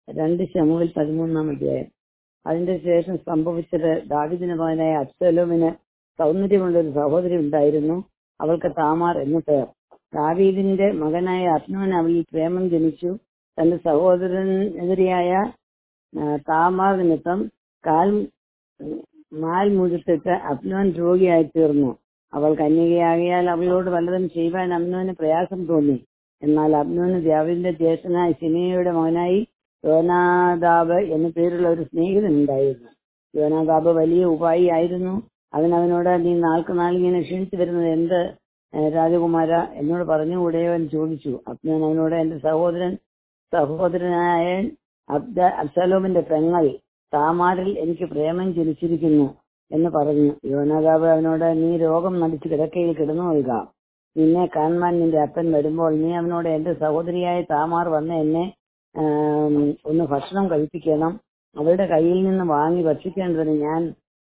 രണ്ട് ശമുവിൽ പതിമൂന്നാം അധ്യായം അതിന്റെ ശേഷം സംഭവിച്ചത് ദാവിദിന് മകനായ അബ്സലോമിന് സൗന്ദര്യമുള്ള ഒരു സഹോദരി ഉണ്ടായിരുന്നു അവൾക്ക് താമാർ എന്നു പേർ ദാവീദിന്റെ മകനായ അബ്നോൻ അവളിൽ പ്രേമം ജനിച്ചു തന്റെ സഹോദരനെതിരെയായ ആ, താമാർ നിമിത്തം കാൽ മാൽ മുഴുത്തിട്ട് അബ്നോൻ രോഗിയായി തീർന്നു അവൾ കന്യകയാകിയാൽ അവളോട് വല്ലതും ചെയ്യുവാൻ അബ്നോന് പ്രയാസം തോന്നി എന്നാൽ അബ്നോന് ദാവീദിന്റെ ജ്യേഷ്ഠനായ ശിമയുടെ മകനായി യോനാദാബ് എന്നു പേരുള്ള ഒരു സ്നേഹിതൻ ഉണ്ടായിരുന്നു യോനാദാബ് വലിയ ഉപായി ആയിരുന്നു അവൻ അവനോട് നീ നാൾക്ക് നാൾ ഇങ്ങനെ ക്ഷണിച്ചു വരുന്നത് എന്ത് ഏഹ് രാജകുമാര എന്നോട് പറഞ്ഞുകൂടെയോ എന്ന് ചോദിച്ചു അബ്നോൻ അവനോട് എന്റെ സഹോദരൻ സഹോദരനായ അബ്ദ അബ്സലോമിന്റെ പെങ്ങൾ താമാരിൽ എനിക്ക് പ്രേമം ജനിച്ചിരിക്കുന്നു എന്ന് പറഞ്ഞു യോനാദാബ് അവനോട് നീ രോഗം നടിച്ച് കിടക്കയിൽ കിടന്നു കൊള്ളുക നിന്നെ കാണുവാൻ നിന്റെ അപ്പൻ വരുമ്പോൾ നീ അവനോട് എന്റെ സഹോദരിയായ താമാർ വന്ന് എന്നെ ആം, ഒന്ന് ഭക്ഷണം കഴിപ്പിക്കണം അവളുടെ കയ്യിൽ നിന്ന് വാങ്ങി ഭക്ഷിക്കേണ്ടതിന് ഞാൻ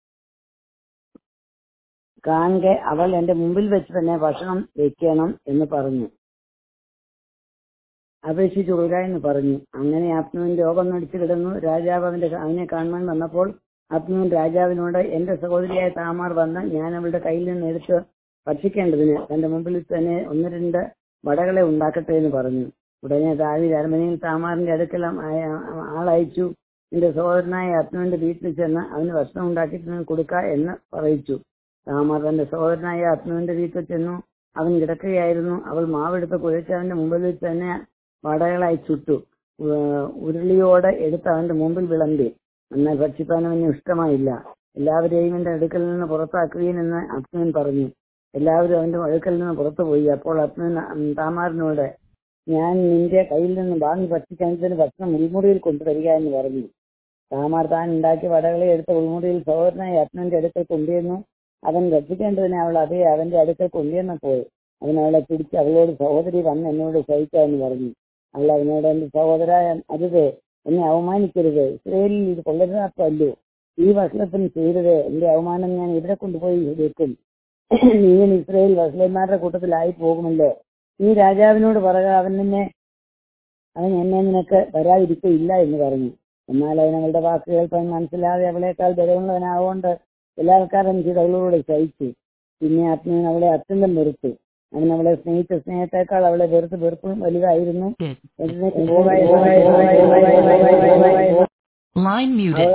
കാണെ അവൾ എന്റെ മുമ്പിൽ വെച്ച് തന്നെ ഭക്ഷണം വെക്കണം എന്ന് പറഞ്ഞു അപേക്ഷിച്ചു കൊള്ളുക എന്ന് പറഞ്ഞു അങ്ങനെ അപ്നുവിൻ രോഗം നടിച്ചു കിടന്നു രാജാവ് അവന്റെ അവനെ കാണുവാൻ വന്നപ്പോൾ അപ്നുവിൻ രാജാവിനോട് എന്റെ സഹോദരിയായ താമാർ വന്ന് ഞാൻ അവളുടെ കയ്യിൽ നിന്ന് എടുത്ത് ഭക്ഷിക്കേണ്ടതിന് തന്റെ മുമ്പിൽ തന്നെ ഒന്ന് രണ്ട് വടകളെ ഉണ്ടാക്കട്ടെ എന്ന് പറഞ്ഞു ഉടനെ ദാവീദ് അരമനയിൽ താമാറിന്റെ അടുക്കൽ ആ- ആളയച്ചു എന്റെ സഹോദരനായ അപ്നുവിന്റെ വീട്ടിൽ ചെന്ന് അവന് ഭക്ഷണം ഉണ്ടാക്കി കൊടുക്ക എന്ന് പറയിച്ചു താമാർ തന്റെ സഹോദരനായ അപ്നുവിന്റെ വീട്ടിൽ ചെന്നു അവൻ കിടക്കുകയായിരുന്നു അവൾ മാവെടുത്ത് കുഴച്ച് അവന്റെ മുമ്പിൽ വെച്ച് തന്നെ വടകളായി ചുട്ടു ഉ- ഉരുളിയോടെ എടുത്ത് അവന്റെ മുമ്പിൽ വിളമ്പി എന്നാൽ ഭക്ഷിപ്പാൻ അവന് ഇഷ്ടമായില്ല എല്ലാവരെയും എന്റെ അടുക്കൽ നിന്ന് പുറത്താക്കുകയും എന്ന് അപ്നുവൻ പറഞ്ഞു എല്ലാവരും അവന്റെ അടുക്കൽ നിന്ന് പുറത്തുപോയി അപ്പോൾ അപ്നുവൻ താമാറിനോട് ഞാൻ നിന്റെ കയ്യിൽ നിന്ന് വാങ്ങി ഭക്ഷിക്കുന്നതിന് ഭക്ഷണം ഉൾമുറിയിൽ കൊണ്ടുവരിക എന്ന് പറഞ്ഞു താമാർ താൻ ഉണ്ടാക്കിയ വടകളെ എടുത്ത ഉൾമുറിയിൽ സഹോദരനായ അപ്നന്റെ അടുക്കൽ കൊണ്ടുവന്നു അവൻ രക്ഷിക്കേണ്ടതിനെ അവൾ അതേ അവന്റെ അടുക്കൽ കൊണ്ടുവന്നപ്പോൾ അവൻ അവളെ പിടിച്ച് അവളോട് സഹോദരി വന്ന് എന്നോട് സഹിക്കാമെന്ന് പറഞ്ഞു അവൾ അവനോട് എന്റെ സഹോദര അരുത് എന്നെ അവമാനിക്കരുത് ഇസ്രയേലിൽ ഇത് കൊള്ളരുതാത്തല്ലോ ഈ വസ്ലത്തിന് ചെയ്തത് എന്റെ അവമാനം ഞാൻ ഇവിടെ കൊണ്ടുപോയി വെക്കും നീ ഇസ്രയേൽ വസ്ലന്മാരുടെ കൂട്ടത്തിലായി പോകുമല്ലോ നീ രാജാവിനോട് പറയുക അവൻ നിന്നെ അവൻ എന്നെ നിനക്ക് വരാതിരിക്കയില്ല എന്ന് പറഞ്ഞു എന്നാൽ അവൻ അവളുടെ വാക്ക് കേൾപ്പാൻ മനസ്സിലാതെ അവളേക്കാൾ ബലമുള്ളവനാകൊണ്ട് എല്ലാ ആൾക്കാരും ചെയ്ത് അവളോട് സഹിച്ചു പിന്നെ ആത്മീയൻ അവളെ അത്യന്തം വെറുത്തു അവൻ അവളെ സ്നേഹിച്ച സ്നേഹത്തെക്കാൾ അവളെ വെറുത്ത് വെറുപ്പും വലുതായിരുന്നു എന്നിട്ട് പോകാതെ പോകാതെ പോകാതെ പോകാതെ പോകാതെ പോകാതെ Line muted.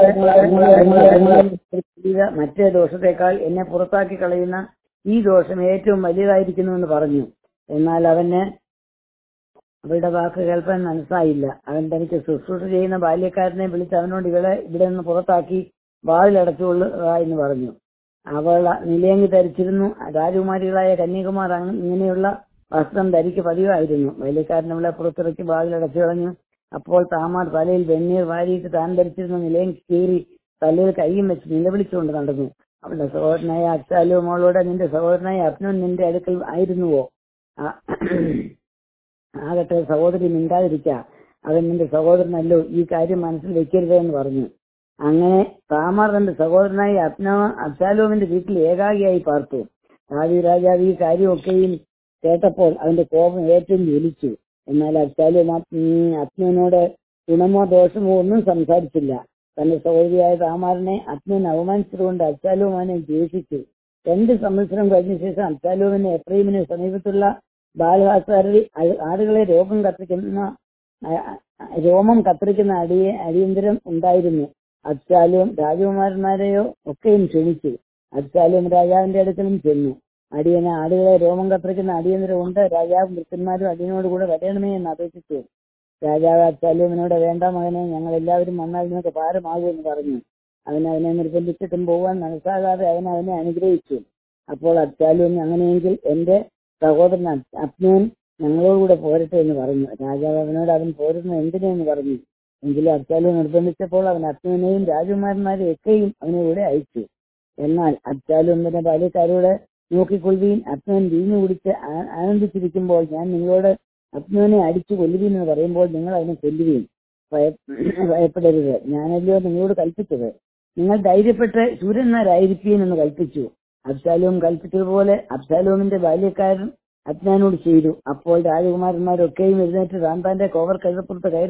ചെയ്ത മറ്റേ ദോഷത്തെക്കാൾ എന്നെ പുറത്താക്കി കളയുന്ന ഈ ദോഷം ഏറ്റവും വലിയതായിരിക്കുന്നു എന്ന് പറഞ്ഞു എന്നാൽ അവന് അവളുടെ വാക്ക് കേൾപ്പാൻ മനസ്സായില്ല അവൻ തനിക്ക് ശുശ്രൂഷ ചെയ്യുന്ന ബാല്യക്കാരനെ വിളിച്ച് അവനോട് ഇവിടെ ഇവിടെ നിന്ന് പുറത്താക്കി വാതിലടച്ചുകൊള്ളുക എന്ന് പറഞ്ഞു അവൾ നിലയങ്കി ധരിച്ചിരുന്നു രാജകുമാരികളായ കന്യാകുമാർ അങ്ങ് ഇങ്ങനെയുള്ള വസ്ത്രം ധരിക്ക് പതിവായിരുന്നു ബാല്യക്കാരൻ അവളെ പുറത്തിറക്കി വാതിലടച്ചു കളഞ്ഞു അപ്പോൾ താമാർ തലയിൽ വെണ്ണീർ വാരിയിട്ട് താൻ ധരിച്ചിരുന്ന നിലയം കീറി തലയിൽ കൈയും വെച്ച് നിലവിളിച്ചുകൊണ്ട് നടന്നു അവളുടെ സഹോദരനായ അച്ചാലും അവളോട് നിന്റെ സഹോദരനായ അപ്നോൻ നിന്റെ അടുക്കൽ ആയിരുന്നുവോ ആ- ആകട്ടെ സഹോദരി മിണ്ടാതിരിക്ക അവൻ നിന്റെ സഹോദരനല്ലോ ഈ കാര്യം മനസ്സിൽ വെക്കരുത് എന്ന് പറഞ്ഞു അങ്ങനെ താമാർ തന്റെ സഹോദരനായ അപ്നോ അബ്സാലോമിന്റെ വീട്ടിൽ ഏകാഗിയായി പാർത്തു ആദി രാജാവ് ഈ കാര്യമൊക്കെയും കേട്ടപ്പോൾ അവന്റെ കോപം ഏറ്റവും ജ്വലിച്ചു എന്നാൽ അബ്സാലോം അപ്നോനോട് ഗുണമോ ദോഷമോ ഒന്നും സംസാരിച്ചില്ല തന്റെ സഹോദരിയായ താമാറിനെ അപ്നോൻ അവമാനിച്ചതുകൊണ്ട് അബ്സാലോം അവനെ ദ്വേഷിച്ചു രണ്ട് സംവത്സരം കഴിഞ്ഞ ശേഷം അബ്സാലോമിന് എഫ്രൈമിന് സമീപത്തുള്ള ബാലഹാസാരി ആടുകളെ രോഗം കത്തിക്കുന്ന അ- അ- രോമം കത്തിരിക്കുന്ന അടിയെ അടിയന്തരം ഉണ്ടായിരുന്നു അബ്സാലും രാജകുമാരന്മാരെയോ ഒക്കെയും ക്ഷണിച്ചു അബ്സാലും രാജാവിന്റെ അടുക്കലും ചെന്നു അടിയന് ആടുകളെ രോമം കത്തിരിക്കുന്ന അടിയന്തരം ഉണ്ട് രാജാവും വൃത്തന്മാരും അടിയനോട് കൂടെ വരയണമേ എന്ന് അപേക്ഷിച്ചു രാജാവ് അബ്സാലുവിനോട് വേണ്ട മകനെ ഞങ്ങൾ എല്ലാവരും വന്നാൽ നിനക്ക് ഭാരമാകുമെന്ന് പറഞ്ഞു അവൻ അവനെ നിർബന്ധിച്ചിട്ടും പോകാൻ മനസ്സാകാതെ അവൻ അവനെ അനുഗ്രഹിച്ചു അപ്പോൾ അബ്സാലും അങ്ങനെയെങ്കിൽ എന്റെ സഹോദരൻ അബ്- അബ്നോൻ ഞങ്ങളോടുകൂടെ പോരട്ടെ എന്ന് പറഞ്ഞു രാജാവ് അവനോട് അവൻ പോരുന്നു എന്തിനെന്ന് പറഞ്ഞു എങ്കിലും അബ്സാലും നിർബന്ധിച്ചപ്പോൾ അവൻ അബ്നോനെയും രാജകുമാരന്മാരെയും ഒക്കെയും അവനെ കൂടെ അയച്ചു എന്നാൽ അബ്സാലും തന്റെ ബാല്യക്കാരോട് നോക്കിക്കൊള്ളുകയും അബ്നോൻ വീഞ്ഞു കുടിച്ച് ആ- ആനന്ദിച്ചിരിക്കുമ്പോൾ ഞാൻ നിങ്ങളോട് അബ്നോനെ അടിച്ചു കൊല്ലുകയും എന്ന് പറയുമ്പോൾ നിങ്ങൾ അവനെ കൊല്ലുകയും ഭയ- ഭയപ്പെടരുത് ഞാനല്ലയോ നിങ്ങളോട് കൽപ്പിച്ചത് നിങ്ങൾ ധൈര്യപ്പെട്ട് ശൂരന്മാരായിരിക്കും എന്ന് കൽപ്പിച്ചു അബ്സാലോം കൽപ്പിച്ചതുപോലെ അബ്സാലോമിന്റെ ബാല്യക്കാരൻ അജ്ഞാനോട് ചെയ്തു അപ്പോൾ രാജകുമാരന്മാരൊക്കെയും എഴുന്നേറ്റ് താൻ തന്റെ കോവർ കഴുതപ്പുറത്ത് കയറി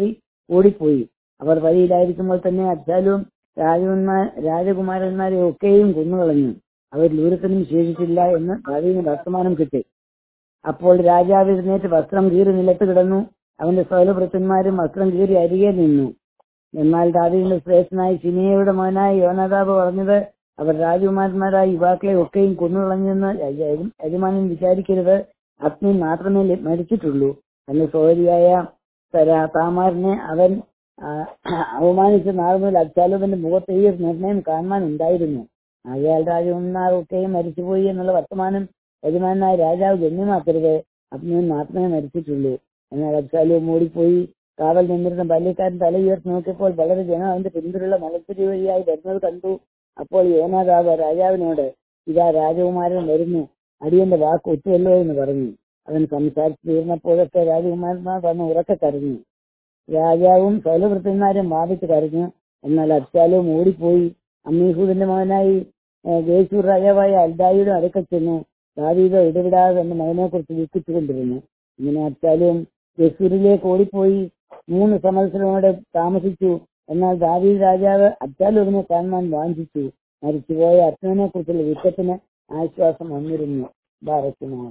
ഓടിപ്പോയി അവർ വഴിയിലായിരിക്കുമ്പോൾ തന്നെ അബ്ശാലും രാജകുമാർ രാജകുമാരന്മാരെ ഒക്കെയും കൊന്നുകളഞ്ഞു അവർ ലൂരത്തിനും ശേഷിച്ചില്ല എന്ന് ദാവീദിന് വർത്തമാനം കിട്ടി അപ്പോൾ രാജാവ് എഴുന്നേറ്റ് വസ്ത്രം കീറി നിലത്ത് കിടന്നു അവന്റെ സൗലഭൃത്തന്മാരും വസ്ത്രം കീറി അരികെ നിന്നു എന്നാൽ ദാവീദിന്റെ ശ്രേഷ്ഠനായ ശിമിയയുടെ മകനായ യോനാദാബ് പറഞ്ഞത് അവർ രാജകുമാരന്മാരായ യുവാക്കളെ ഒക്കെയും കൊന്നുകളഞ്ഞെന്ന് യജ- യജമാനൻ വിചാരിക്കരുത് അഗ്നി മാത്രമേ ലി- മരിച്ചിട്ടുള്ളൂ തന്റെ സഹോദരിയായ തര- താമാറിനെ അവൻ ആ, അവമാനിച്ച നാൾ മുതൽ അബ്ശാലോമിന്റെ മുഖത്ത് ഈ ഒരു നിർണയം കാണുവാൻ ഉണ്ടായിരുന്നു ആകയാൽ രാജകുമാർ ഒക്കെയും മരിച്ചുപോയി എന്നുള്ള വർത്തമാനം യജമാനായ രാജാവ് ഗണ്യമാക്കരുത് അഗ്നിയൻ മാത്രമേ മരിച്ചിട്ടുള്ളൂ എന്നാൽ അബ്ശാലോം ഓടിപ്പോയി കാവൽ നിന്നിരുന്ന ബാല്യക്കാരൻ തല ഉയർത്തി നോക്കിയപ്പോൾ വളരെ ജനം അവന്റെ പിന്തുടരുള്ള മലത്തിരി വഴിയായി വരുന്നത് കണ്ടു അപ്പോൾ യോനാദാബ് രാജാവിനോട് ഇതാ രാജകുമാരൻ വരുന്നു അടിയന്റെ വാക്ക് ഒത്തുവല്ലോ എന്ന് പറഞ്ഞു അവൻ സംസാരിച്ചു തീർന്നപ്പോഴൊക്കെ രാജകുമാരന്മാർ വന്ന് ഉറക്കെ കരഞ്ഞു രാജാവും സൗലഭൃത്തന്മാരും വാദിച്ച് കരഞ്ഞു എന്നാൽ അബ്ശാലോം ഓടിപ്പോയി അമ്മീഹൂദിന്റെ മകനായി ഏഹ്, ഗേശൂർ രാജാവായ അൽദായിയുടെ അടുക്കൽ ചെന്നു ദാവീദ് ഇടവിടാതെ തന്റെ മകനെ കുറിച്ച് ദുഃഖിച്ചുകൊണ്ടിരുന്നു ഇങ്ങനെ അബ്ശാലോം ഗസൂരിലേക്ക് ഓടിപ്പോയി മൂന്ന് സംവത്സരങ്ങളോടെ താമസിച്ചു എന്നാൽ ദാവീദ് രാജാവ് അബ്ശാലോമിനെ കാണുവാൻ വാഞ്ചിച്ചു മരിച്ചുപോയ അച്ഛനെ കുറിച്ചുള്ള ദുഃഖത്തിന് ആശ്വാസം വന്നിരുന്നു ബാറയ്ക്കുമോ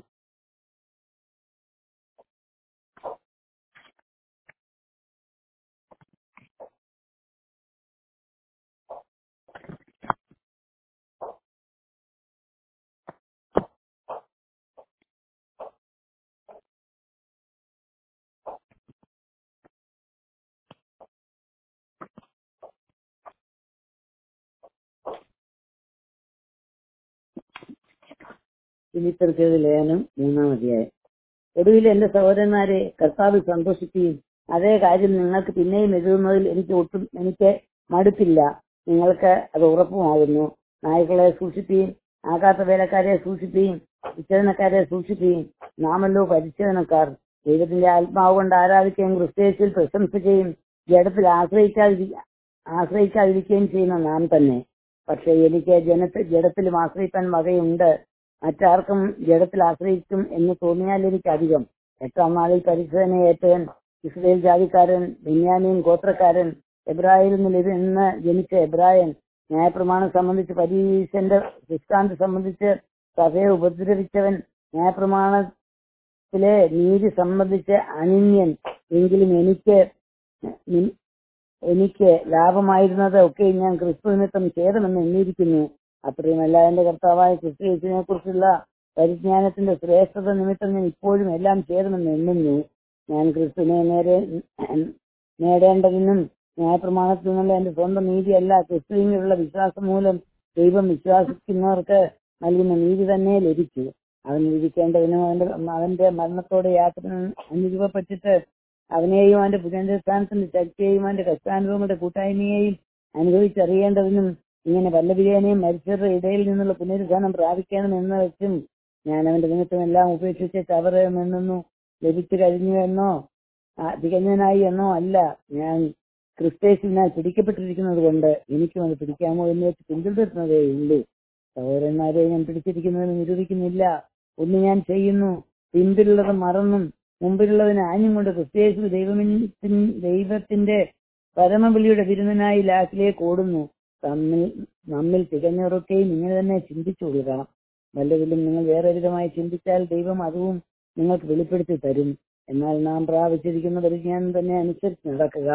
ഫിലിപ്പർക്കേത് ലേഖനം മൂന്നാം അധ്യായം ഒടുവിൽ എന്റെ സഹോദരന്മാരെ കർത്താവിൽ സന്തോഷിക്കുകയും അതേ കാര്യം നിങ്ങൾക്ക് പിന്നെയും എഴുതുന്നതിൽ എനിക്ക് ഒട്ടും എനിക്ക് മടുപ്പില്ല നിങ്ങൾക്ക് അത് ഉറപ്പുമാകുന്നു നായ്ക്കളെ സൂക്ഷിക്കുകയും ആകാത്ത വേലക്കാരെ സൂക്ഷിക്കുകയും വിച്ഛേദനക്കാരെ സൂക്ഷിക്കുകയും നാമല്ലോ പരിച്ഛേദനക്കാർ ദൈവത്തിന്റെ ആത്മാവ് കൊണ്ട് ആരാധിക്കുകയും ക്രിസ്തേശിൽ പ്രശംസിക്കുകയും ജഡത്തിൽ ആശ്രയിക്കാതിരി ആശ്രയിക്കാതിരിക്കുകയും ചെയ്യുന്ന നാം തന്നെ പക്ഷെ എനിക്ക് ജനത്തിൽ ജഡത്തിലും ആശ്രയിക്കാൻ വകയുണ്ട് മറ്റാർക്കും ജഡത്തിൽ ആശ്രയിക്കും എന്ന് തോന്നിയാൽ എനിക്ക് അധികം എട്ടാം നാളിൽ പരിശോധന ഏറ്റവൻ ഇസ്രയേൽ ജാതിക്കാരൻ ബെന്യാമീൻ ഗോത്രക്കാരൻ എബ്രാഹിൽ നിന്ന് ജനിച്ച എബ്രായൻ ന്യായപ്രമാണം സംബന്ധിച്ച് പരീശന്റെ ദൃഷ്ടാന്ത് സംബന്ധിച്ച് സഭയെ ഉപദ്രവിച്ചവൻ ന്യായപ്രമാണത്തിലെ നീതി സംബന്ധിച്ച് അനിന്യൻ എങ്കിലും എനിക്ക് നി- എനിക്ക് ലാഭമായിരുന്നത് ഒക്കെ ഞാൻ ക്രിസ്തു നിമിത്തം ഛേദമെന്ന് എണ്ണിയിരിക്കുന്നു അത്രയുമല്ല എന്റെ കർത്താവായ ക്രിസ്തു യേശുവിനെ കുറിച്ചുള്ള പരിജ്ഞാനത്തിന്റെ ശ്രേഷ്ഠത നിമിത്തം ഞാൻ ഇപ്പോഴും എല്ലാം ഛേദമെന്ന് എണ്ണുന്നു ഞാൻ ക്രിസ്തുവിനെ നേരെ നേടേണ്ടതിനും ന്യായപ്രമാണത്തിൽ നിന്നുള്ള എന്റെ സ്വന്തം നീതിയല്ല ക്രിസ്തുവിനുള്ള വിശ്വാസം മൂലം ദൈവം വിശ്വാസിക്കുന്നവർക്ക് നൽകുന്ന നീതി തന്നെ ലഭിച്ചു അവൻ വിധിക്കേണ്ടതിനും അവന്റെ അവന്റെ മരണത്തോടെ യാത്ര അനുരൂപപ്പെട്ടിട്ട് അവനെയും അവന്റെ പുനരുത്ഥാനത്തിന്റെ ശക്തിയെയും അവന്റെ കഷ്ടാനുഭവങ്ങളുടെ കൂട്ടായ്മയെയും അനുഭവിച്ചറിയേണ്ടതിനും ഇങ്ങനെ വല്ലവിധേനയും മരിച്ചവരുടെ ഇടയിൽ നിന്നുള്ള പുനരുദ്ധാനം പ്രാപിക്കണം എന്ന് വെച്ചും ഞാൻ അവന്റെ നിമിത്തം എല്ലാം ഉപേക്ഷിച്ച് ചവറ് നിന്നു ലഭിച്ചു കഴിഞ്ഞു എന്നോ ആ, തികഞ്ഞവനായി എന്നോ അല്ല ഞാൻ ക്രിസ്തേശുവിനാൽ പിടിക്കപ്പെട്ടിരിക്കുന്നത് കൊണ്ട് എനിക്കും അത് പിടിക്കാമോ എന്ന് വെച്ച് പിന്തുടരുന്നതേ ഉള്ളൂ സഹോദരന്മാരെ ഞാൻ പിടിച്ചിരിക്കുന്നതിന് നിരൂപിക്കുന്നില്ല ഒന്ന് ഞാൻ ചെയ്യുന്നു പിമ്പിലുള്ളത് മറന്നും മുമ്പിലുള്ളതിന് ആഞ്ഞും കൊണ്ട് ക്രിസ്തേശു ദൈവമിൻ ദൈവത്തിന്റെ പരമബലിയുടെ വിരുദ്ധനായി ലാക്കിലേക്ക് ഓടുന്നു തമ്മിൽ നമ്മിൽ തികഞ്ഞവരൊക്കെയും ഇങ്ങനെ തന്നെ ചിന്തിച്ചു കൊടുക്കണം വല്ലതിലും നിങ്ങൾ വേറെ വിധമായി ചിന്തിച്ചാൽ ദൈവം അതും നിങ്ങൾക്ക് വെളിപ്പെടുത്തി തരും എന്നാൽ നാം പ്രാപിച്ചിരിക്കുന്ന പരിജ്ഞാനം തന്നെ അനുസരിച്ച് നടക്കുക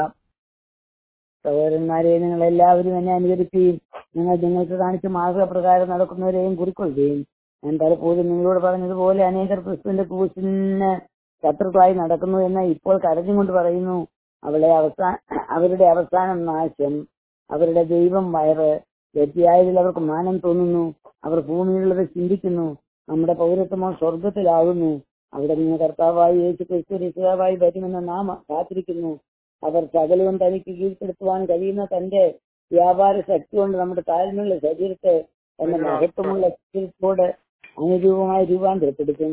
സഹോദരന്മാരെ നിങ്ങൾ എല്ലാവരും എന്നെ അനുകരിക്കുകയും നിങ്ങൾ നിങ്ങൾക്ക് കാണിച്ച മാർഗപ്രകാരം നടക്കുന്നവരെയും കുറിക്കൊള്ളുകയും ഞാൻ പലപ്പോഴും നിങ്ങളോട് പറഞ്ഞതുപോലെ അനേകർ ക്രിസ്തുവിന്റെ ക്രൂശിന് ശത്രുക്കളായി നടക്കുന്നു എന്ന് ഇപ്പോൾ കരഞ്ഞുകൊണ്ട് പറയുന്നു അവളെ അവസാന അവരുടെ അവസാനം നാശം അവരുടെ ദൈവം വയറ് വ്യക്തിയായതിൽ അവർക്ക് മാനം തോന്നുന്നു അവർ ഭൂമിയിലുള്ളത് ചിന്തിക്കുന്നു നമ്മുടെ പൗരത്വമോ സ്വർഗത്തിലാകുന്നു അവിടെ നിന്ന് കർത്താവായി യേശു ക്രിസ്തു രക്ഷിതാവായി വരുമെന്ന് നാം കാത്തിരിക്കുന്നു അവർ സകലവും തനിക്ക് കീഴ്പ്പെടുത്തുവാൻ കഴിയുന്ന തന്റെ വ്യാപാര ശക്തി കൊണ്ട് നമ്മുടെ താഴ്മയുള്ള ശരീരത്തെ തന്റെ മഹത്വമുള്ള ശരീരത്തോട് അനുരൂപമായി രൂപാന്തരപ്പെടുത്തും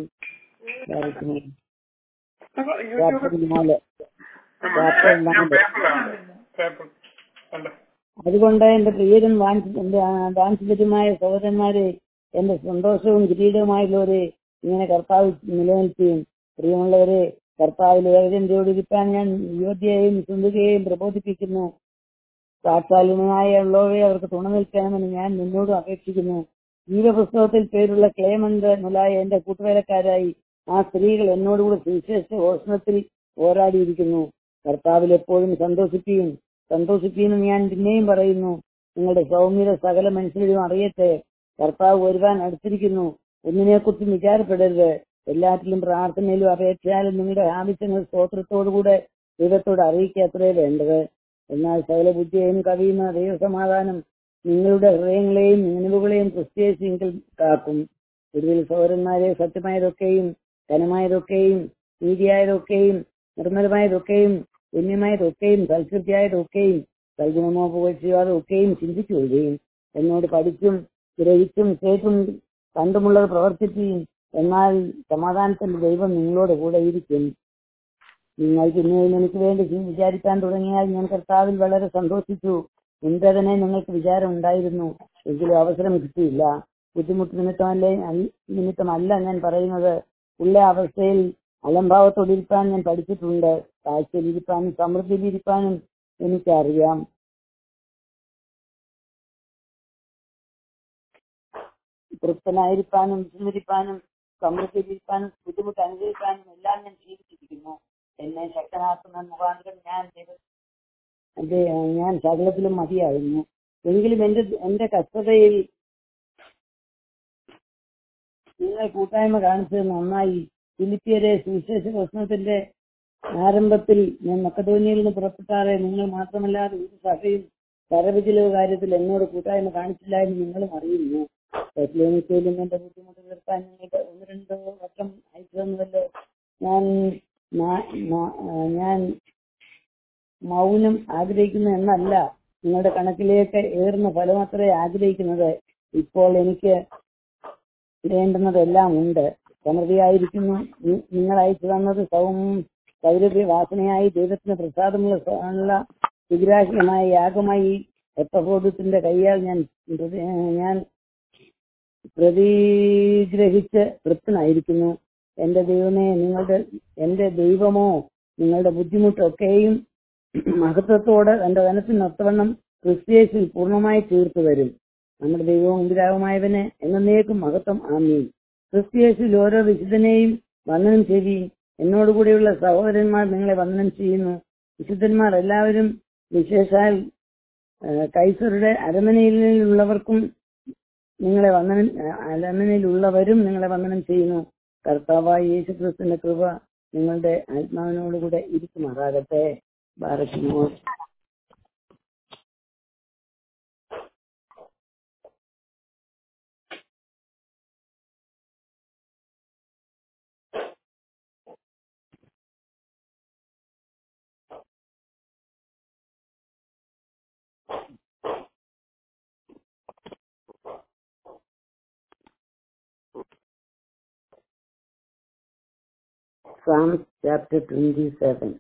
ചാപ്റ്റർ നാല് ചാപ്റ്റർ നാല് പേപ്പർ കണ്ട അതുകൊണ്ട് എന്റെ പ്രിയരും വാഞ്ചിതരുമായ സഹോദരന്മാരെ എന്റെ സന്തോഷവും കിരീടവുമായുള്ളവരെ ഇങ്ങനെ കർത്താവ് നിലനിൽക്കുകയും പ്രിയമുള്ളവരെ കർത്താവിലെ ഏകജന്റയോടിരിക്കാൻ ഞാൻ യോഗ്യയെയും ചിന്തുകയെയും പ്രബോധിപ്പിക്കുന്നു സാക്ഷാലിനായ ഉള്ളവരെ അവർക്ക് തുണ നിൽക്കണമെന്ന് ഞാൻ നിന്നോടും അപേക്ഷിക്കുന്നു ജീവപുസ്തകത്തിൽ പേരുള്ള ക്ലേമന്ത് മുലായ എന്റെ കൂട്ടുവേലക്കാരായി ആ സ്ത്രീകൾ എന്നോടുകൂടി സുവിശേഷ ഘോഷണത്തിൽ പോരാടിയിരിക്കുന്നു കർത്താവിൽ എപ്പോഴും സന്തോഷിപ്പിയും സന്തോഷിപ്പിയെന്ന് ഞാൻ പിന്നെയും പറയുന്നു നിങ്ങളുടെ സൗമ്യത സകല മനുഷ്യരും അറിയട്ടെ കർത്താവ് വരുവാൻ അടുത്തിരിക്കുന്നു ഒന്നിനെക്കുറിച്ചും വിചാരപ്പെടരുത് എല്ലാറ്റിലും പ്രാർത്ഥനയിലും അപേക്ഷയാലും നിങ്ങളുടെ ആവശ്യങ്ങൾ സ്തോത്രത്തോടുകൂടെ ദൈവത്തോട് അറിയിക്കാത്രേ വേണ്ടത് എന്നാൽ സകല ബുദ്ധിയെയും കവിയുന്ന ദൈവസമാധാനം നിങ്ങളുടെ ഹൃദയങ്ങളെയും നിലവുകളെയും ക്രിസ്ത്യേശിങ്കിൽ കാക്കും ഒടുവിൽ സൗരന്മാരെ സത്യമായതൊക്കെയും ധനമായതൊക്കെയും നീതിയായതൊക്കെയും നിർമ്മലമായതൊക്കെയും പുണ്യമായതൊക്കെയും സൽകൃത്യായതൊക്കെയും സൽഗുണമോ പുകഴ്ചയോ അതൊക്കെയും ചിന്തിച്ചു കൊള്ളുകയും എന്നോട് പഠിച്ചും ഗ്രഹിച്ചും കേട്ടും കണ്ടുമുള്ളത് പ്രവർത്തിക്കുകയും എന്നാൽ സമാധാനത്തിന്റെ ദൈവം നിങ്ങളോട് കൂടെ ഇരിക്കും നിങ്ങൾ പിന്നെയും എനിക്ക് വേണ്ടി വിചാരിക്കാൻ തുടങ്ങിയാൽ ഞാൻ കർത്താവിൽ വളരെ സന്തോഷിച്ചു മുൻപേ നിങ്ങൾക്ക് വിചാരം ഉണ്ടായിരുന്നു എങ്കിലും അവസരം കിട്ടിയില്ല ബുദ്ധിമുട്ട് നിമിത്തമല്ലേ നിമിത്തമല്ല ഞാൻ പറയുന്നത് ഉള്ള അവസ്ഥയിൽ അലംഭാവത്തോടിരിക്കാൻ ഞാൻ പഠിച്ചിട്ടുണ്ട് കാഴ്ചയിലിരിക്കാനും സമൃദ്ധിയിലിരിക്കാനും എനിക്കറിയാം തൃപ്തനായിരിക്കാനും വിസ്മരിക്കാനും സമൃദ്ധിയിലിരിക്കാനും ബുദ്ധിമുട്ട് അനുഭവിക്കാനും എല്ലാം ഞാൻ ജീവിച്ചിരിക്കുന്നു എന്നെ ശക്തനാക്കുന്ന മുഖാന്തരം ഞാൻ എന്റെ ഞാൻ സകലത്തിലും മതിയായിരുന്നു എങ്കിലും എന്റെ എന്റെ കഷ്ടതയിൽ നിങ്ങൾ കൂട്ടായ്മ കാണിച്ചത് നന്നായി ഫിലിപ്പിയരെ സുവിശേഷ പ്രശ്നത്തിന്റെ ആരംഭത്തിൽ ഞാൻ മക്കതോനിയിൽ നിന്ന് പുറപ്പെട്ടാറെ നിങ്ങൾ മാത്രമല്ലാതെ ഒരു സഭയും കരവിചിലവ് കാര്യത്തിൽ എന്നോട് കൂട്ടായ്മ കാണിച്ചില്ല എന്ന് നിങ്ങളും അറിയുന്നു ബെത്ലേനിക്കയിലും എന്റെ ബുദ്ധിമുട്ട് തീർക്കാൻ നിങ്ങൾക്ക് ഒന്ന് രണ്ടോ വട്ടം അയച്ചു തന്നുവല്ലോ ഞാൻ ഞാൻ മൗനം ആഗ്രഹിക്കുന്ന എന്നല്ല നിങ്ങളുടെ കണക്കിലേക്ക് ഏറുന്ന ഫലമത്രേ ആഗ്രഹിക്കുന്നത് ഇപ്പോൾ എനിക്ക് വേണ്ടുന്നതെല്ലാം ഉണ്ട് സമൃദ്ധിയായിരിക്കുന്നു നിങ്ങൾ അയച്ചു തന്നത് സൗം സൗരഭ്യ വാസനയായി ദൈവത്തിന് പ്രസാദമുള്ള വിഗ്രാഹ്യമായ യാഗമായി എപ്പഹോദത്തിന്റെ കൈയാൽ ഞാൻ ഞാൻ പ്രതിഗ്രഹിച്ച് തൃപ്തനായിരിക്കുന്നു എന്റെ ദൈവമേ നിങ്ങളുടെ എന്റെ ദൈവമോ നിങ്ങളുടെ ബുദ്ധിമുട്ടൊക്കെയും മഹത്വത്തോട് എന്റെ ധനത്തിനൊത്തവണ്ണം ക്രിസ്ത്യേസിൽ പൂർണ്ണമായി തീർത്തു വരും നമ്മുടെ ദൈവവും മുമ്പിലാവുമായവന് എന്നേക്കും മഹത്വം ആമീൻ ക്രിസ്ത്യേസിൽ ഓരോ വിശുദ്ധനെയും വന്ദനം ചെയ്യുകയും എന്നോടുകൂടിയുള്ള സഹോദരന്മാർ നിങ്ങളെ വന്ദനം ചെയ്യുന്നു വിശുദ്ധന്മാർ എല്ലാവരും വിശേഷാൽ കൈസറുടെ അരമനയിലുള്ളവർക്കും നിങ്ങളെ വന്ദനം അരമനയിലുള്ളവരും നിങ്ങളെ വന്ദനം ചെയ്യുന്നു കർത്താവായ യേശു ക്രിസ്തുവിന്റെ കൃപ നിങ്ങളുടെ ആത്മാവിനോടുകൂടെ ഇരിക്കുമാറാകട്ടെ ബാറക്കുമോ Psalms chapter 27.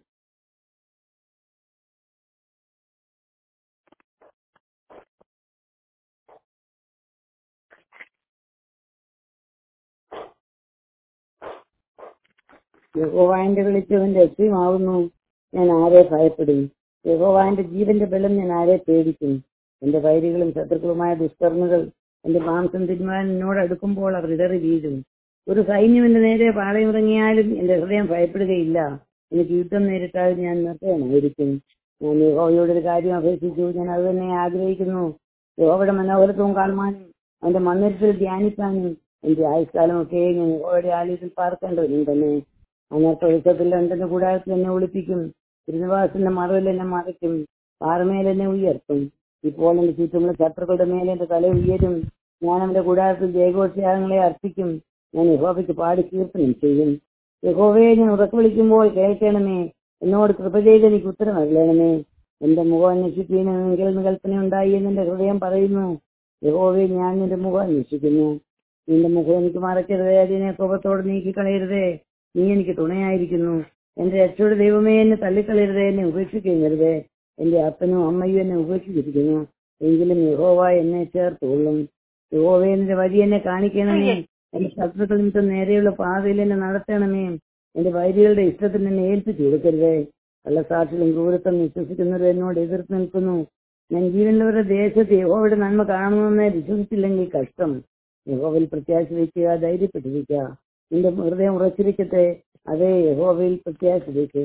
യഹോവാന്റെ വെളിച്ചവന്റെ രക്ഷയുമാവുന്നു ഞാൻ ആരെ ഭയപ്പെടും യഹോവാന്റെ ജീവന്റെ ബലം ഞാൻ ആരെ പേടിക്കും എന്റെ വൈരികളും ശത്രുക്കളുമായ ദുഷ്കർമ്മികൾ എന്റെ മാംസം തിരുമാൻ എന്നോട് അടുക്കുമ്പോൾ അവർ ഇടറി വീഴും ഒരു സൈന്യം എന്റെ നേരെ പാളയമിറങ്ങിയാലും എന്റെ ഹൃദയം ഭയപ്പെടുകയില്ല എനിക്ക് യുദ്ധം നേരിട്ടാൽ ഞാൻ നിർത്തയമായിരിക്കും ഞാൻ യഹോവയോട് ഒരു കാര്യം അപേക്ഷിച്ചു ഞാൻ അത് തന്നെ ആഗ്രഹിക്കുന്നു യഹോവയുടെ മനോഹരത്വം കാണുവാനും അവന്റെ മന്ദിരത്തിൽ ധ്യാനിക്കാനും എന്റെ ആയുഷ്കാലമൊക്കെ ഞാൻ യഹോവയുടെ ആലയത്തിൽ പാർക്കേണ്ടവരും തന്നെ അന്നത്തെ ഉത്സവത്തിൽ എന്തെങ്കിലും കൂടാരത്തിൽ എന്നെ ഒളിപ്പിക്കും തിരുനിവാസത്തിന്റെ മറവിൽ എന്നെ മറയ്ക്കും പാറമേൽ എന്നെ ഉയർത്തും ഇപ്പോൾ എന്റെ ചുറ്റുമുള്ള ശത്രുക്കളുടെ മേലെ എന്റെ തല ഉയരും ഞാൻ അവന്റെ കൂടാരത്തിൽ ജയഘോഷയാഗങ്ങളെ അർപ്പിക്കും ഞാൻ യഹോവയ്ക്ക് പാടി കീർത്തനം ചെയ്യും യഹോവയെ ഞാൻ ഉറക്കു വിളിക്കുമ്പോൾ കേൾക്കണമേ എന്നോട് കൃപ ചെയ്ത് എനിക്ക് ഉത്തരം അറിയണമേ എന്റെ മുഖം അന്വേഷിക്കണമെങ്കിൽ എന്ന് കൽപ്പന ഉണ്ടായി എന്ന് എന്റെ ഹൃദയം പറയുന്നു യഹോവയെ ഞാൻ നിന്റെ മുഖം അന്വേഷിക്കുന്നു നിന്റെ മുഖം എനിക്ക് മറക്കരുതേ അതിനെ കോപത്തോട് നീക്കിക്കളയരുതേ നീ എനിക്ക് തുണയായിരിക്കുന്നു എന്റെ രക്ഷയുടെ ദൈവമേ എന്നെ തള്ളിക്കളയരുതേ എന്നെ ഉപേക്ഷിക്കരുതേ എന്റെ അപ്പനും അമ്മയും എന്നെ ഉപേക്ഷിച്ചിരിക്കുന്നു എങ്കിലും യഹോവ എന്നെ ചേർത്തുകൊള്ളും യഹോവ എന്റെ വഴി എന്നെ കാണിക്കണമേ എന്റെ ശത്രുക്കൾ നിമിത്തം നേരെയുള്ള പാതയിൽ എന്നെ നടത്തണമേ എന്റെ വൈരികളുടെ ഇഷ്ടത്തിന് എന്നെ ഏൽപ്പിച്ചു കൊടുക്കരുതേ കള്ളസാക്ഷികളും ക്രൂരത്വം വിശ്വസിക്കുന്നവരും എന്നോട് എതിർത്ത് നിൽക്കുന്നു ഞാൻ ജീവനുള്ളവരുടെ ദേശത്ത് യഹോവയുടെ നന്മ കാണുമെന്ന് വിശ്വസിച്ചില്ലെങ്കിൽ കഷ്ടം യഹോവയിൽ പ്രത്യാശ വയ്ക്കുക ധൈര്യപ്പെട്ടിരിക്കുക നിന്റെ ഹൃദയം ഉറച്ചിരിക്കട്ടെ അതേ യഹോവയിൽ പ്രത്യാശ വയ്ക്കുക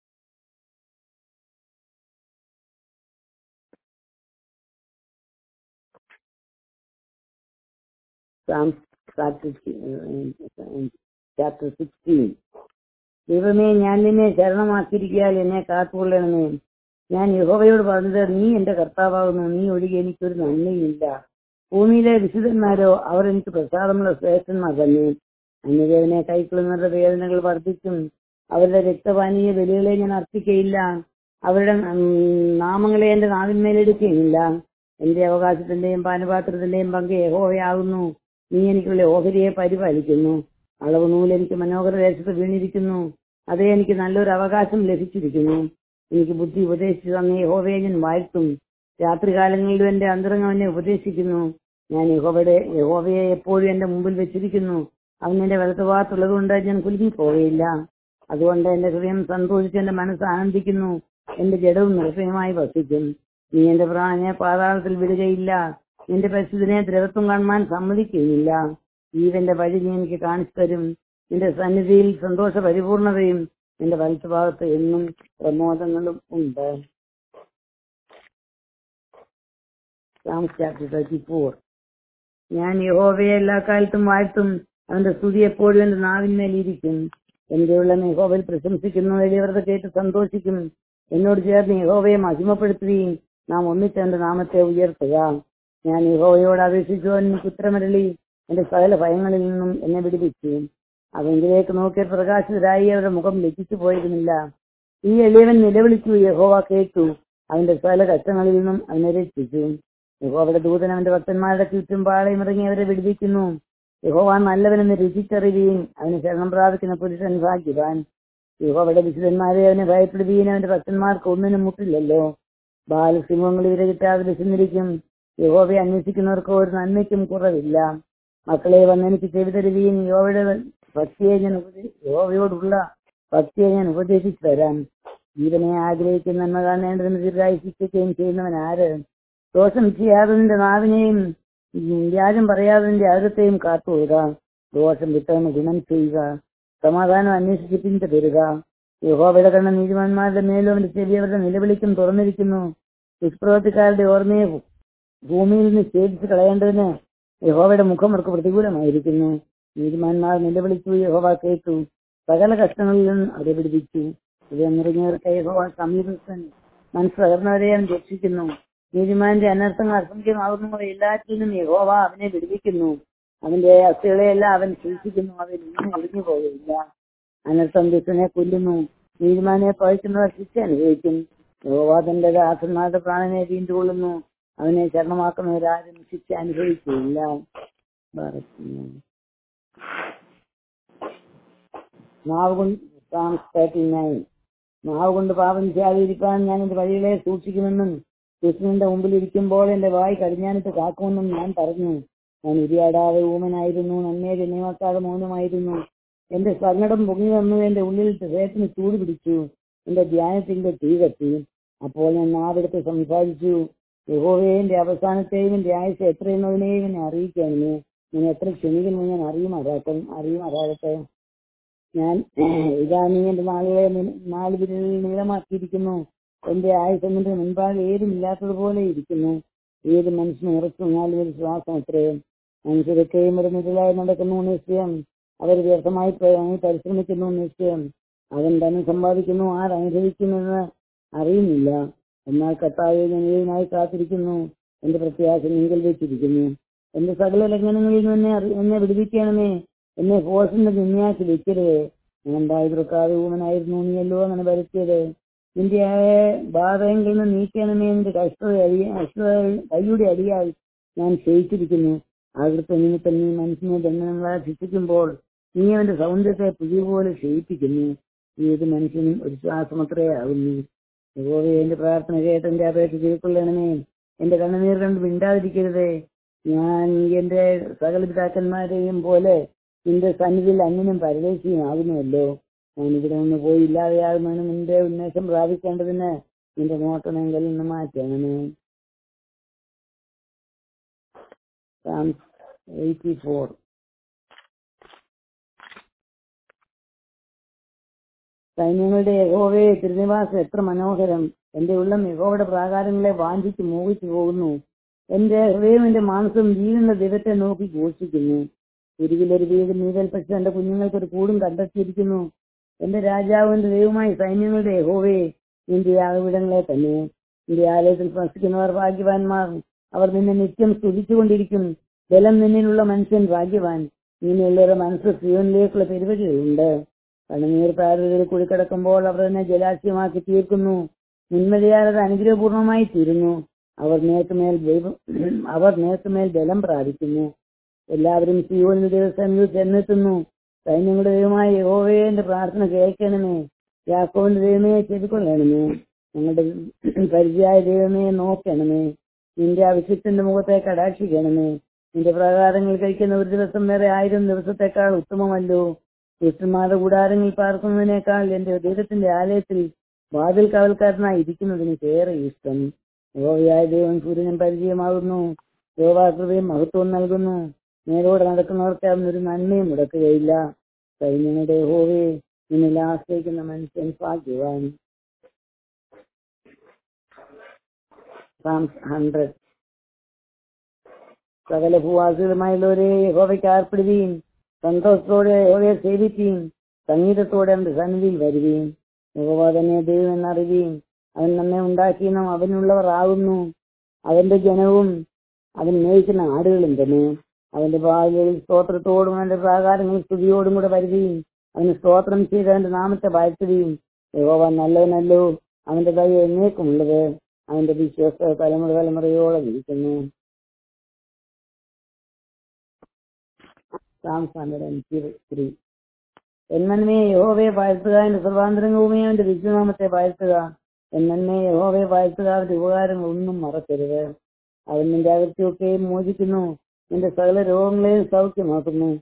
ചാപ്റ്റർ സിക്സ്റ്റീൻ ദൈവമേ ഞാൻ നിന്നെ ശരണമാക്കിയിരിക്കാൽ എന്നെ കാത്തുകൊള്ളണമേ ഞാൻ യഹോവയോട് പറഞ്ഞത് നീ എന്റെ കർത്താവാകുന്നു നീ ഒഴികെ എനിക്കൊരു നന്മയില്ല ഭൂമിയിലെ വിശുദ്ധന്മാരോ അവർ എനിക്ക് പ്രസാദമുള്ള ശ്രേഷ്ഠന്മാർ തന്നെ അന്യദേവനെ കൈക്കൊള്ളുന്നവരുടെ വേദനകൾ വർദ്ധിക്കും അവരുടെ രക്തപാനീയ ബലികളെ ഞാൻ അർപ്പിക്കയില്ല അവരുടെ ഉം, നാമങ്ങളെ എന്റെ നാവിന്മേലെടുക്കുകയില്ല എന്റെ അവകാശത്തിന്റെയും പാനപാത്രത്തിന്റെയും പങ്ക് യഹോവയാകുന്നു നീ എനിക്കുള്ള ഓഹരിയെ പരിപാലിക്കുന്നു അളവ് നൂല് എനിക്ക് മനോഹര ദേശത്ത് വീണിരിക്കുന്നു അതേ എനിക്ക് നല്ലൊരു അവകാശം ലഭിച്ചിരിക്കുന്നു എനിക്ക് ബുദ്ധി ഉപദേശിച്ചു തന്ന യഹോവയെ ഞാൻ വാഴ്ത്തും രാത്രികാലങ്ങളിലും എന്റെ അന്തരംഗം എന്നെ ഉപദേശിക്കുന്നു ഞാൻ യഹോവയുടെ യഹോവയെ എപ്പോഴും എന്റെ മുമ്പിൽ വെച്ചിരിക്കുന്നു അവൻ എന്റെ വലത്തുഭാഗത്തുള്ളത് കൊണ്ട് ഞാൻ കുലുങ്ങി പോവുകയില്ല അതുകൊണ്ട് എന്റെ ഹൃദയം സന്തോഷിച്ച് എന്റെ മനസ്സ് ആനന്ദിക്കുന്നു എന്റെ ജഡവും നിർഭയമായി വസിക്കും നീ എന്റെ പ്രാണനെ പാതാളത്തിൽ വിടുകയില്ല നിന്റെ പരിശുദ്ധനെ ദ്രവത്വം കാണുവാൻ സമ്മതിക്കുകയില്ല ജീവന്റെ വഴി നീ എനിക്ക് കാണിച്ചു തരും നിന്റെ സന്നിധിയിൽ സന്തോഷ പരിപൂർണതയും നിന്റെ വലത്തുഭാഗത്ത് എന്നും പ്രമോദങ്ങളും ഉണ്ട് ചാപ്റ്റർ തേർട്ടി ഫോർ ഞാൻ യഹോവയെ എല്ലാ കാലത്തും വാഴ്ത്തും അവന്റെ സ്തുതി എപ്പോഴും എന്റെ നാവിന്മേലിരിക്കും എന്റെ ഉള്ള യഹോവയിൽ പ്രശംസിക്കുന്നു എളിയവരുടെ കേട്ട് സന്തോഷിക്കും എന്നോട് ചേർന്ന് യഹോവയെ മഹിമപ്പെടുത്തുകയും നാം ഒന്നിച്ച് എന്റെ നാമത്തെ ഉയർത്തുക ഞാൻ യഹോവയോട് അപേക്ഷിച്ചു എനിക്ക് ഉത്തരമരളി എന്റെ സകല ഭയങ്ങളിൽ നിന്നും എന്നെ വിടുവിച്ചു അവങ്കിലേക്ക് നോക്കിയ പ്രകാശിതരായി അവരുടെ മുഖം ലജ്ജിച്ചു പോയിരുന്നില്ല ഈ എളിയവൻ നിലവിളിച്ചു യഹോവ കേട്ടു അവന്റെ സകല കഷ്ടങ്ങളിൽ നിന്നും അവനെ രക്ഷിച്ചു യഹോവയുടെ ദൂതൻ അവന്റെ ഭക്തന്മാരുടെ ചുറ്റും പാളയം ഇറങ്ങി അവരെ വിടുവിക്കുന്നു യഹോവ നല്ലവനെന്ന് രുചിച്ചറിയുകയും അവന് ശരണം പ്രാപിക്കുന്ന പുരുഷൻ ഭാഗ്യവാൻ യഹോവയുടെ വിശുദ്ധന്മാരെ അവനെ ഭയപ്പെടുകയും അവന്റെ ഭക്തന്മാർക്ക് ഒന്നിനും മുട്ടില്ലല്ലോ ബാലസിംഹങ്ങൾ ഇവരെ കിട്ടാതെ വിശന്നിരിക്കും യഹോവയെ അന്വേഷിക്കുന്നവർക്ക് ഒരു നന്മയ്ക്കും കുറവില്ല മക്കളെ വന്നെനിക്ക് ചെവി തരുകയും യഹോവയുടെ ഭക്തിയെ ഞാൻ ഉപദേ- യഹോവയോടുള്ള ഭക്തിയെ ഞാൻ ഉപദേശിച്ചു തരാം ജീവനെ ആഗ്രഹിക്കുന്ന നന്മ കാണേണ്ടതിന് ദീർഘായി ശിക്ഷിക്കുകയും ചെയ്യുന്നവൻ ആര് ദോഷം ചെയ്യാതെ നിന്റെ നാവിനെയും ഉം, വ്യാജം പറയാതെ നിന്റെ അകത്തെയും കാത്തുകൊള്ളുക ദോഷം വിട്ടവന് ഗുണം ചെയ്യുക സമാധാനം അന്വേഷിച്ച് പിന്തുടരുക യഹോവയുടെ കണ്ണ നീതിമാന്മാരുടെ മേലും അവന്റെ ചെവി അവരുടെ നിലവിളിക്കും തുറന്നിരിക്കുന്നു ദുഷ്പ്രവർത്തിക്കാരുടെ ഓർമ്മയെ ഭൂമിയിൽ നിന്ന് ഛേദിച്ച് കളയേണ്ടതിന് യഹോവയുടെ മുഖം അവർക്ക് പ്രതികൂലമായിരിക്കുന്നു നീതിമാന്മാർ നിലവിളിച്ചു യഹോവ കേട്ടു സകല കഷ്ടങ്ങളിൽ നിന്നും അവരെ പിടിപ്പിച്ചു ഇത് നിറഞ്ഞവർക്ക് യഹോവ സമീപസ്ഥൻ മനസ്സ് തകർന്നവരെ അവൻ രക്ഷിക്കുന്നു നീതിമാന്റെ അനർത്ഥങ്ങൾ അസംഖ്യമാകുന്നു എല്ലാറ്റിൽ നിന്നും യഹോവ അവനെ വിടുവിക്കുന്നു അവന്റെ അസ്ഥികളെയെല്ലാം അവൻ സൂക്ഷിക്കുന്നു അവൻ ഇന്നും ഒളിഞ്ഞു പോവുകയില്ല അനർത്ഥം ദുഷ്ടനെ കൊല്ലുന്നു നീതിമാനെ പഴിക്കുന്നവർ ശിക്ഷ അനുഭവിക്കും യഹോവ തന്റെ ദാസന്മാരുടെ പ്രാണനെ വീണ്ടുകൊള്ളുന്നു അവനെ ശരണമാക്കുന്നവരാരും ശിക്ഷ അനുഭവിക്കുകയില്ല ബാറക്കുന്നു. നാവ് കൊണ്ട് തേർട്ടി നയൻ നാവ് കൊണ്ട് പാപം ചെയ്യാതിരിക്കാൻ ഞാൻ എന്റെ വഴികളെ സൂക്ഷിക്കുമെന്നും കൃഷ്ണന്റെ മുമ്പിൽ ഇരിക്കുമ്പോൾ എന്റെ വായി കടിഞ്ഞാനിട്ട് കാക്കുമെന്നും ഞാൻ പറഞ്ഞു ഞാൻ ഉരിയാടാതെ ഊമനായിരുന്നു നന്മയെ ഗണ്യമാക്കാതെ മൗനമായിരുന്നു എന്റെ സങ്കടം പൊങ്ങി വന്നു എന്റെ ഉള്ളിൽ ഹൃദയത്തിന് ചൂട് പിടിച്ചു എന്റെ ധ്യാനത്തിന്റെ തീ കത്തി അപ്പോൾ ഞാൻ നാവെടുത്ത് സംസാരിച്ചു യഹോവയെ എന്റെ അവസാനത്തെയും എന്റെ ആയുസ് എത്രയെന്നതിനെയും എന്നെ അറിയിക്കാമെന്ന് ഞാൻ എത്ര ക്ഷണിക്കുന്നു ഞാൻ അറിയുമാറാട്ടെ അറിയുമാറാകട്ടെ ഞാൻ ഇതാ നീ എന്റെ നാളുകളെ നി- നാല് വിരലിൽ നീളമാക്കിയിരിക്കുന്നു എന്റെ ആയുസ് എന്നിട്ട് മുൻപാകെ ഏതും ഇല്ലാത്തതുപോലെ ഇരിക്കുന്നു ഏത് മനുഷ്യനും ഉറച്ചു നാല് പേര് ശ്വാസം എത്രയും മനുഷ്യരൊക്കെയും ഒരു നിഴലായി നടക്കുന്നു നിശ്ചയം അവർ വ്യർത്ഥമായി പ്ര- പരിശ്രമിക്കുന്നു നിശ്ചയം അവൻ ധനം സമ്പാദിക്കുന്നു ആർ അനുഭവിക്കുമെന്ന് അറിയുന്നില്ല എന്നാൽ കർത്താവെ ഞാൻ ഏതിനായി കാത്തിരിക്കുന്നു എന്റെ പ്രത്യാശ നീങ്കൽ വെച്ചിരിക്കുന്നു എന്റെ സകല ലംഘനങ്ങളിൽ നിന്ന് എന്നെ അറി- എന്നെ വിടുവിക്കണമേ എന്നെ ഫോഴ്സിന്റെ നിന്യാക്കി വെക്കരുത് ഞാൻ വായുപ്രക്കാതെ ഊമനായിരുന്നു നീയല്ലോ അങ്ങനെ വരുത്തിയത് നിന്റെ ബാധയെങ്കിൽ നിന്ന് നീക്കണമേ എന്റെ കഷ്ടത അടിയ കഷ്ടത കൈയുടെ അടിയായി ഞാൻ ക്ഷയിച്ചിരിക്കുന്നു ആകൃത്ത നിമിത്തം നീ മനുഷ്യനെ ദണ്ഡനങ്ങളാൽ ശിക്ഷിക്കുമ്പോൾ നീ അവന്റെ സൗന്ദര്യത്തെ പുതിയ പോലെ ക്ഷയിപ്പിക്കുന്നു ഏത് മനുഷ്യനും ഒരു ശ്വാസമത്രേ ആകുന്നു യഹോവേ എന്റെ പ്രാർത്ഥന കേട്ട് എന്റെ അപേക്ഷ തിരുക്കൊള്ളണമേ എന്റെ കണ്ണുനീർ കണ്ട് മിണ്ടാതിരിക്കരുതേ ഞാൻ എന്റെ സകല പിതാക്കന്മാരെയും പോലെ നിന്റെ സന്നിധിയിൽ അന്യനും പരദേശിയും ആകുന്നുവല്ലോ ഞാൻ ഇവിടെ നിന്ന് പോയി ഇല്ലാതെയാകുന്നതിന് മുൻപേ ഉന്മേഷം പ്രാപിക്കേണ്ടതിന് നിന്റെ നോട്ടമെങ്കിൽ നിന്ന് മാറ്റണമേ എയ്റ്റി ഫോർ സൈന്യങ്ങളുടെ യഹോവയെ തിരുനിവാസം എത്ര മനോഹരം എന്റെ ഉള്ളം യഹോവയുടെ പ്രാകാരങ്ങളെ വാഞ്ചിച്ച് മോഹിച്ചു പോകുന്നു എന്റെ ഹൃദയം എന്റെ മാംസം ജീവനുള്ള ദൈവത്തെ നോക്കി ഘോഷിക്കുന്നു ഉരുവിലൊരു വീട് നീതൽ പക്ഷെ എന്റെ കുഞ്ഞുങ്ങൾക്ക് ഒരു കൂടും കണ്ടെത്തിയിരിക്കുന്നു എന്റെ രാജാവിന്റെ ദൈവമായി സൈന്യങ്ങളുടെ യഹോവയെ നിന്റെ യാഗവിടങ്ങളെ തന്നെ നിന്റെ ആലയത്തിൽ വസിക്കുന്നവർ ഭാഗ്യവാന്മാർ അവർ നിന്നെ നിത്യം സ്തുതിച്ചുകൊണ്ടിരിക്കും ബലം നിന്നിലുള്ള മനുഷ്യൻ ഭാഗ്യവാൻ ഇങ്ങനെയുള്ളവരുടെ മനസ്സ് സിയോനിലേക്കുള്ള പെരുവഴികളുണ്ട് കണ്ണുനീർ താരതയിൽ കൂടി കിടക്കുമ്പോൾ അവർ തന്നെ ജലാശയമാക്കി തീർക്കുന്നു നിന്മതയാൽ അത് അനുഗ്രഹപൂർണമായി തീരുന്നു അവർ നേർക്കുമേൽ ദൈവം അവർ നേർക്കുമേൽ ബലം പ്രാപിക്കുന്നു എല്ലാവരും സിയോനിൽ ദിവസം ചെന്നെത്തുന്നു സൈന്യങ്ങളുടെ ദൈവമായ യഹോവയെ എന്റെ പ്രാർത്ഥന കേൾക്കണമേ യാക്കോവിന്റെ ദൈവമേ ചെവിക്കൊള്ളണമേ ഞങ്ങളുടെ പരിചയായ ദൈവമേ നോക്കണമേ നിന്റെ അഭിഷിക്തന്റെ മുഖത്തെ കടാക്ഷിക്കണമേ നിന്റെ പ്രകാരങ്ങൾ കഴിക്കുന്ന ഒരു ദിവസം വേറെ ആയിരം ദിവസത്തെക്കാൾ ഉത്തമമല്ലോ ദുഷ്ടന്മാരുടെ കൂടാരങ്ങളിൽ പാർക്കുന്നതിനേക്കാൾ എന്റെ ദൈവത്തിന്റെ ആലയത്തിൽ വാതിൽ കാവൽക്കാരനായി ഇരിക്കുന്നതിന് ഏറെ ഇഷ്ടം യോവയായ ദൈവം സൂര്യനും പരിചയമാകുന്നു യോവാകൃതയും മഹത്വം നൽകുന്നു നേരോടെ നടക്കുന്നവർക്ക് അവനൊരു നന്മയും മുടക്കുകയില്ല സൈന്യങ്ങളുടെ ഹോവേ നിന്നിൽ ആശ്രയിക്കുന്ന മനുഷ്യൻ ഭാഗ്യവാൻ ഹൺഡ്രഡ് സകല ഭൂവാസികളുമായുള്ളവരെ യഹോവയ്ക്ക് ആർപ്പിടുകയും സന്തോഷത്തോടെ യഹോവയെ സേവിക്കുകയും സംഗീതത്തോടെ അവന്റെ സന്നിധിയിൽ വരികയും യഹോവ തന്നെ ദൈവം എന്നറിയുകയും അവൻ നമ്മെ ഉണ്ടാക്കിയെന്നും അവനുള്ളവർ ആകുന്നു അവന്റെ ജനവും അവൻ മേയിക്കുന്ന ആടുകളും തന്നെ അവന്റെ ബാലുകളിൽ സ്തോത്രത്തോടും അവന്റെ പ്രാകാരങ്ങളിൽ സ്തുതിയോടും കൂടെ വരികയും അവന് സ്തോത്രം ചെയ്ത് അവന്റെ നാമത്തെ വാഴ്ത്തുകയും യഹോവ നല്ലവനല്ലോ അവന്റെ ദയ എന്നേക്കുമുള്ളത് അവന്റെ വിശ്വാസ തലമുറ തലമുറയോളം ഇരിക്കുന്നു Psalms 103. എന്നന്മയെ യഹോവയെ വാഴ്ത്തുക എന്റെ സർവാന്തരംഗവുമേ അവന്റെ വിശ്വനാമത്തെ വാഴ്ത്തുക എന്നന്മയെ യഹോവയെ വാഴ്ത്തുക അവന്റെ ഉപകാരങ്ങൾ ഒന്നും മറക്കരുത് അവൻ നിന്റെ അകത്തൊക്കെയും മോചിക്കുന്നു നിന്റെ സകല രോഗങ്ങളെയും സൗഖ്യമാക്കുന്നു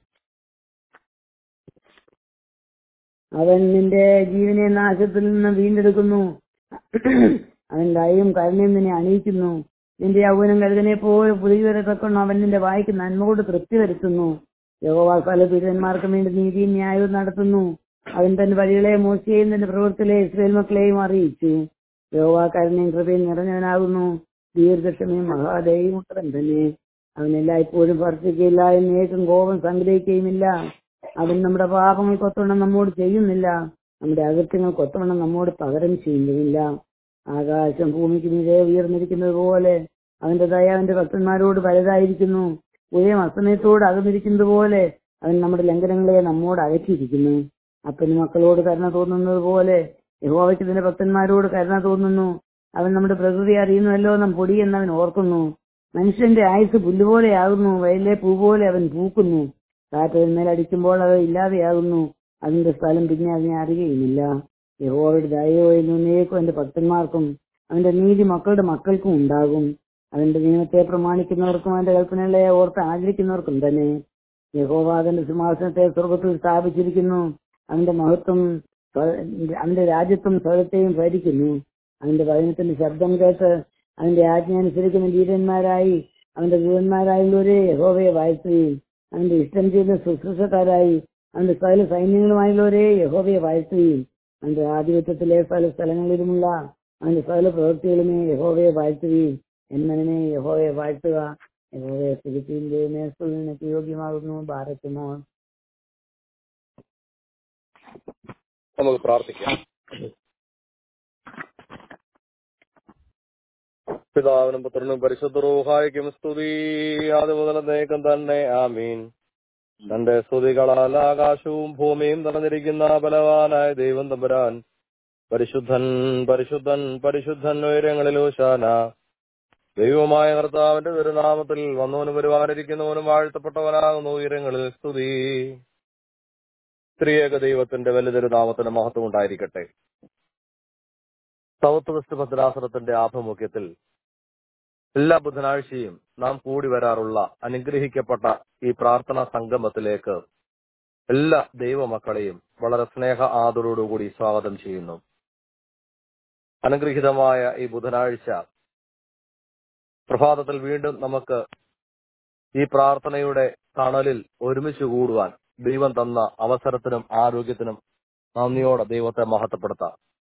അവൻ നിന്റെ ജീവനെ നാശത്തിൽ നിന്ന് വീണ്ടെടുക്കുന്നു അവൻ ദയയും കരുണയും നിന്നെ അണിയിക്കുന്നു നിന്റെ യൗവനം കരുതനെ പോലെ പുതിയ വരത്തക്കൊണ്ട് അവൻ നിന്റെ വായിക്ക് നന്മ കൊണ്ട് തൃപ്തി വരുത്തുന്നു യഹോവ പല ദുരിതന്മാർക്കും വേണ്ടി നീതിയും ന്യായവും നടത്തുന്നു അവൻ തന്റെ വഴികളെ മോശയെയും തന്റെ പ്രവൃത്തിയിലെ ഇസ്രയേൽ മക്കളെയും അറിയിച്ചു യഹോവ കരുണയും കൃപയും നിറഞ്ഞവനാകുന്നു ദീർഘക്ഷമയും മഹാദയും ഉത്തരം തന്നെ അവൻ എല്ലായ്പ്പോഴും ഭർത്തിക്കയില്ല എന്നേക്കും കോപം സംഗ്രഹിക്കുകയുമില്ല അവൻ നമ്മുടെ പാപങ്ങൾ കൊത്തവണ്ണം നമ്മോട് ചെയ്യുന്നില്ല നമ്മുടെ അകൃത്യങ്ങൾ കൊത്തവണ്ണം നമ്മോട് പകരം ചെയ്യുന്നില്ല ആകാശം ഭൂമിക്ക് മീതെ ഉയർന്നിരിക്കുന്നത് പോലെ അവന്റെ ദയ അവന്റെ ഭക്തന്മാരോട് വലുതായിരിക്കുന്നു ഉദയം അസ്തമയത്തോട് അകന്നിരിക്കുന്നത് പോലെ അവൻ നമ്മുടെ ലംഘനങ്ങളെ നമ്മോട് അകറ്റിയിരിക്കുന്നു അപ്പന് മക്കളോട് കരുണ തോന്നുന്നത് പോലെ യഹോവയ്ക്ക് ഇതിന്റെ ഭക്തന്മാരോട് കരുണ തോന്നുന്നു അവൻ നമ്മുടെ പ്രകൃതി അറിയുന്നുവല്ലോ നാം പൊടി എന്നവൻ ഓർക്കുന്നു മനുഷ്യന്റെ ആയുസ് പുല്ലുപോലെയാകുന്നു വയലിലെ പൂ പോലെ അവൻ പൂക്കുന്നു കാറ്റ് മേൽ അടിക്കുമ്പോൾ അത് ഇല്ലാതെയാകുന്നു അതിന്റെ സ്ഥലം പിന്നെ അതിനെ അറിയുകയുമില്ല യഹോവയുടെ ദയോ എന്നേക്കും അവന്റെ ഭക്തന്മാർക്കും അവന്റെ നീതി മക്കളുടെ മക്കൾക്കും ഉണ്ടാകും അവന്റെ നിയമത്തെ പ്രമാണിക്കുന്നവർക്കും അവന്റെ കൽപ്പനകളെ ഓർത്ത് ആചരിക്കുന്നവർക്കും തന്നെ യഹോവ അവന്റെ സിംഹാസനത്തെ സ്വർഗത്തിൽ സ്ഥാപിച്ചിരിക്കുന്നു അവന്റെ മഹത്വം അവന്റെ രാജ്യത്വം സ്ഥലത്തെയും ഭരിക്കുന്നു അവന്റെ വചനത്തിന്റെ ശബ്ദം കേട്ട് അവന്റെ ആജ്ഞ അനുസരിക്കുന്ന വീരന്മാരായി അവന്റെ ദൂതന്മാരായുള്ളവരെ യഹോവയെ വാഴ്ത്തുകയും അവന്റെ ഇഷ്ടം ചെയ്ത ശുശ്രൂഷക്കാരായി അവന്റെ സകല സൈന്യങ്ങളുമായുള്ളവരെ യഹോവയെ വാഴ്ത്തുകയും അവന്റെ ആധിപത്യത്തിലെ പല സ്ഥലങ്ങളിലുമുള്ള അവന്റെ സകല പ്രവൃത്തികളുമേ യഹോവയെ വാഴ്ത്തുകയും എന്നതിനെ യഹോവയെ വാഴ്ത്തുക യഹോവയെ ഫിലിപ്പീന്റെ മേസ്തുലിനൊക്കെ യോഗ്യമാകുന്നു ഭാരത്തുമോ നമുക്ക് പ്രാർത്ഥിക്കാം പിതാവിനും പുത്രനും പരിശുദ്ധ റൂഹായിക്കും സ്തുതി അത് മുതൽ നേക്കം തന്നെ ആമീൻ തന്റെ സ്തുതികളാൽ ആകാശവും ഭൂമിയും നിറഞ്ഞിരിക്കുന്ന ബലവാനായ ദൈവം തമ്പുരാൻ പരിശുദ്ധൻ പരിശുദ്ധൻ പരിശുദ്ധൻ ഉയരങ്ങളിലൂശാന ദൈവമായ കർത്താവിന്റെ തിരുനാമത്തിൽ വന്നവനും വരുവാനിരിക്കുന്നവനും വാഴ്ത്തപ്പെട്ടവനാകുന്നു ഉയരങ്ങളിൽ സ്തുതി സ്ത്രീയേക ദൈവത്തിന്റെ വലിയ തിരുനാമത്തിന് മഹത്വം ഉണ്ടായിരിക്കട്ടെ സൗത്ത് വെസ്റ്റ് ഭദ്രാസനത്തിന്റെ ആഭിമുഖ്യത്തിൽ എല്ലാ ബുധനാഴ്ചയും നാം കൂടി വരാറുള്ള അനുഗ്രഹിക്കപ്പെട്ട ഈ പ്രാർത്ഥനാ സംഗമത്തിലേക്ക് എല്ലാ ദൈവമക്കളെയും വളരെ സ്നേഹ ആദരോടുകൂടി സ്വാഗതം ചെയ്യുന്നു അനുഗ്രഹീതമായ ഈ ബുധനാഴ്ച പ്രഭാതത്തിൽ വീണ്ടും നമുക്ക് ഈ പ്രാർത്ഥനയുടെ തണലിൽ ഒരുമിച്ച് കൂടുവാൻ ദൈവം തന്ന അവസരത്തിനും ആരോഗ്യത്തിനും നന്ദിയോടെ ദൈവത്തെ മഹത്വപ്പെടുത്താം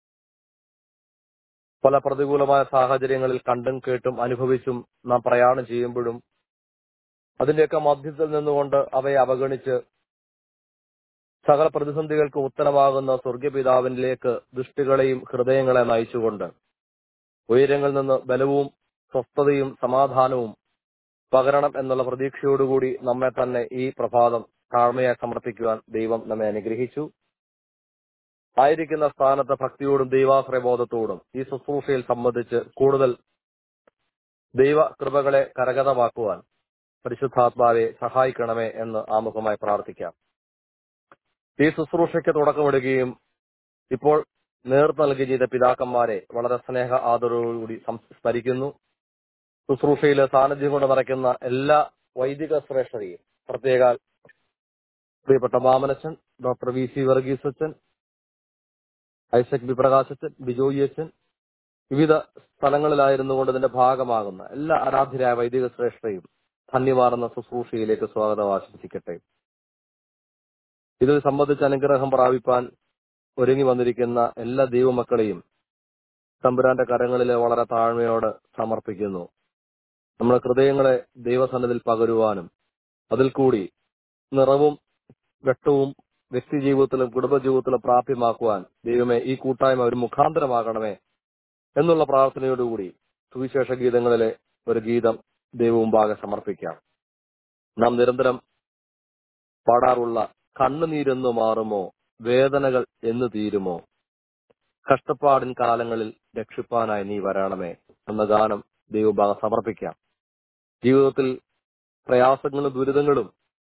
പല പ്രതികൂലമായ സാഹചര്യങ്ങളിൽ കണ്ടും കേട്ടും അനുഭവിച്ചും നാം പ്രയാണം ചെയ്യുമ്പോഴും അതിന്റെയൊക്കെ മധ്യത്തിൽ നിന്നുകൊണ്ട് അവയെ അവഗണിച്ച് സകല പ്രതിസന്ധികൾക്ക് ഉത്തരമാകുന്ന സ്വർഗപിതാവിനിലേക്ക് ദൃഷ്ടികളെയും ഹൃദയങ്ങളെ നയിച്ചുകൊണ്ട് ഉയരങ്ങളിൽ നിന്ന് ബലവും സ്വസ്ഥതയും സമാധാനവും പകരണം എന്നുള്ള പ്രതീക്ഷയോടുകൂടി നമ്മെ തന്നെ ഈ പ്രഭാതം താഴ്മയായി സമർപ്പിക്കുവാൻ ദൈവം നമ്മെ അനുഗ്രഹിച്ചു ആയിരിക്കുന്ന സ്ഥാനത്ത് ഭക്തിയോടും ദൈവാശ്രയബോധത്തോടും ഈ ശുശ്രൂഷയിൽ സംബന്ധിച്ച് കൂടുതൽ ദൈവ കൃപകളെ കരഗതമാക്കുവാൻ പരിശുദ്ധാത്മാവെ സഹായിക്കണമേ എന്ന് ആമുഖമായി പ്രാർത്ഥിക്കാം ഈ ശുശ്രൂഷയ്ക്ക് തുടക്കമിടുകയും ഇപ്പോൾ നേതൃത്വം നൽകി ചെയ്ത പിതാക്കന്മാരെ വളരെ സ്നേഹ ആദരവോടുകൂടി സ്മരിക്കുന്നു ശുശ്രൂഷയിൽ സാന്നിധ്യം കൊണ്ട് നിറയ്ക്കുന്ന എല്ലാ വൈദിക ശ്രേഷ്ഠരെയും പ്രത്യേക പ്രിയപ്പെട്ട മാമനച്ചൻ ഡോക്ടർ വി സി വർഗീസ് അച്ഛൻ ഐസക് ബി പ്രകാശച്ചൻ ബിജോയി അച്ഛൻ വിവിധ സ്ഥലങ്ങളിലായിരുന്നു കൊണ്ട് ഇതിന്റെ ഭാഗമാകുന്ന എല്ലാ ആരാധ്യരായ വൈദിക ശ്രേഷ്ഠയും ധന്യമാർന്ന ശുശ്രൂഷയിലേക്ക് സ്വാഗതം ആശംസിക്കട്ടെ ഇത് സംബന്ധിച്ച് അനുഗ്രഹം പ്രാപിപ്പാൻ ഒരുങ്ങി വന്നിരിക്കുന്ന എല്ലാ ദൈവമക്കളെയും തമ്പുരാന്റെ കരങ്ങളിൽ വളരെ താഴ്മയോടെ സമർപ്പിക്കുന്നു നമ്മുടെ ഹൃദയങ്ങളെ ദൈവസന്നതിൽ പകരുവാനും അതിൽ കൂടി നിറവും വെട്ടവും വ്യക്തി ജീവിതത്തിലും കുടുംബജീവിതത്തിലും പ്രാപ്യമാക്കുവാൻ ദൈവമേ ഈ കൂട്ടായ്മ ഒരു മുഖാന്തരമാകണമേ എന്നുള്ള പ്രാർത്ഥനയോടുകൂടി സുവിശേഷ ഗീതങ്ങളിലെ ഒരു ഗീതം ദൈവമുമ്പാകെ സമർപ്പിക്കാം നാം നിരന്തരം പാടാറുള്ള കണ്ണുനീരെന്നു മാറുമോ വേദനകൾ എന്ന് തീരുമോ കഷ്ടപ്പാടിൻ കാലങ്ങളിൽ രക്ഷിപ്പാനായി നീ വരണമേ എന്ന ഗാനം ദൈവഭാഗം സമർപ്പിക്കാം ജീവിതത്തിൽ പ്രയാസങ്ങളും ദുരിതങ്ങളും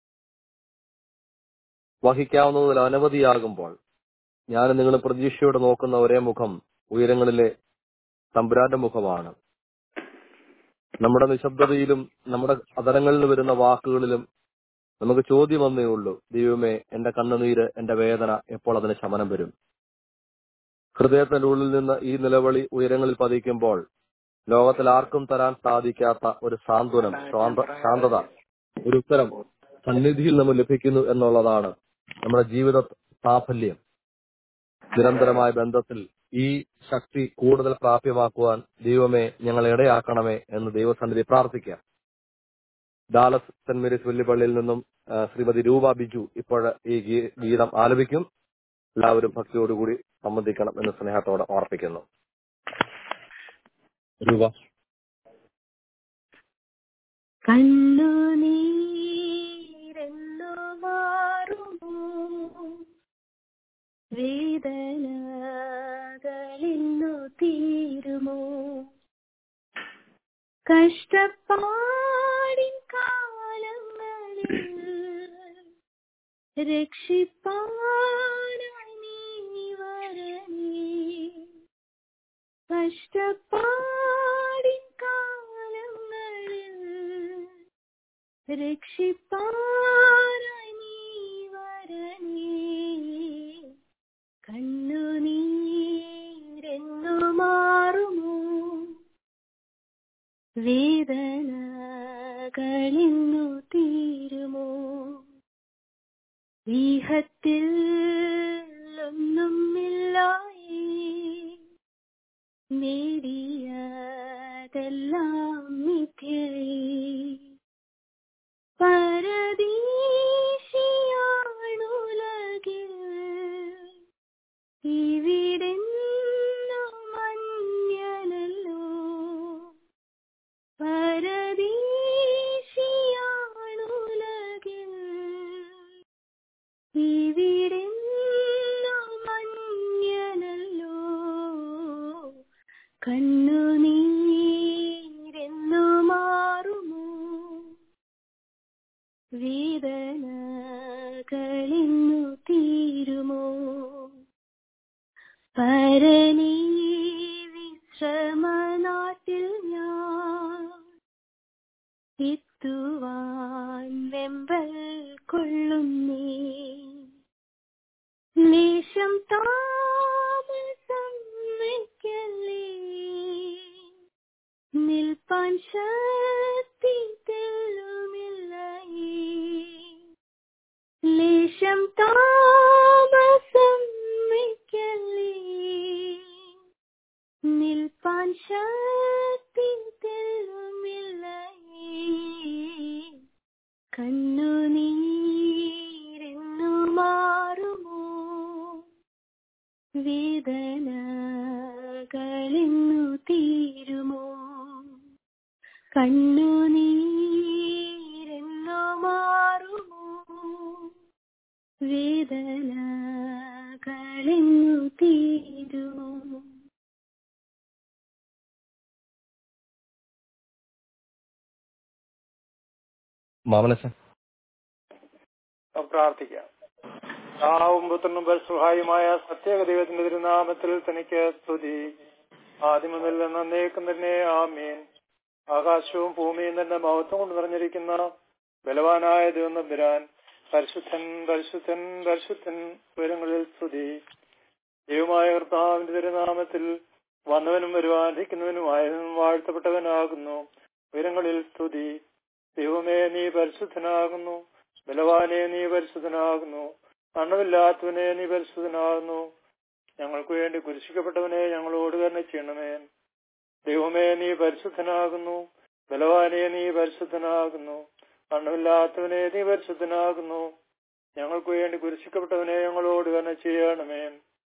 വഹിക്കാവുന്നതിൽ അനവധിയാകുമ്പോൾ ഞാൻ നിങ്ങൾ പ്രതീക്ഷയോടെ നോക്കുന്ന ഒരേ മുഖം ഉയരങ്ങളിലെ തമ്പുരാന്റെ മുഖമാണ് നമ്മുടെ നിശബ്ദതയിലും നമ്മുടെ അതരങ്ങളിൽ വരുന്ന വാക്കുകളിലും നമുക്ക് ചോദ്യം വന്നേ ഉള്ളൂ ദൈവമേ എന്റെ കണ്ണുനീര് എന്റെ വേദന എപ്പോൾ അതിന് ശമനം വരും ഹൃദയത്തിന്റെ ഉള്ളിൽ നിന്ന് ഈ നിലവിളി ഉയരങ്ങളിൽ പതിക്കുമ്പോൾ ലോകത്തിൽ ആർക്കും തരാൻ സാധിക്കാത്ത ഒരു സാന്ത്വനം ശാന്ത ശാന്തത ഒരു ഉത്തരം സന്നിധിയിൽ നമ്മൾ ലഭിക്കുന്നു എന്നുള്ളതാണ് നമ്മുടെ ജീവിത സാഫല്യം നിരന്തരമായ ബന്ധത്തിൽ ഈ ശക്തി കൂടുതൽ പ്രാപ്യമാക്കുവാൻ ദൈവമേ ഞങ്ങളെ ഇടയാക്കണമേ എന്ന് ദൈവസന്നിധി പ്രാർത്ഥിക്കാം ഡാലസ് സെന്റ് മേരീസ് വെല്ലിപ്പള്ളിയിൽ നിന്നും ആ, ശ്രീമതി രൂപ ബിജു ഇപ്പോൾ ഈ ഗീ- ഗീതം ആലപിക്കും എല്ലാവരും ഭക്തിയോടുകൂടി സംബന്ധിക്കണം എന്ന് സ്നേഹത്തോടെ ഓർപ്പിക്കുന്നു രൂപ കണ്ണുനീരെന്നു മാറുമോ വേദനകളിന്നു തീരുമോ കഷ്ടപ്പാടിൻ കാലങ്ങളിൽ രക്ഷിപ്പാനായി നീ വരണേ കഷ്ടപ്പാടിൻ കാലങ്ങളിൽ രക്ഷിപ്പാനായി നീ വരണേ കണ്ണുനീരെന്നു മാറുമോ വേദനകളിന്നു തീരുമോ ഈഹത്തിൽ ഒന്നുമില്ലായി നേടിയതെല്ലാം മിഥ്യയി പരദീശിയാണുലകിൽ ഇവിടെന്നു മഞ്ഞനല്ലോ പരദീശിയാണുലകിൽ ഇവിടെന്നു മഞ്ഞനല്ലോ കണ്ണുനീരെന്നു മാറുമോ വേദനകളിന്നു തീരുമോ പരനീ വിശ്രമനാട്ടിൽ ഞാൻ എത്തുവാൻ വെമ്പൽ കൊള്ളുന്നേ ലേശം താമസം വയ്ക്കല്ലേ നിൽപ്പാൻ ശക്തി തെല്ലുമില്ലയേ ലേശം താമസം വയ്ക്കല്ലേ നിൽപ്പാൻ ശക്തി തെല്ലുമില്ലയേ കണ്ണുനീരെന്നു മാറുമോ വേദനകളെന്നു തീരുമോ കണ്ണുനീരെന്നു മാറുമോ വേദനകളെന്നു തീരുമോ മാമനസൻ നമുക്ക് പ്രാർത്ഥിക്കാം ആവും പുത്രനും പരിസുഹായുമായ സത്യേക ദൈവത്തിന്റെ തിരുനാമത്തിൽ തനിക്ക് സ്തുതി ആദ്യം മുതൽ നന്നേക്കും തന്നെ ആമീൻ ആകാശവും ഭൂമിയും തന്നെ മഹത്വം കൊണ്ട് നിറഞ്ഞിരിക്കുന്ന ബലവാനായ ദൈവം തമ്പുരാൻ പരിശുദ്ധൻ പരിശുദ്ധൻ പരിശുദ്ധൻ ഉയരങ്ങളിൽ സ്തുതി ദൈവമായ കർത്താവിന്റെ തിരുനാമത്തിൽ വന്നവനും വരുവാനിരിക്കുന്നവനുമായവനും വാഴ്ത്തപ്പെട്ടവനാകുന്നു ഉയരങ്ങളിൽ സ്തുതി ദൈവമേ നീ പരിശുദ്ധനാകുന്നു ബലവാനെ നീ പരിശുദ്ധനാകുന്നു അണ്ണമില്ലാത്തവനെ നീ പരിശുദ്ധനാകുന്നു ഞങ്ങൾക്ക് വേണ്ടി കുരിശിക്കപ്പെട്ടവനെ ഞങ്ങളോട് തന്നെ ചെയ്യണമേ ദൈവമേ നീ പരിശുദ്ധനാകുന്നു ബലവാനെ നീ പരിശുദ്ധനാകുന്നു അണ്ണമില്ലാത്തവനെ നീ പരിശുദ്ധനാകുന്നു ഞങ്ങൾക്ക് വേണ്ടി കുരിശിക്കപ്പെട്ടവനെ ഞങ്ങളോട് തന്നെ ചെയ്യണമേ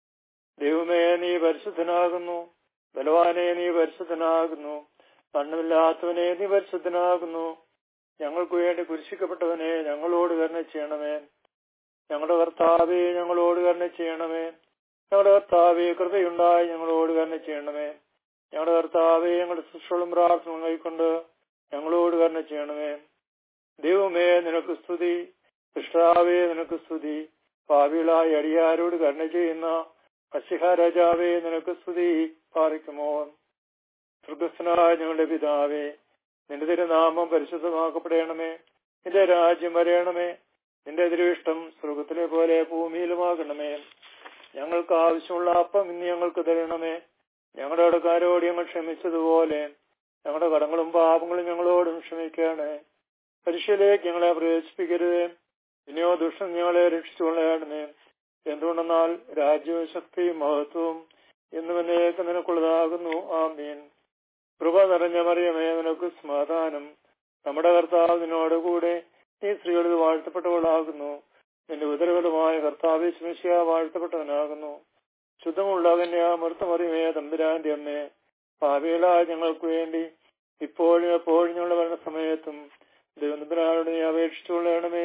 ദൈവമേ നീ പരിശുദ്ധനാകുന്നു ബലവാനെ നീ പരിശുദ്ധനാകുന്നു കണ്ണുമില്ലാത്തവനെ നീ പരിശുദ്ധനാകുന്നു ഞങ്ങൾക്ക് വേണ്ടി കുരിശിക്കപ്പെട്ടവനെ ഞങ്ങളോട് കരുണ ചെയ്യണമേ ഞങ്ങളുടെ കർത്താവെ ഞങ്ങളോട് കരുണ ചെയ്യണമേ ഞങ്ങളുടെ കർത്താവെ കൃപയുണ്ടായി ഞങ്ങളോട് കരുണ ചെയ്യണമേ ഞങ്ങളുടെ കർത്താവെ ഞങ്ങളുടെ ശുശ്രൂഷകളും പ്രാർത്ഥനകളും കൈക്കൊണ്ട് ഞങ്ങളോട് കരുണ ചെയ്യണമേ ദൈവമേ നിനക്ക് സ്തുതി കൃഷ്ണാവേ നിനക്ക് സ്തുതി പാവികളായ അടിയാരോട് കരുണ ചെയ്യുന്ന കശിഹ രാജാവേ നിനക്ക് സ്തുതി പാറിക്കുമോ സ്വർഗസ്നായ ഞങ്ങളുടെ പിതാവേ നിന്റെ തിരുനാമം പരിശുദ്ധമാക്കപ്പെടണമേ നിന്റെ രാജ്യം വരയണമേ നിന്റെ തിരുവിഷ്ടം സ്വർഗത്തിലെ പോലെ ഭൂമിയിലുമാകണമേ ഞങ്ങൾക്ക് ആവശ്യമുള്ള അപ്പം ഇന്ന് ഞങ്ങൾക്ക് തരണമേ ഞങ്ങളുടെ കടക്കാരോട് ഞങ്ങൾ ക്ഷമിച്ചതുപോലെ ഞങ്ങളുടെ കടങ്ങളും പാപങ്ങളും ഞങ്ങളോടും ക്ഷമിക്കണേ പരീക്ഷയിലേക്ക് ഞങ്ങളെ പ്രവേശിപ്പിക്കരുതേ ഇനിയോ ദുഷ്ടം ഞങ്ങളെ രക്ഷിച്ചുകൊള്ളണമേ എന്തുകൊണ്ടെന്നാൽ രാജ്യവും ശക്തിയും മഹത്വവും എന്നുവന്നേക്ക് നിനക്കുള്ളതാകുന്നു ആമീൻ കൃപ നിറഞ്ഞ മറിയമേ നിനക്ക് സമാധാനം നമ്മുടെ കർത്താവ് നിന്നോടുകൂടെ നീ സ്ത്രീകളിൽ വാഴ്ത്തപ്പെട്ടവളാകുന്നു നിന്റെ ഉദരഫലമായ കർത്താവ് ശിമശിയ വാഴ്ത്തപ്പെട്ടവനാകുന്നു ശുദ്ധമുള്ള കന്യ മൃത്തമറിയമേ തമ്പുരാന്റെ അമ്മേ ഭാവികളായ ഞങ്ങൾക്ക് വേണ്ടി ഇപ്പോഴും എപ്പോഴും ഞങ്ങളുടെ ഭരണ സമയത്തും ദൈവനമ്പുരാനോട് നീ അപേക്ഷിച്ചുകൊള്ളണമേ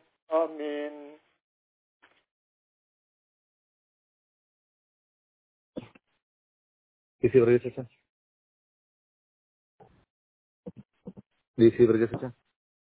ആമീൻ ഡി സി വർഗീസ് അച്ഛൻ ഡി സി വർഗീസ് അച്ഛൻ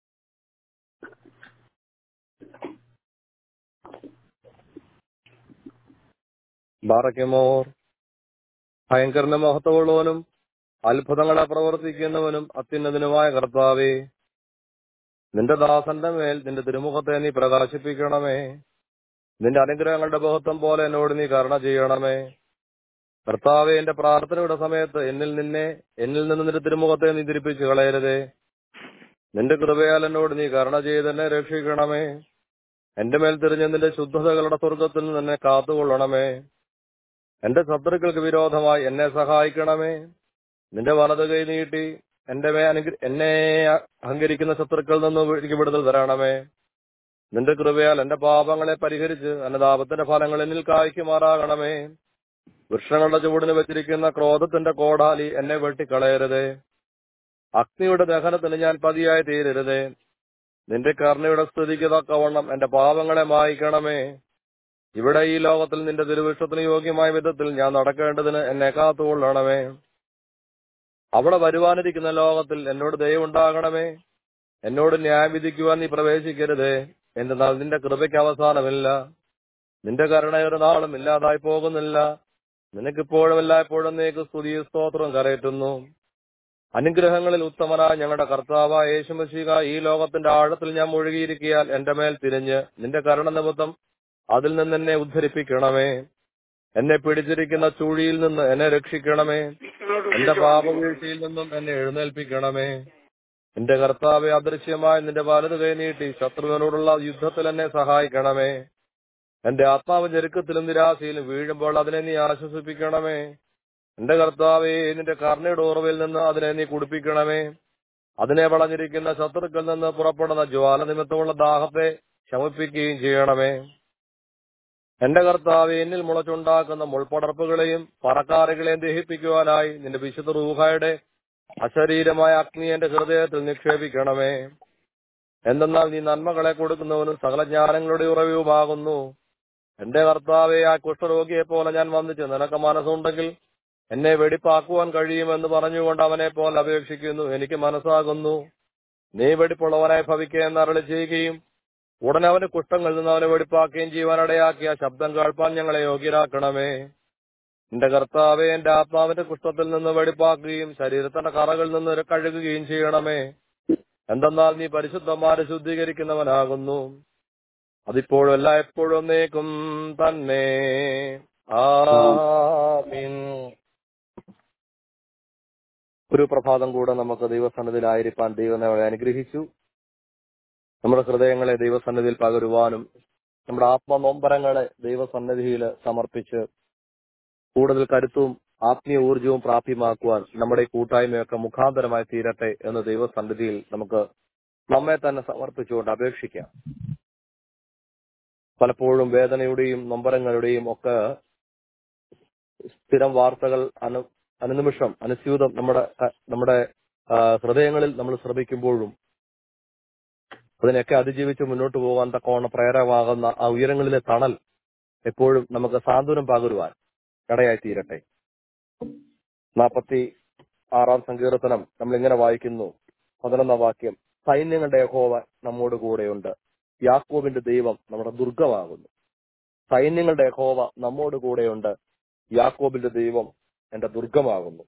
ബാറയ്ക്കമോർ ഭയങ്കരന മഹത്വമുള്ളവനും അത്ഭുതങ്ങളെ പ്രവർത്തിക്കുന്നവനും അത്യുന്നതനുമായ കർത്താവേ നിന്റെ ദാസന്റെ മേൽ നിന്റെ തിരുമുഖത്തെ നീ പ്രകാശിപ്പിക്കണമേ നിന്റെ അനുഗ്രഹങ്ങളുടെ ബഹത്വം പോലെ എന്നോട് നീ കരുണ ചെയ്യണമേ കർത്താവെ എന്റെ പ്രാർത്ഥനയുടെ സമയത്ത് എന്നിൽ നിന്നെ എന്നിൽ നിന്ന് നിന്റെ തിരുമുഖത്തെ നീ തിരിപ്പിച്ച് കളയരുതേ നിന്റെ കൃപയാൽ എന്നോട് നീ കരുണ ചെയ്ത് എന്നെ രക്ഷിക്കണമേ എന്റെ മേൽ തിരിഞ്ഞ് നിന്റെ ശുദ്ധതകളുടെ സ്വർഗത്തിൽ നിന്ന് എന്നെ കാത്തുകൊള്ളണമേ എന്റെ ശത്രുക്കൾക്ക് വിരോധമായി എന്നെ സഹായിക്കണമേ നിന്റെ വലത് കൈ നീട്ടി എന്റെ മേ അനുഗ്ര എന്നെ അഹങ്കരിക്കുന്ന ശത്രുക്കളിൽ നിന്ന് എനിക്ക് വിടുതൽ തരണമേ നിന്റെ കൃപയാൽ എന്റെ പാപങ്ങളെ പരിഹരിച്ച് അനുതാപത്തിന്റെ ഫലങ്ങൾ എന്നിൽ കായ്ക്കുമാറാകണമേ വൃക്ഷങ്ങളുടെ ചുവടിന് വെച്ചിരിക്കുന്ന ക്രോധത്തിന്റെ കോടാലി എന്നെ വെട്ടിക്കളയരുതേ അഗ്നിയുടെ ദഹനത്തിന് ഞാൻ പതിയായി തീരരുതേ നിന്റെ കരുണയുടെ സ്ഥിതിക്ക് തക്കവണ്ണം എന്റെ പാപങ്ങളെ മായിക്കണമേ ഇവിടെ ഈ ലോകത്തിൽ നിന്റെ തിരുവൃക്ഷത്തിന് യോഗ്യമായ വിധത്തിൽ ഞാൻ നടക്കേണ്ടതിന് എന്നെ കാത്തുകൊള്ളണമേ അവിടെ വരുവാനിരിക്കുന്ന ലോകത്തിൽ എന്നോട് ദയവുണ്ടാകണമേ എന്നോട് ന്യായം വിധിക്കുവാൻ നീ പ്രവേശിക്കരുതേ എന്തെന്നാൽ നിന്റെ കൃപയ്ക്ക് അവസാനമില്ല നിന്റെ കരുണ ഒരു നാളും ഇല്ലാതായി പോകുന്നില്ല നിനക്കിപ്പോഴും എല്ലായ്പ്പോഴും നീക്ക് സ്തുതി സ്തോത്രം കരയറ്റുന്നു അനുഗ്രഹങ്ങളിൽ ഉത്തമനായ ഞങ്ങളുടെ കർത്താവായ യേശുമശിക ഈ ലോകത്തിന്റെ ആഴത്തിൽ ഞാൻ മുഴുകിയിരിക്കിയാൽ എന്റെ മേൽ തിരിഞ്ഞ് നിന്റെ കരുണ നിമിത്തം അതിൽ നിന്ന് എന്നെ ഉദ്ധരിപ്പിക്കണമേ എന്നെ പിടിച്ചിരിക്കുന്ന ചൂഴിയിൽ നിന്ന് എന്നെ രക്ഷിക്കണമേ എന്റെ പാപവീഴ്ചയിൽ നിന്നും എന്നെ എഴുന്നേൽപ്പിക്കണമേ എന്റെ കർത്താവെ അദൃശ്യമായി നിന്റെ വലത് കൈ നീട്ടി ശത്രുവിനോടുള്ള യുദ്ധത്തിൽ എന്നെ സഹായിക്കണമേ എന്റെ ആത്മാവ് ഞെരുക്കത്തിലും നിരാശയിലും വീഴുമ്പോൾ അതിനെ നീ ആശ്വസിപ്പിക്കണമേ എന്റെ കർത്താവെ നിന്റെ കർണയുടെ ഓർവയിൽ നിന്ന് അതിനെ നീ കുടിപ്പിക്കണമേ അതിനെ വളഞ്ഞിരിക്കുന്ന ശത്രുക്കളിൽ നിന്ന് പുറപ്പെടുന്ന ജ്വാല നിമിത്തമുള്ള ദാഹത്തെ ശമിപ്പിക്കുകയും ചെയ്യണമേ എന്റെ കർത്താവ് എന്നിൽ മുളച്ചുണ്ടാക്കുന്ന മുൾപടർപ്പുകളെയും പറക്കാറുകളെയും ദഹിപ്പിക്കുവാനായി നിന്റെ വിശുദ്ധ റൂഹായുടെ അശരീരമായ അഗ്നി എന്റെ ഹൃദയത്തിൽ നിക്ഷേപിക്കണമേ എന്തെന്നാൽ നീ നന്മകളെ കൊടുക്കുന്നവനും സകല ജ്ഞാനങ്ങളുടെ ഉറവിയുമാകുന്നു എന്റെ കർത്താവെ ആ കുഷ്ഠരോഗിയെ പോലെ ഞാൻ വന്നിച്ച് നിനക്ക് മനസ്സുണ്ടെങ്കിൽ എന്നെ വെടിപ്പാക്കുവാൻ കഴിയുമെന്ന് പറഞ്ഞുകൊണ്ട് അവനെ പോലെ അപേക്ഷിക്കുന്നു എനിക്ക് മനസ്സാകുന്നു നീ വെടിപ്പുള്ളവനായി ഭവിക്കുകയെന്ന് അരളി ചെയ്യുകയും ഉടനെ അവന്റെ കുഷ്ഠങ്ങളിൽ നിന്ന് അവനെ വെടിപ്പാക്കുകയും ചെയ്യുവാനിടയാക്കിയ ശബ്ദം കേൾപ്പാൻ ഞങ്ങളെ യോഗ്യരാക്കണമേ എന്റെ കർത്താവെ എന്റെ ആത്മാവിന്റെ കുഷ്ഠത്തിൽ നിന്ന് വെടിപ്പാക്കുകയും ശരീരത്തിന്റെ കറകളിൽ നിന്ന് കഴുകുകയും ചെയ്യണമേ എന്തെന്നാൽ നീ പരിശുദ്ധന്മാരെ ശുദ്ധീകരിക്കുന്നവനാകുന്നു അതിപ്പോഴും എല്ലാ എപ്പോഴും നീക്കും തന്നെ ആമീൻ ഒരു പ്രഭാതം കൂടെ നമുക്ക് ദൈവസന്നിധിയിലായിരിക്കാൻ ദൈവം നമ്മളെ അനുഗ്രഹിച്ചു നമ്മുടെ ഹൃദയങ്ങളെ ദൈവസന്നിധിയിൽ പകരുവാനും നമ്മുടെ ആത്മനൊമ്പരങ്ങളെ ദൈവസന്നിധിയിൽ സമർപ്പിച്ച് കൂടുതൽ കരുത്തും ആത്മീയ ഊർജവും പ്രാപ്യമാക്കുവാൻ നമ്മുടെ ഈ കൂട്ടായ്മയൊക്കെ മുഖാന്തരമായി തീരട്ടെ എന്ന് ദൈവസന്നിധിയിൽ നമുക്ക് നമ്മെ തന്നെ സമർപ്പിച്ചുകൊണ്ട് അപേക്ഷിക്കാം പലപ്പോഴും വേദനയുടെയും നൊമ്പരങ്ങളുടെയും ഒക്കെ സ്ഥിരം വാർത്തകൾ അനു അനുനിമിഷം അനുസ്യൂതം നമ്മുടെ ക- നമ്മുടെ ആ, ഹൃദയങ്ങളിൽ നമ്മൾ ശ്രമിക്കുമ്പോഴും അതിനെയൊക്കെ അതിജീവിച്ച് മുന്നോട്ട് പോകാൻ തക്കവണ്ണം പ്രേരകമാകുന്ന ആ ഉയരങ്ങളിലെ തണൽ എപ്പോഴും നമുക്ക് സാന്ത്വനം പകരുവാൻ ഇടയായി തീരട്ടെ നാൽപ്പത്തി ആറാം സങ്കീർത്തനം നമ്മൾ ഇങ്ങനെ വായിക്കുന്നു പതിനൊന്നാം വാക്യം സൈന്യങ്ങളുടെ യഹോവ നമ്മോട് കൂടെയുണ്ട് യാക്കോബിന്റെ ദൈവം നമ്മുടെ ദുർഗമാകുന്നു സൈന്യങ്ങളുടെ യഹോവ നമ്മോട് കൂടെയുണ്ട് യാക്കോബിന്റെ ദൈവം എന്റെ ദുർഗമാകുന്നു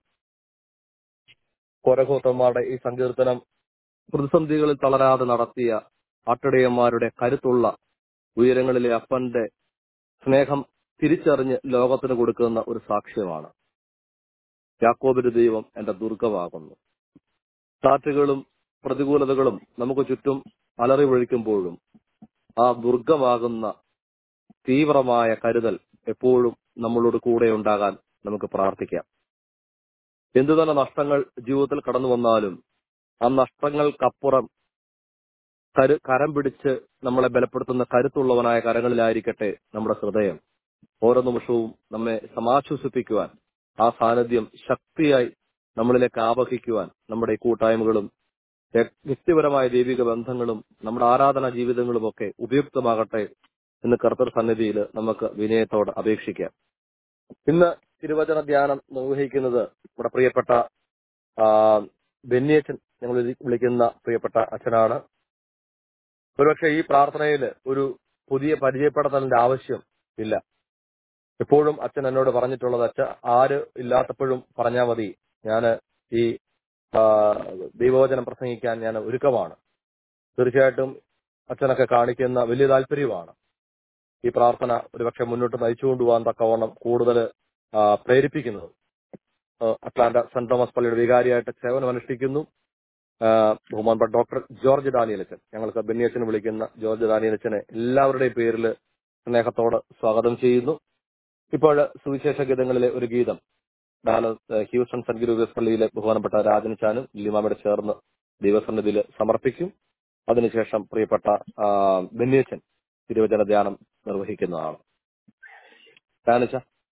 കൊരഘോത്തന്മാരുടെ ഈ സങ്കീർത്തനം പ്രതിസന്ധികളിൽ തളരാതെ നടത്തിയ ആട്ടിടയന്മാരുടെ കരുത്തുള്ള ഉയരങ്ങളിലെ അപ്പന്റെ സ്നേഹം തിരിച്ചറിഞ്ഞ് ലോകത്തിന് കൊടുക്കുന്ന ഒരു സാക്ഷ്യമാണ് യാക്കോബിന്റെ ദൈവം എന്റെ ദുർഗമാകുന്നു കാറ്റുകളും പ്രതികൂലതകളും നമുക്ക് ചുറ്റും അലറി ഒഴിക്കുമ്പോഴും ആ ദുർഗമാകുന്ന തീവ്രമായ കരുതൽ എപ്പോഴും നമ്മളോട് കൂടെ ഉണ്ടാകാൻ നമുക്ക് പ്രാർത്ഥിക്കാം എന്തു തന്നെ നഷ്ടങ്ങൾ ജീവിതത്തിൽ കടന്നു വന്നാലും ആ നഷ്ടങ്ങൾക്കപ്പുറം കരു കരം പിടിച്ച് നമ്മളെ ബലപ്പെടുത്തുന്ന കരുത്തുള്ളവനായ കരങ്ങളിലായിരിക്കട്ടെ നമ്മുടെ ഹൃദയം ഓരോ നിമിഷവും നമ്മെ സമാശ്വസിപ്പിക്കുവാൻ ആ സാന്നിധ്യം ശക്തിയായി നമ്മളിലേക്ക് ആവഹിക്കുവാൻ നമ്മുടെ ഈ കൂട്ടായ്മകളും വ്യ- വ്യക്തിപരമായ ദൈവിക ബന്ധങ്ങളും നമ്മുടെ ആരാധനാ ജീവിതങ്ങളും ഒക്കെ ഉപയുക്തമാകട്ടെ എന്ന് കർത്തർ സന്നിധിയിൽ നമുക്ക് വിനയത്തോടെ അപേക്ഷിക്കാം ഇന്ന് തിരുവചന ധ്യാനം നിർവഹിക്കുന്നത് നമ്മുടെ പ്രിയപ്പെട്ട ആ, ബെന്നിയച്ചൻ ഞങ്ങൾ വിളി- വിളിക്കുന്ന പ്രിയപ്പെട്ട അച്ഛനാണ് ഒരുപക്ഷെ ഈ പ്രാർത്ഥനയിൽ ഒരു പുതിയ പരിചയപ്പെടുത്തലിന്റെ ആവശ്യം ഇല്ല എപ്പോഴും അച്ഛൻ എന്നോട് പറഞ്ഞിട്ടുള്ളത് അച്ഛ ആര് ഇല്ലാത്തപ്പോഴും പറഞ്ഞാൽ മതി ഞാൻ ഈ ആ, ദൈവവചനം പ്രസംഗിക്കാൻ ഞാൻ ഒരുക്കമാണ് തീർച്ചയായിട്ടും അച്ഛനൊക്കെ കാണിക്കുന്ന വലിയ താല്പര്യമാണ് ഈ പ്രാർത്ഥന ഒരുപക്ഷെ മുന്നോട്ട് നയിച്ചുകൊണ്ടുപോകാൻ തക്കവണ്ണം കൂടുതൽ പ്രേരിപ്പിക്കുന്നത് ആ, അറ്റ്ലാന്റ സെന്റ് തോമസ് പള്ളിയുടെ വികാരിയായിട്ട് സേവനം അനുഷ്ഠിക്കുന്നു ആ, ബഹുമാനപ്പെട്ട ഡോക്ടർ ജോർജ് ദാനിയലച്ചൻ ഞങ്ങൾക്ക് ബെന്നിയച്ചൻ വിളിക്കുന്ന ജോർജ് ദാനിയലച്ചനെ എല്ലാവരുടെയും പേരിൽ സ്നേഹത്തോടെ സ്വാഗതം ചെയ്യുന്നു ഇപ്പോൾ സുവിശേഷ ഗീതങ്ങളിലെ ഒരു ഗീതം ഡാലസ് ഹ്യൂസ്റ്റൺ സെന്റ് ഗ്രൂവേഴ്സ് പള്ളിയിലെ ബഹുമാനപ്പെട്ട രാജൻ ചാനും ലിമാമയുടെ ചേർന്ന് ദൈവസന്നിധിയിൽ സമർപ്പിക്കും അതിനുശേഷം പ്രിയപ്പെട്ട ആ, ബെന്നിയച്ചൻ തിരുവചന ധ്യാനം നിർവഹിക്കുന്നതാണ് രാജനച്ച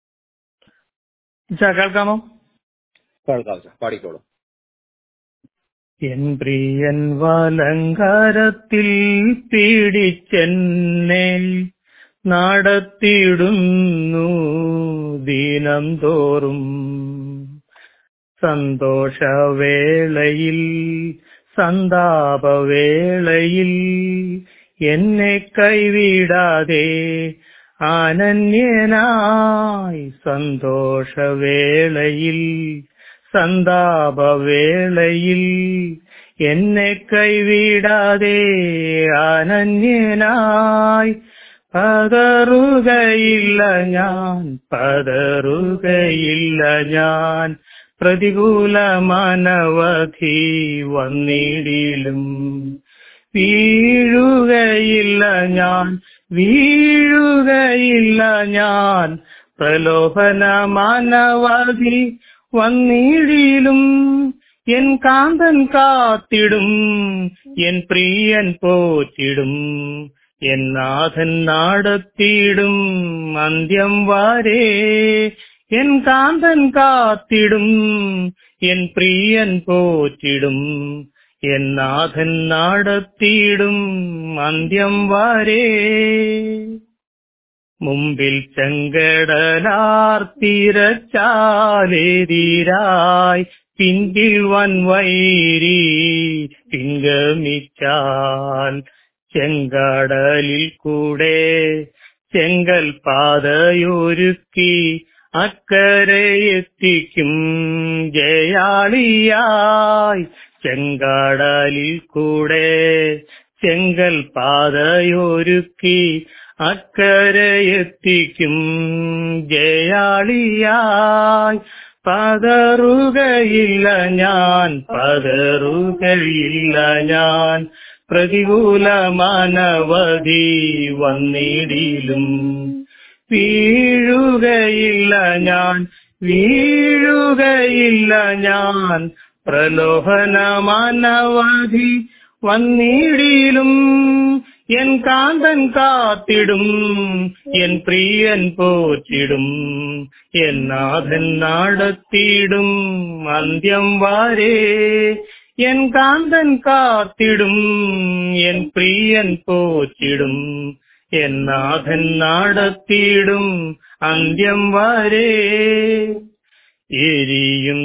ഇച്ചാ കേൾക്കാമോ കേൾക്കാം അച്ഛാ. പാടിക്കോളൂ എൻ പ്രിയൻ വലങ്കാരത്തിൽ പീഡിച്ചെന്നെ നടത്തിയിടുന്നു ദിനം തോറും സന്തോഷവേളയിൽ സന്താപവേളയിൽ എന്നെ കൈവിടാതെ അനന്യനായി സന്തോഷവേളയിൽ സന്താപവേളയിൽ എന്നെ കൈവിടാതെ അനന്യനായി പതറുകയില്ല ഞാൻ പതറുകയില്ല ഞാൻ പ്രതികൂല മനവധി വന്നിടിലും വീഴുകയില്ല ഞാൻ വീഴുകയില്ല ഞാൻ പ്രലോഭന മാനവധി വന്നിടിലും എൻ കാന്തൻ കാത്തിടും എൻ പ്രിയൻ പോറ്റിടും എൻ നാഥൻ നാടത്തിയിടും അന്ത്യം വാരേ എൻ കാന്തൻ കാത്തിടും എൻ പ്രിയൻ പോറ്റിടും എൻ നാഥൻ നാടത്തിയിടും അന്ത്യം വാരേ മുമ്പിൽ ചെങ്കടലാർത്തിരച്ചാലെതിരായി പിൻപിൽ വൻവൈരി പിൻഗമിച്ചാൽ ചെങ്കടലിൽ കൂടെ ചെങ്കൽ പാതയൊരുക്കി അക്കരെ എത്തിക്കും ജയാളിയായി ചെങ്കടലിൽ കൂടെ ചെങ്കൽ പാതയൊരുക്കി അക്കരെ എത്തിക്കും ജയാളിയായി പതറുകയില്ല ഞാൻ പതറുകയില്ല ഞാൻ പ്രതികൂല മാനവധി വന്നിടിലും വീഴുകയില്ല ഞാൻ വീഴുകയില്ല ഞാൻ പ്രലോഭന മാനവധി വന്നിടിലും എൻ കാന്തൻ കാത്തിടും എൻ പ്രിയൻ പോറ്റിടും എൻ നാഥൻ നടത്തിയിടും അന്ത്യം വാരേ എൻ കാന്തൻ കാത്തിടും എൻ പ്രിയൻ പോറ്റിടും എൻ നാഥൻ നടത്തിയിടും അന്ത്യം വരെ എരിയും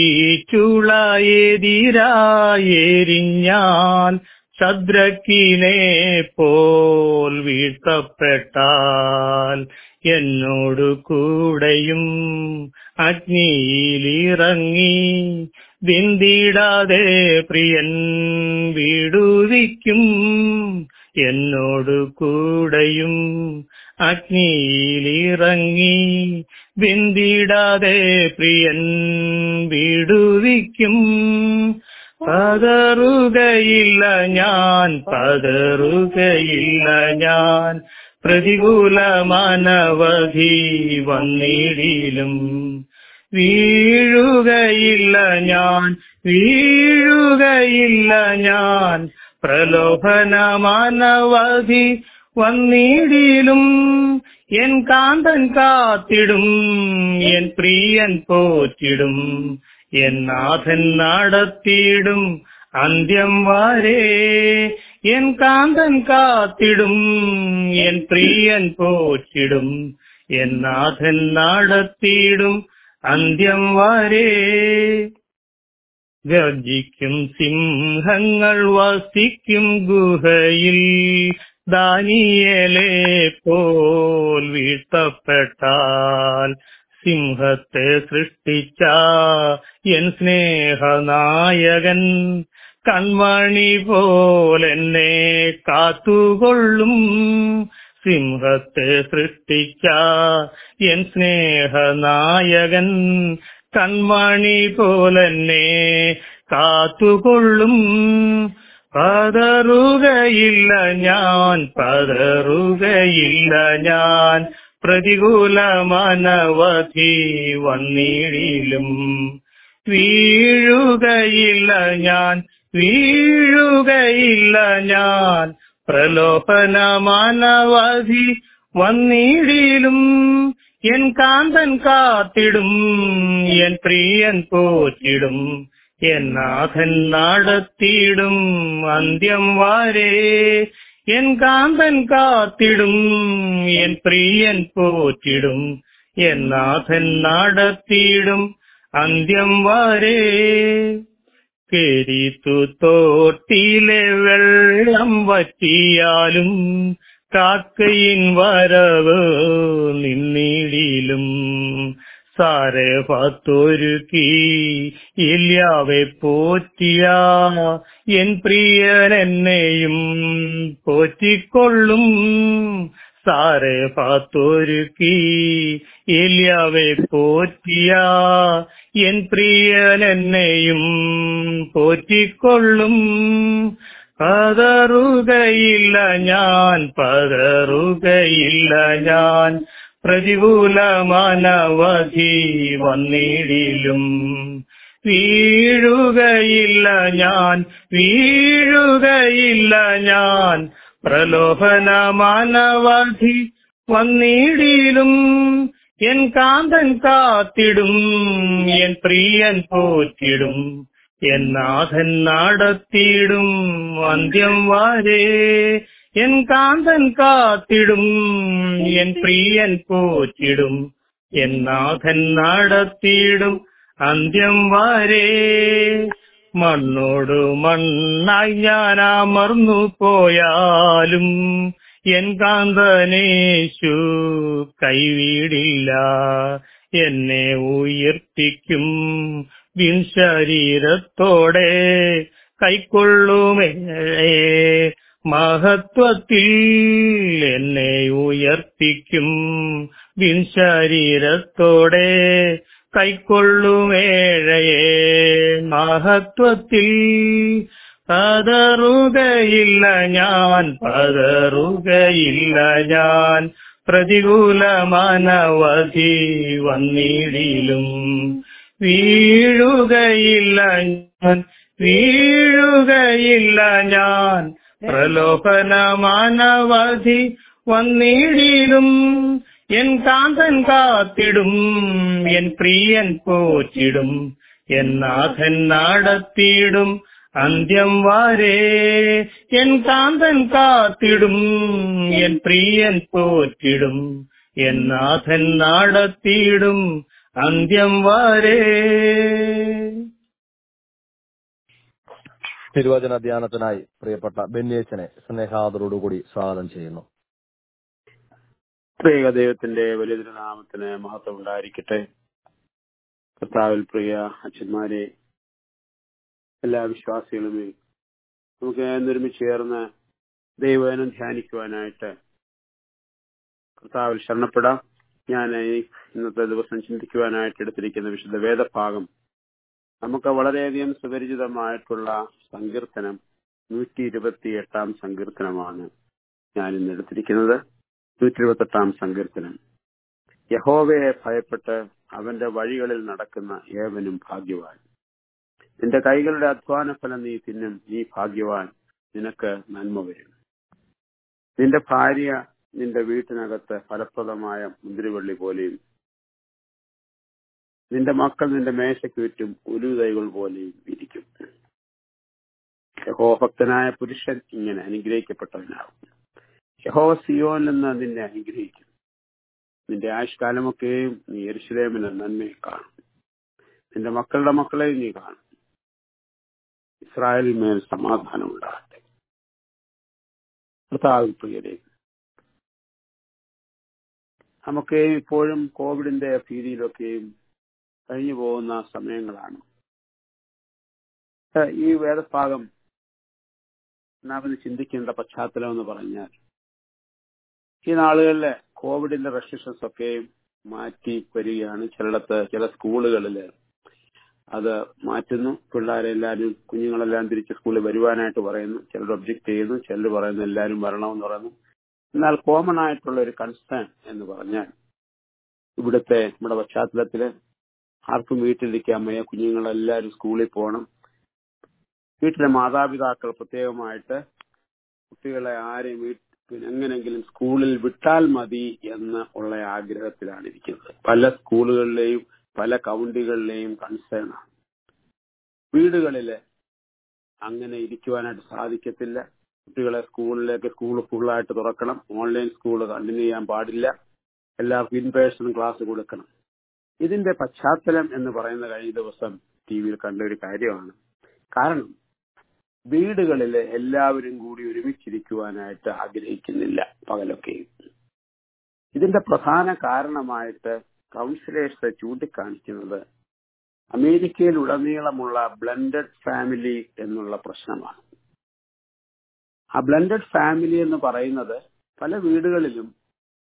തീച്ചുളയെതിരായെരിഞ്ഞാൽ ശദ്രക്കിനെ പോൽ വീഴ്ത്തപ്പെട്ടാൽ എന്നോടു കൂടെയും അഗ്നിയിലിറങ്ങി ബിന്ദിടാതെ പ്രിയൻ വീടുവിക്കും എന്നോടു കൂടെയും അഗ്നിയിലിറങ്ങി ബിന്ദിടാതെ പ്രിയൻ വീടുവിക്കും പതറുകയില്ല ഞാൻ പതറുകയില്ല ഞാൻ പ്രതികൂല മാനവധി വന്നിടിലും വീഴുകയില്ല ഞാൻ വീഴുകയില്ല ഞാൻ പ്രലോഭന മാനവധി വന്നിടിലും എൻ കാന്തൻ കാത്തിടും എൻ പ്രിയൻ പോറ്റിടും എൻ നാഥൻ നടത്തിയിടും അന്ത്യം വരെ എൻ കാന്തൻ കാത്തിടും എൻ പ്രിയൻ പോറ്റിടും എൻ നാഥൻ നടത്തിയിടും അന്ത്യം വരെ ഗർജിക്കും സിംഹങ്ങൾ വസിക്കും ഗുഹയിൽ ദാനിയലെ പോൽ വീഴ്ത്തപ്പെട്ടാൽ സിംഹത്തെ സൃഷ്ടിച്ച എൻ സ്നേഹനായകൻ കൺമണി പോലെന്നെ കാത്തുകൊള്ളും സിംഹത്തെ സൃഷ്ടിച്ച എൻ സ്നേഹനായകൻ കൺമണി പോലെന്നെ കാത്തുകൊള്ളും പതറുകയില്ല ഞാൻ പതറുകയില്ല ഞാൻ പ്രതികൂല മനവധി വന്നിടിലും വീഴുകയില്ല ഞാൻ വീഴുകയില്ല ഞാൻ പ്രലോഭന മാനവധി വന്നിടിലും എൻ കാന്തൻ കാത്തിടും എൻ പ്രിയൻ പോറ്റിടും എൻ നാഥൻ നടത്തിയിടും അന്ത്യം വരെ എൻ കാന്തൻ കാത്തിടും എൻ പ്രിയൻ പോറ്റിടും എൻ നാഥൻ നടത്തിയിടും അന്ത്യം വരെ കെരിത്തു തോട്ടിലെ വെള്ളം വറ്റിയാലും കാക്കയിൻ വരവ് നിന്നിടിലും സാരെ പത്തൊരുക്കി ഇല്ലാവെ പോറ്റിയ എൻ പ്രിയൻ എന്നെയും പോറ്റിക്കൊള്ളും സാറെ പാത്തൊരുക്കി ഏലിയാവെ പോറ്റിയ എൻ പ്രിയൻ എന്നെയും പോറ്റിക്കൊള്ളും പതറുകയില്ല ഞാൻ പതറുകയില്ല ഞാൻ പ്രതികൂലമാനവധി വന്നിടിലും വീഴുകയില്ല ഞാൻ വീഴുകയില്ല ഞാൻ പ്രലോഭനമാനവധി വന്നിടിലും എൻ കാന്തൻ കാത്തിടും എൻ പ്രിയൻ പോറ്റിടും എൻ നാഥൻ നടത്തിയിടും അന്ത്യം വരെ എൻ കാന്തൻ കാത്തിടും എൻ പ്രിയൻ പോറ്റിടും എൻ നാഥൻ നടത്തിയിടും അന്ത്യം വരെ മണ്ണോട് മണ്ണായി ഞാൻ അമർന്നു പോയാലും എൻ കാന്തനേശു കൈവിടില്ല എന്നെ ഉയർത്തിക്കും വിൻ ശരീരത്തോടെ കൈക്കൊള്ളുമേ മഹത്വത്തിൽ എന്നെ ഉയർത്തിക്കും വിൻ ശരീരത്തോടെ കൈക്കൊള്ളുമേഴയെ മഹത്വത്തിൽ പതറുകയില്ല ഞാൻ പതറുകയില്ല ഞാൻ പ്രതികൂലമാനവധി വന്നിടിലും വീഴുകയില്ല ഞാൻ വീഴുകയില്ല ഞാൻ പ്രലോഭനമാനവധി വന്നിടിലും എൻ കാന്തൻ കാത്തിടും എൻ പ്രിയൻ പോറ്റിടും എൻ നാഥൻ നടത്തിയിടും അന്ത്യം വരെ എൻ കാന്തൻ കാത്തിടും എൻ പ്രിയൻ പോറ്റിടും എൻ നാഥൻ നടത്തിയിടും അന്ത്യം വരെ തിരുവചന ധ്യാനത്തിനായി പ്രിയപ്പെട്ട ബെന്യേച്ചനെ സ്നേഹാദരോടുകൂടി സ്വാഗതം ചെയ്യുന്നു പ്രിയ ദൈവത്തിന്റെ വലിയ നാമത്തിന് മഹത്വം ഉണ്ടായിരിക്കട്ടെ കർത്താവിൽ പ്രിയ അച്ഛന്മാരെ എല്ലാ വിശ്വാസികളുമേ നമുക്ക് ഒരുമിച്ച് ചേർന്ന് ദൈവനം ധ്യാനിക്കുവാനായിട്ട് കർത്താവിൽ ശരണപ്പെടാം ഞാൻ ഈ ഇന്നത്തെ ദിവസം ചിന്തിക്കുവാനായിട്ട് എടുത്തിരിക്കുന്ന വിശുദ്ധ വേദഭാഗം നമുക്ക് വളരെയധികം സുപരിചിതമായിട്ടുള്ള സങ്കീർത്തനം നൂറ്റി ഇരുപത്തി എട്ടാം സങ്കീർത്തനമാണ് ഞാൻ ഇന്ന് എടുത്തിരിക്കുന്നത് നൂറ്റി ഇരുപത്തെട്ടാം സങ്കീർത്തനം യഹോവയെ ഭയപ്പെട്ട് അവന്റെ വഴികളിൽ നടക്കുന്ന ഏവനും ഭാഗ്യവാൻ നിന്റെ കൈകളുടെ അധ്വാന ഫലം നീ തിന്നും നീ ഭാഗ്യവാൻ നിനക്ക് നന്മ വരും നിന്റെ ഭാര്യ നിന്റെ വീട്ടിനകത്ത് ഫലപ്രദമായ മുന്തിരിവള്ളി പോലെയും നിന്റെ മക്കൾ നിന്റെ മേശയ്ക്ക് ചുറ്റും ഉലുതൈകൾ പോലെയും ഇരിക്കും യഹോഭക്തനായ പുരുഷൻ ഇങ്ങനെ അനുഗ്രഹിക്കപ്പെട്ടവനാകും യഹോ സിയോനിൽ നിന്ന് നിന്നെ അനുഗ്രഹിക്കും നിന്റെ ആയുഷ്കാലമൊക്കെയും നീ എരുശലേമിന് നന്മയെ കാണും നിന്റെ മക്കളുടെ മക്കളെ നീ കാണും ഇസ്രായേലിൽ മേൽ സമാധാനം ഉണ്ടാകട്ടെ കർത്താവ് പ്രിയരെ നമുക്ക് ഇപ്പോഴും കോവിഡിന്റെ ഭീതിയിലൊക്കെയും കഴിഞ്ഞു പോകുന്ന സമയങ്ങളാണ് ഈ വേദഭാഗം നാം ഇന്ന് ചിന്തിക്കേണ്ട പശ്ചാത്തലം എന്ന് പറഞ്ഞാൽ ഈ നാളുകളിൽ കോവിഡിന്റെ റെസ്ട്രിക്ഷൻസ് ഒക്കെ മാറ്റി വരികയാണ് ചിലയിടത്ത് ചില സ്കൂളുകളിൽ അത് മാറ്റുന്നു പിള്ളേരെ എല്ലാവരും കുഞ്ഞുങ്ങളെല്ലാം തിരിച്ച് സ്കൂളിൽ വരുവാനായിട്ട് പറയുന്നു ചിലർ ഒബ്ജക്ട് ചെയ്യുന്നു ചിലർ പറയുന്നു എല്ലാവരും വരണമെന്ന് പറയുന്നു എന്നാൽ കോമൺ ആയിട്ടുള്ള ഒരു കൺസേൺ എന്ന് പറഞ്ഞാൽ ഇവിടുത്തെ നമ്മുടെ പശ്ചാത്തലത്തില് ആർക്കും വീട്ടിലിരിക്കാൻ വയ്യ കുഞ്ഞുങ്ങളെല്ലാവരും സ്കൂളിൽ പോകണം വീട്ടിലെ മാതാപിതാക്കൾ പ്രത്യേകമായിട്ട് കുട്ടികളെ ആരെയും പിന്നെ എങ്ങനെങ്കിലും സ്കൂളിൽ വിട്ടാൽ മതി എന്ന് ഉള്ള ആഗ്രഹത്തിലാണ് ഇരിക്കുന്നത് പല സ്കൂളുകളിലെയും പല കൗണ്ടികളിലെയും കൺസേൺ ആണ് വീടുകളില് അങ്ങനെ ഇരിക്കുവാനായിട്ട് സാധിക്കത്തില്ല കുട്ടികളെ സ്കൂളിലേക്ക് സ്കൂൾ ഫുള്ളായിട്ട് തുറക്കണം ഓൺലൈൻ സ്കൂൾ കണ്ടിന്യൂ ചെയ്യാൻ പാടില്ല എല്ലാവർക്കും ഇൻ പേഴ്സൺ ക്ലാസ് കൊടുക്കണം ഇതിന്റെ പശ്ചാത്തലം എന്ന് പറയുന്ന കഴിഞ്ഞ ദിവസം ടി വിയിൽ കണ്ട ഒരു കാര്യമാണ് കാരണം വീടുകളിൽ എല്ലാവരും കൂടി ഒരുമിച്ചിരിക്കുവാനായിട്ട് ആഗ്രഹിക്കുന്നില്ല പകലൊക്കെയും ഇതിന്റെ പ്രധാന കാരണമായിട്ട് കൗൺസിലേഴ്സ് ചൂണ്ടിക്കാണിക്കുന്നത് അമേരിക്കയിൽ ഉടനീളമുള്ള ബ്ലെൻഡഡ് ഫാമിലി എന്നുള്ള പ്രശ്നമാണ് ആ ബ്ലെൻഡഡ് ഫാമിലി എന്ന് പറയുന്നത് പല വീടുകളിലും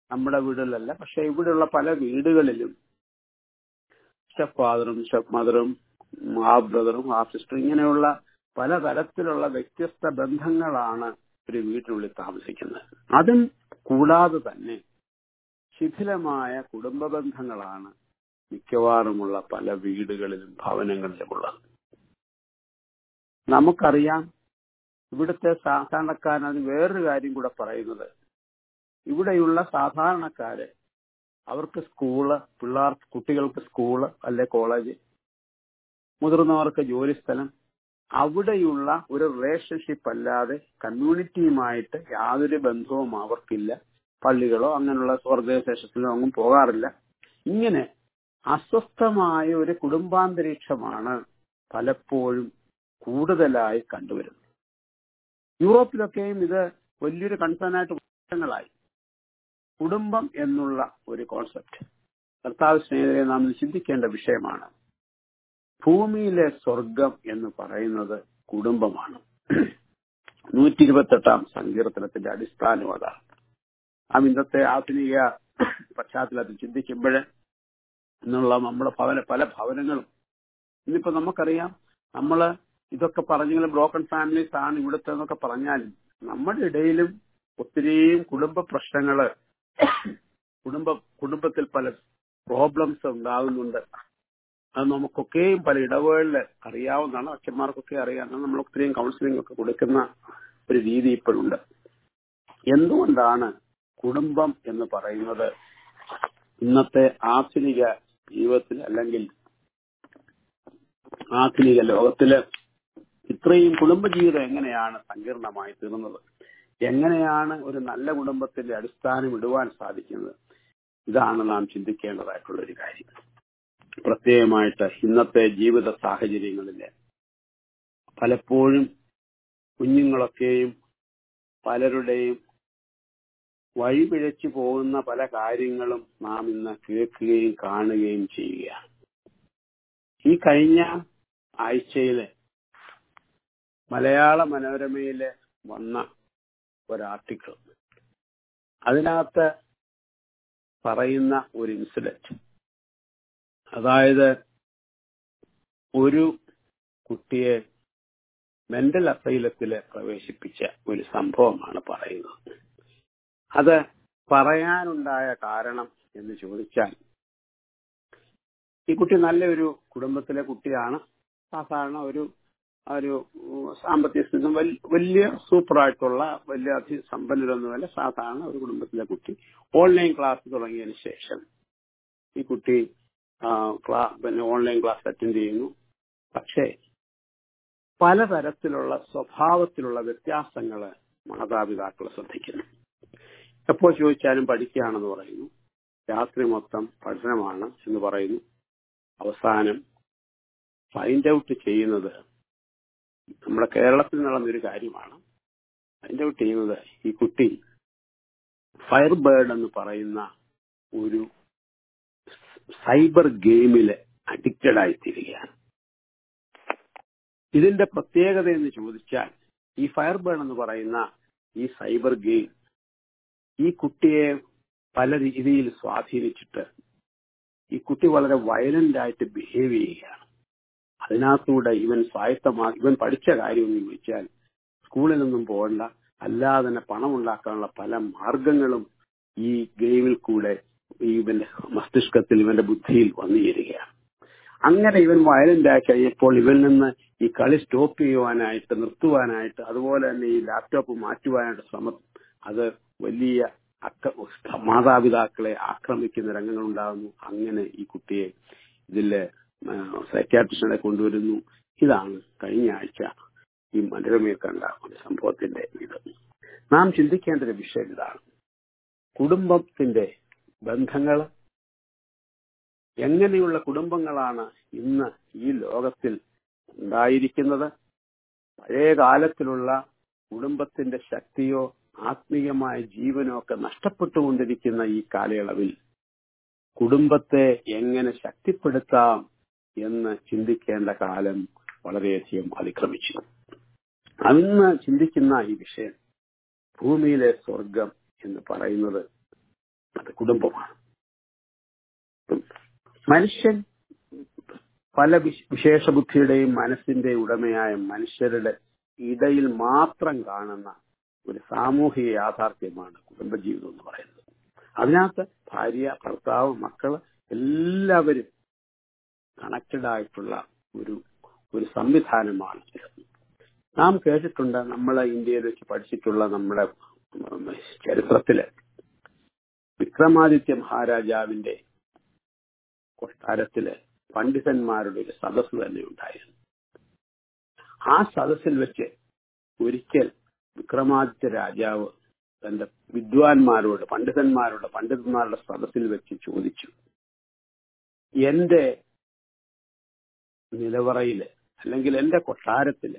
നമ്മുടെ വീടുകളിലല്ല പക്ഷെ ഇവിടെയുള്ള പല വീടുകളിലും സ്റ്റെപ്പ് ഫാദറും സ്റ്റെപ്പ് മദറും ഹാഫ് ബ്രദറും ഹാഫ് സിസ്റ്ററും ഇങ്ങനെയുള്ള പലതരത്തിലുള്ള വ്യത്യസ്ത ബന്ധങ്ങളാണ് ഒരു വീട്ടിനുള്ളിൽ താമസിക്കുന്നത് അതും കൂടാതെ തന്നെ ശിഥിലമായ കുടുംബ ബന്ധങ്ങളാണ് മിക്കവാറുമുള്ള പല വീടുകളിലും ഭവനങ്ങളിലുമുള്ളത് നമുക്കറിയാം ഇവിടുത്തെ സാധാരണക്കാരൻ അത് വേറൊരു കാര്യം കൂടെ പറയുന്നത് ഇവിടെയുള്ള സാധാരണക്കാര് അവർക്ക് സ്കൂള് പിള്ളേർ കുട്ടികൾക്ക് സ്കൂള് അല്ലെ കോളേജ് മുതിർന്നവർക്ക് ജോലിസ്ഥലം അവിടെയുള്ള ഒരു റിലേഷൻഷിപ്പ് അല്ലാതെ കമ്മ്യൂണിറ്റിയുമായിട്ട് യാതൊരു ബന്ധവും അവർക്കില്ല പള്ളികളോ അങ്ങനെയുള്ള ഓർഗനൈസേഷനിലോ ഒന്നും പോകാറില്ല ഇങ്ങനെ അസ്വസ്ഥമായ ഒരു കുടുംബാന്തരീക്ഷമാണ് പലപ്പോഴും കൂടുതലായി കണ്ടുവരുന്നത് യൂറോപ്പിലൊക്കെയും ഇത് വലിയൊരു കൺസേണായിട്ട് വർഷങ്ങളായി കുടുംബം എന്നുള്ള ഒരു കോൺസെപ്റ്റ് കർത്താവ് സ്നേഹിതരെ നാം ചിന്തിക്കേണ്ട വിഷയമാണ് ഭൂമിയിലെ സ്വർഗം എന്ന് പറയുന്നത് കുടുംബമാണ് നൂറ്റി ഇരുപത്തെട്ടാം സങ്കീർത്തനത്തിന്റെ അടിസ്ഥാനം അതാണ് ആ ഇന്നത്തെ ആധുനിക പശ്ചാത്തലത്തിൽ ചിന്തിക്കുമ്പോൾ എന്നുള്ള നമ്മുടെ ഭവന പല ഭവനങ്ങളും ഇന്നിപ്പോ നമുക്കറിയാം നമ്മള് ഇതൊക്കെ പറഞ്ഞെങ്കിലും ബ്രോക്കൺ ഫാമിലീസ് ആണ് ഇവിടുത്തെ എന്നൊക്കെ പറഞ്ഞാലും നമ്മുടെ ഇടയിലും ഒത്തിരിയും കുടുംബ പ്രശ്നങ്ങള് കുടുംബ കുടുംബത്തിൽ പല പ്രോബ്ലംസ് ഉണ്ടാകുന്നുണ്ട് അത് നമുക്കൊക്കെയും പല ഇടവേളില് അറിയാവുന്നതാണ് അച്ഛന്മാർക്കൊക്കെ അറിയാം നമ്മൾ ഒത്തിരിയും കൗൺസിലിംഗ് ഒക്കെ കൊടുക്കുന്ന ഒരു രീതി ഇപ്പോഴുണ്ട് എന്തുകൊണ്ടാണ് കുടുംബം എന്ന് പറയുന്നത് ഇന്നത്തെ ആധുനിക ജീവിതത്തിൽ അല്ലെങ്കിൽ ആധുനിക ലോകത്തില് ഇത്രയും കുടുംബജീവിതം എങ്ങനെയാണ് സങ്കീർണമായി തീർന്നത് എങ്ങനെയാണ് ഒരു നല്ല കുടുംബത്തിന്റെ അടിസ്ഥാനം ഇടുവാൻ സാധിക്കുന്നത് ഇതാണ് നാം ചിന്തിക്കേണ്ടതായിട്ടുള്ള ഒരു കാര്യം പ്രത്യേകമായിട്ട് ഇന്നത്തെ ജീവിത സാഹചര്യങ്ങളില് പലപ്പോഴും കുഞ്ഞുങ്ങളൊക്കെയും പലരുടെയും വഴിപിഴച്ചു പോകുന്ന പല കാര്യങ്ങളും നാം ഇന്ന് കേൾക്കുകയും കാണുകയും ചെയ്യുകയാണ് ഈ കഴിഞ്ഞ ആഴ്ചയില് മലയാള മനോരമയില് വന്ന ഒരു ആർട്ടിക്കിൾ അതിനകത്ത് പറയുന്ന ഒരു ഇൻസിഡന്റ് അതായത് ഒരു കുട്ടിയെ മെന്റൽ അസൈലത്തില് പ്രവേശിപ്പിച്ച ഒരു സംഭവമാണ് പറയുന്നത് അത് പറയാനുണ്ടായ കാരണം എന്ന് ചോദിച്ചാൽ ഈ കുട്ടി നല്ലൊരു കുടുംബത്തിലെ കുട്ടിയാണ് സാധാരണ ഒരു ഒരു സാമ്പത്തിക സ്ഥിതി വലിയ സൂപ്പറായിട്ടുള്ള വലിയ അതിസമ്പന്നരൊന്നുമല്ല സാധാരണ ഒരു കുടുംബത്തിലെ കുട്ടി ഓൺലൈൻ ക്ലാസ് തുടങ്ങിയതിന് ശേഷം ഈ കുട്ടി പിന്നെ ഓൺലൈൻ ക്ലാസ് അറ്റൻഡ് ചെയ്യുന്നു പക്ഷേ പലതരത്തിലുള്ള സ്വഭാവത്തിലുള്ള വ്യത്യാസങ്ങൾ മാതാപിതാക്കൾ ശ്രദ്ധിക്കുന്നു എപ്പോൾ ചോദിച്ചാലും പഠിക്കുകയാണെന്ന് പറയുന്നു രാത്രി മൊത്തം പഠനമാണ് എന്ന് പറയുന്നു അവസാനം ഫൈൻഡ് ഔട്ട് ചെയ്യുന്നത് നമ്മുടെ കേരളത്തിൽ നടന്നൊരു കാര്യമാണ് ഫൈൻഡ് ഔട്ട് ചെയ്യുന്നത് ഈ കുട്ടി ഫയർ ബേർഡ് എന്ന് പറയുന്ന ഒരു സൈബർ ഗെയിമില് അഡിക്റ്റഡ് ആയിത്തീരുകയാണ് ഇതിന്റെ പ്രത്യേകത എന്ന് ചോദിച്ചാൽ ഈ ഫയർ ബേൺ എന്ന് പറയുന്ന ഈ സൈബർ ഗെയിം ഈ കുട്ടിയെ പല രീതിയിൽ സ്വാധീനിച്ചിട്ട് ഈ കുട്ടി വളരെ വയലന്റ് ആയിട്ട് ബിഹേവ് ചെയ്യുകയാണ് അതിനകത്തൂടെ ഇവൻ സ്വായത്തമാ ഇവൻ പഠിച്ച കാര്യം എന്ന് ചോദിച്ചാൽ സ്കൂളിൽ നിന്നും പോകണ്ട അല്ലാതെ തന്നെ പണം ഉണ്ടാക്കാനുള്ള പല മാർഗങ്ങളും ഈ ഗെയിമിൽ കൂടെ ഇവന്റെ മസ്തിഷ്കത്തിൽ ഇവന്റെ ബുദ്ധിയിൽ വന്നു ചേരുകയാണ് അങ്ങനെ ഇവൻ വയലന്റ് ആയി കഴിഞ്ഞപ്പോൾ ഇവനിൽ നിന്ന് ഈ കളി സ്റ്റോപ്പ് ചെയ്യുവാനായിട്ട് നിർത്തുവാനായിട്ട് അതുപോലെ തന്നെ ഈ ലാപ്ടോപ്പ് മാറ്റുവാനായിട്ട് ശ്രമം അത് വലിയ അക്ര മാതാപിതാക്കളെ ആക്രമിക്കുന്ന രംഗങ്ങൾ ഉണ്ടാകുന്നു അങ്ങനെ ഈ കുട്ടിയെ ഇതില് സൈക്യാട്രിസ്റ്റിനെ കൊണ്ടുവരുന്നു ഇതാണ് കഴിഞ്ഞ ആഴ്ച ഈ മനോരമയിൽ കണ്ട ഒരു സംഭവത്തിന്റെ ഇത് നാം ചിന്തിക്കേണ്ട ഒരു വിഷയം ഇതാണ് കുടുംബത്തിന്റെ ബന്ധങ്ങൾ എങ്ങനെയുള്ള കുടുംബങ്ങളാണ് ഇന്ന് ഈ ലോകത്തിൽ ഉണ്ടായിരിക്കുന്നത് പഴയ കാലത്തിലുള്ള കുടുംബത്തിന്റെ ശക്തിയോ ആത്മീയമായ ജീവനോ ഒക്കെ നഷ്ടപ്പെട്ടുകൊണ്ടിരിക്കുന്ന ഈ കാലയളവിൽ കുടുംബത്തെ എങ്ങനെ ശക്തിപ്പെടുത്താം എന്ന് ചിന്തിക്കേണ്ട കാലം വളരെയധികം അതിക്രമിച്ചു അന്ന് ചിന്തിക്കുന്ന ഈ വിഷയം ഭൂമിയിലെ സ്വർഗം എന്ന് പറയുന്നത് അത് കുടുംബമാണ് മനുഷ്യൻ പല വിശ- വിശേഷബുദ്ധിയുടെയും മനസ്സിന്റെ ഉടമയായ മനുഷ്യരുടെ ഇടയിൽ മാത്രം കാണുന്ന ഒരു സാമൂഹിക യാഥാർത്ഥ്യമാണ് കുടുംബജീവിതം എന്ന് പറയുന്നത് അതിനകത്ത് ഭാര്യ ഭർത്താവ് മക്കള് എല്ലാവരും കണക്റ്റഡ് ആയിട്ടുള്ള ഒരു ഒരു സംവിധാനമാണ് ഇത് നാം കേട്ടിട്ടുണ്ട് നമ്മളെ ഇന്ത്യയിൽ വെച്ച് പഠിച്ചിട്ടുള്ള നമ്മുടെ ഉം, ചരിത്രത്തില് വിക്രമാദിത്യ മഹാരാജാവിന്റെ കൊട്ടാരത്തില് പണ്ഡിതന്മാരുടെ ഒരു സദസ്സ് തന്നെ ഉണ്ടായിരുന്നു ആ സദസ്സിൽ വെച്ച് ഒരിക്കൽ വിക്രമാദിത്യ രാജാവ് തന്റെ വിദ്വാൻമാരോട് പണ്ഡിതന്മാരോട് പണ്ഡിതന്മാരുടെ സദസ്സിൽ വെച്ച് ചോദിച്ചു എന്റെ നിലവറയില് അല്ലെങ്കിൽ എന്റെ കൊട്ടാരത്തില്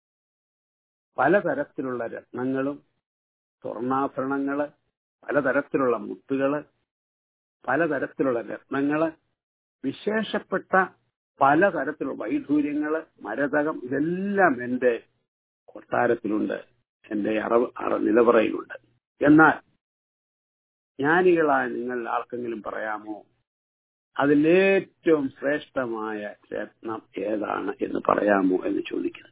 പലതരത്തിലുള്ള രത്നങ്ങളും സ്വർണ്ണാഭരണങ്ങള് പലതരത്തിലുള്ള മുത്തുകള് പലതരത്തിലുള്ള രത്നങ്ങള് വിശേഷപ്പെട്ട പലതരത്തിലുള്ള വൈഡൂര്യങ്ങള് മരതകം ഇതെല്ലാം എന്റെ കൊട്ടാരത്തിലുണ്ട് എന്റെ അറവ് അറ നിലവറയിലുണ്ട് എന്നാൽ ജ്ഞാനികളായ നിങ്ങൾ ആർക്കെങ്കിലും പറയാമോ അതിലേറ്റവും ശ്രേഷ്ഠമായ രത്നം ഏതാണ് എന്ന് പറയാമോ എന്ന് ചോദിക്കുന്നു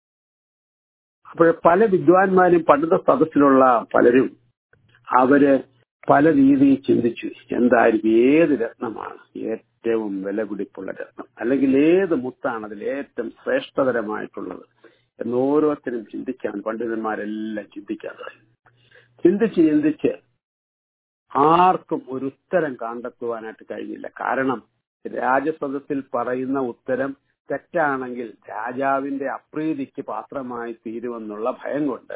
അപ്പോൾ പല വിദ്വാൻമാരും പണ്ഡിത സദസ്സിലുള്ള പലരും അവര് പല രീതിയിൽ ചിന്തിച്ചു എന്തായിരിക്കും ഏത് രത്നമാണ് ഏറ്റവും വില പിടിപ്പുള്ള രത്നം അല്ലെങ്കിൽ ഏത് മുത്താണ് അതിൽ ഏറ്റവും ശ്രേഷ്ഠതരമായിട്ടുള്ളത് എന്ന് ഓരോരുത്തരും ചിന്തിക്കാൻ പണ്ഡിതന്മാരെല്ലാം ചിന്തിക്കാൻ തുടങ്ങി ചിന്തിച്ച് ചിന്തിച്ച് ആർക്കും ഒരു ഉത്തരം കണ്ടെത്തുവാനായിട്ട് കഴിഞ്ഞില്ല കാരണം രാജസദസ്സിൽ പറയുന്ന ഉത്തരം തെറ്റാണെങ്കിൽ രാജാവിന്റെ അപ്രീതിക്ക് പാത്രമായി തീരുമെന്നുള്ള ഭയം കൊണ്ട്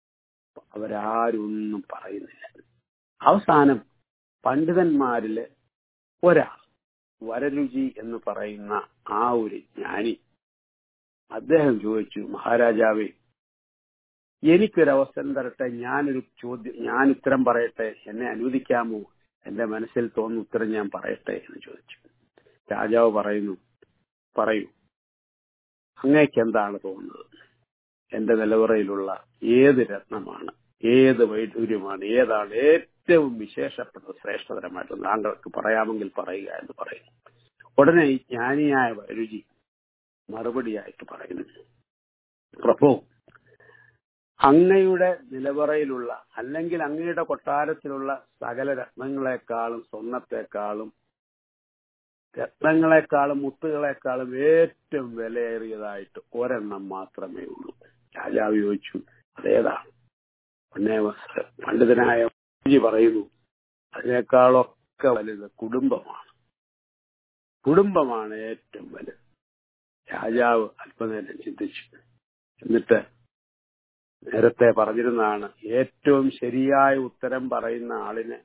അവരാരും ഒന്നും പറയുന്നില്ല അവസാനം പണ്ഡിതന്മാരില് ഒരാൾ വരരുചി എന്ന് പറയുന്ന ആ ഒരു ജ്ഞാനി അദ്ദേഹം ചോദിച്ചു മഹാരാജാവേ എനിക്കൊരവസരം തരട്ടെ ഞാനൊരു ചോദ്യം ഞാൻ ഉത്തരം പറയട്ടെ എന്നെ അനുവദിക്കാമോ എന്റെ മനസ്സിൽ തോന്നുന്ന ഉത്തരം ഞാൻ പറയട്ടെ എന്ന് ചോദിച്ചു രാജാവ് പറയുന്നു പറയൂ അങ്ങേക്ക് എന്താണ് തോന്നുന്നത് എന്റെ നിലവറയിലുള്ള ഏത് രത്നമാണ് ഏത് വൈഡൂര്യമാണ് ഏതാണ് ഏറ്റവും വിശേഷപ്പെട്ട ശ്രേഷ്ഠതരമായിട്ട് താങ്കൾക്ക് പറയാമെങ്കിൽ പറയുക എന്ന് പറയും ഉടനെ ഈ ജ്ഞാനിയായ വൈരുചി മറുപടിയായിട്ട് പറയുന്നു പ്രഭു അങ്ങയുടെ നിലവറയിലുള്ള അല്ലെങ്കിൽ അങ്ങയുടെ കൊട്ടാരത്തിലുള്ള സകല രത്നങ്ങളെക്കാളും സ്വർണത്തെക്കാളും രത്നങ്ങളെക്കാളും മുത്തുകളെക്കാളും ഏറ്റവും വിലയേറിയതായിട്ട് ഒരെണ്ണം മാത്രമേ ഉള്ളൂ രാജാവ് ചോദിച്ചു അതേതാണ് പിന്നെ പണ്ഡിതനായ ജി പറയുന്നു അതിനേക്കാളൊക്കെ വലുത് കുടുംബമാണ് കുടുംബമാണ് ഏറ്റവും വലുത് രാജാവ് അല്പനേരം ചിന്തിച്ചു എന്നിട്ട് നേരത്തെ പറഞ്ഞിരുന്നതാണ് ഏറ്റവും ശരിയായ ഉത്തരം പറയുന്ന ആളിന്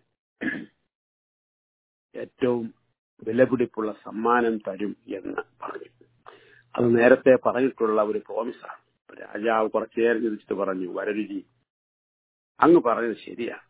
ഏറ്റവും വിലപിടിപ്പുള്ള സമ്മാനം തരും എന്ന് പറഞ്ഞു അത് നേരത്തെ പറഞ്ഞിട്ടുള്ള ഒരു പ്രോമിസാണ് രാജാവ് കുറച്ചു നേരം ചിന്തിച്ചിട്ട് പറഞ്ഞു വരരുചി അങ്ങ് പറഞ്ഞത് ശരിയാണ്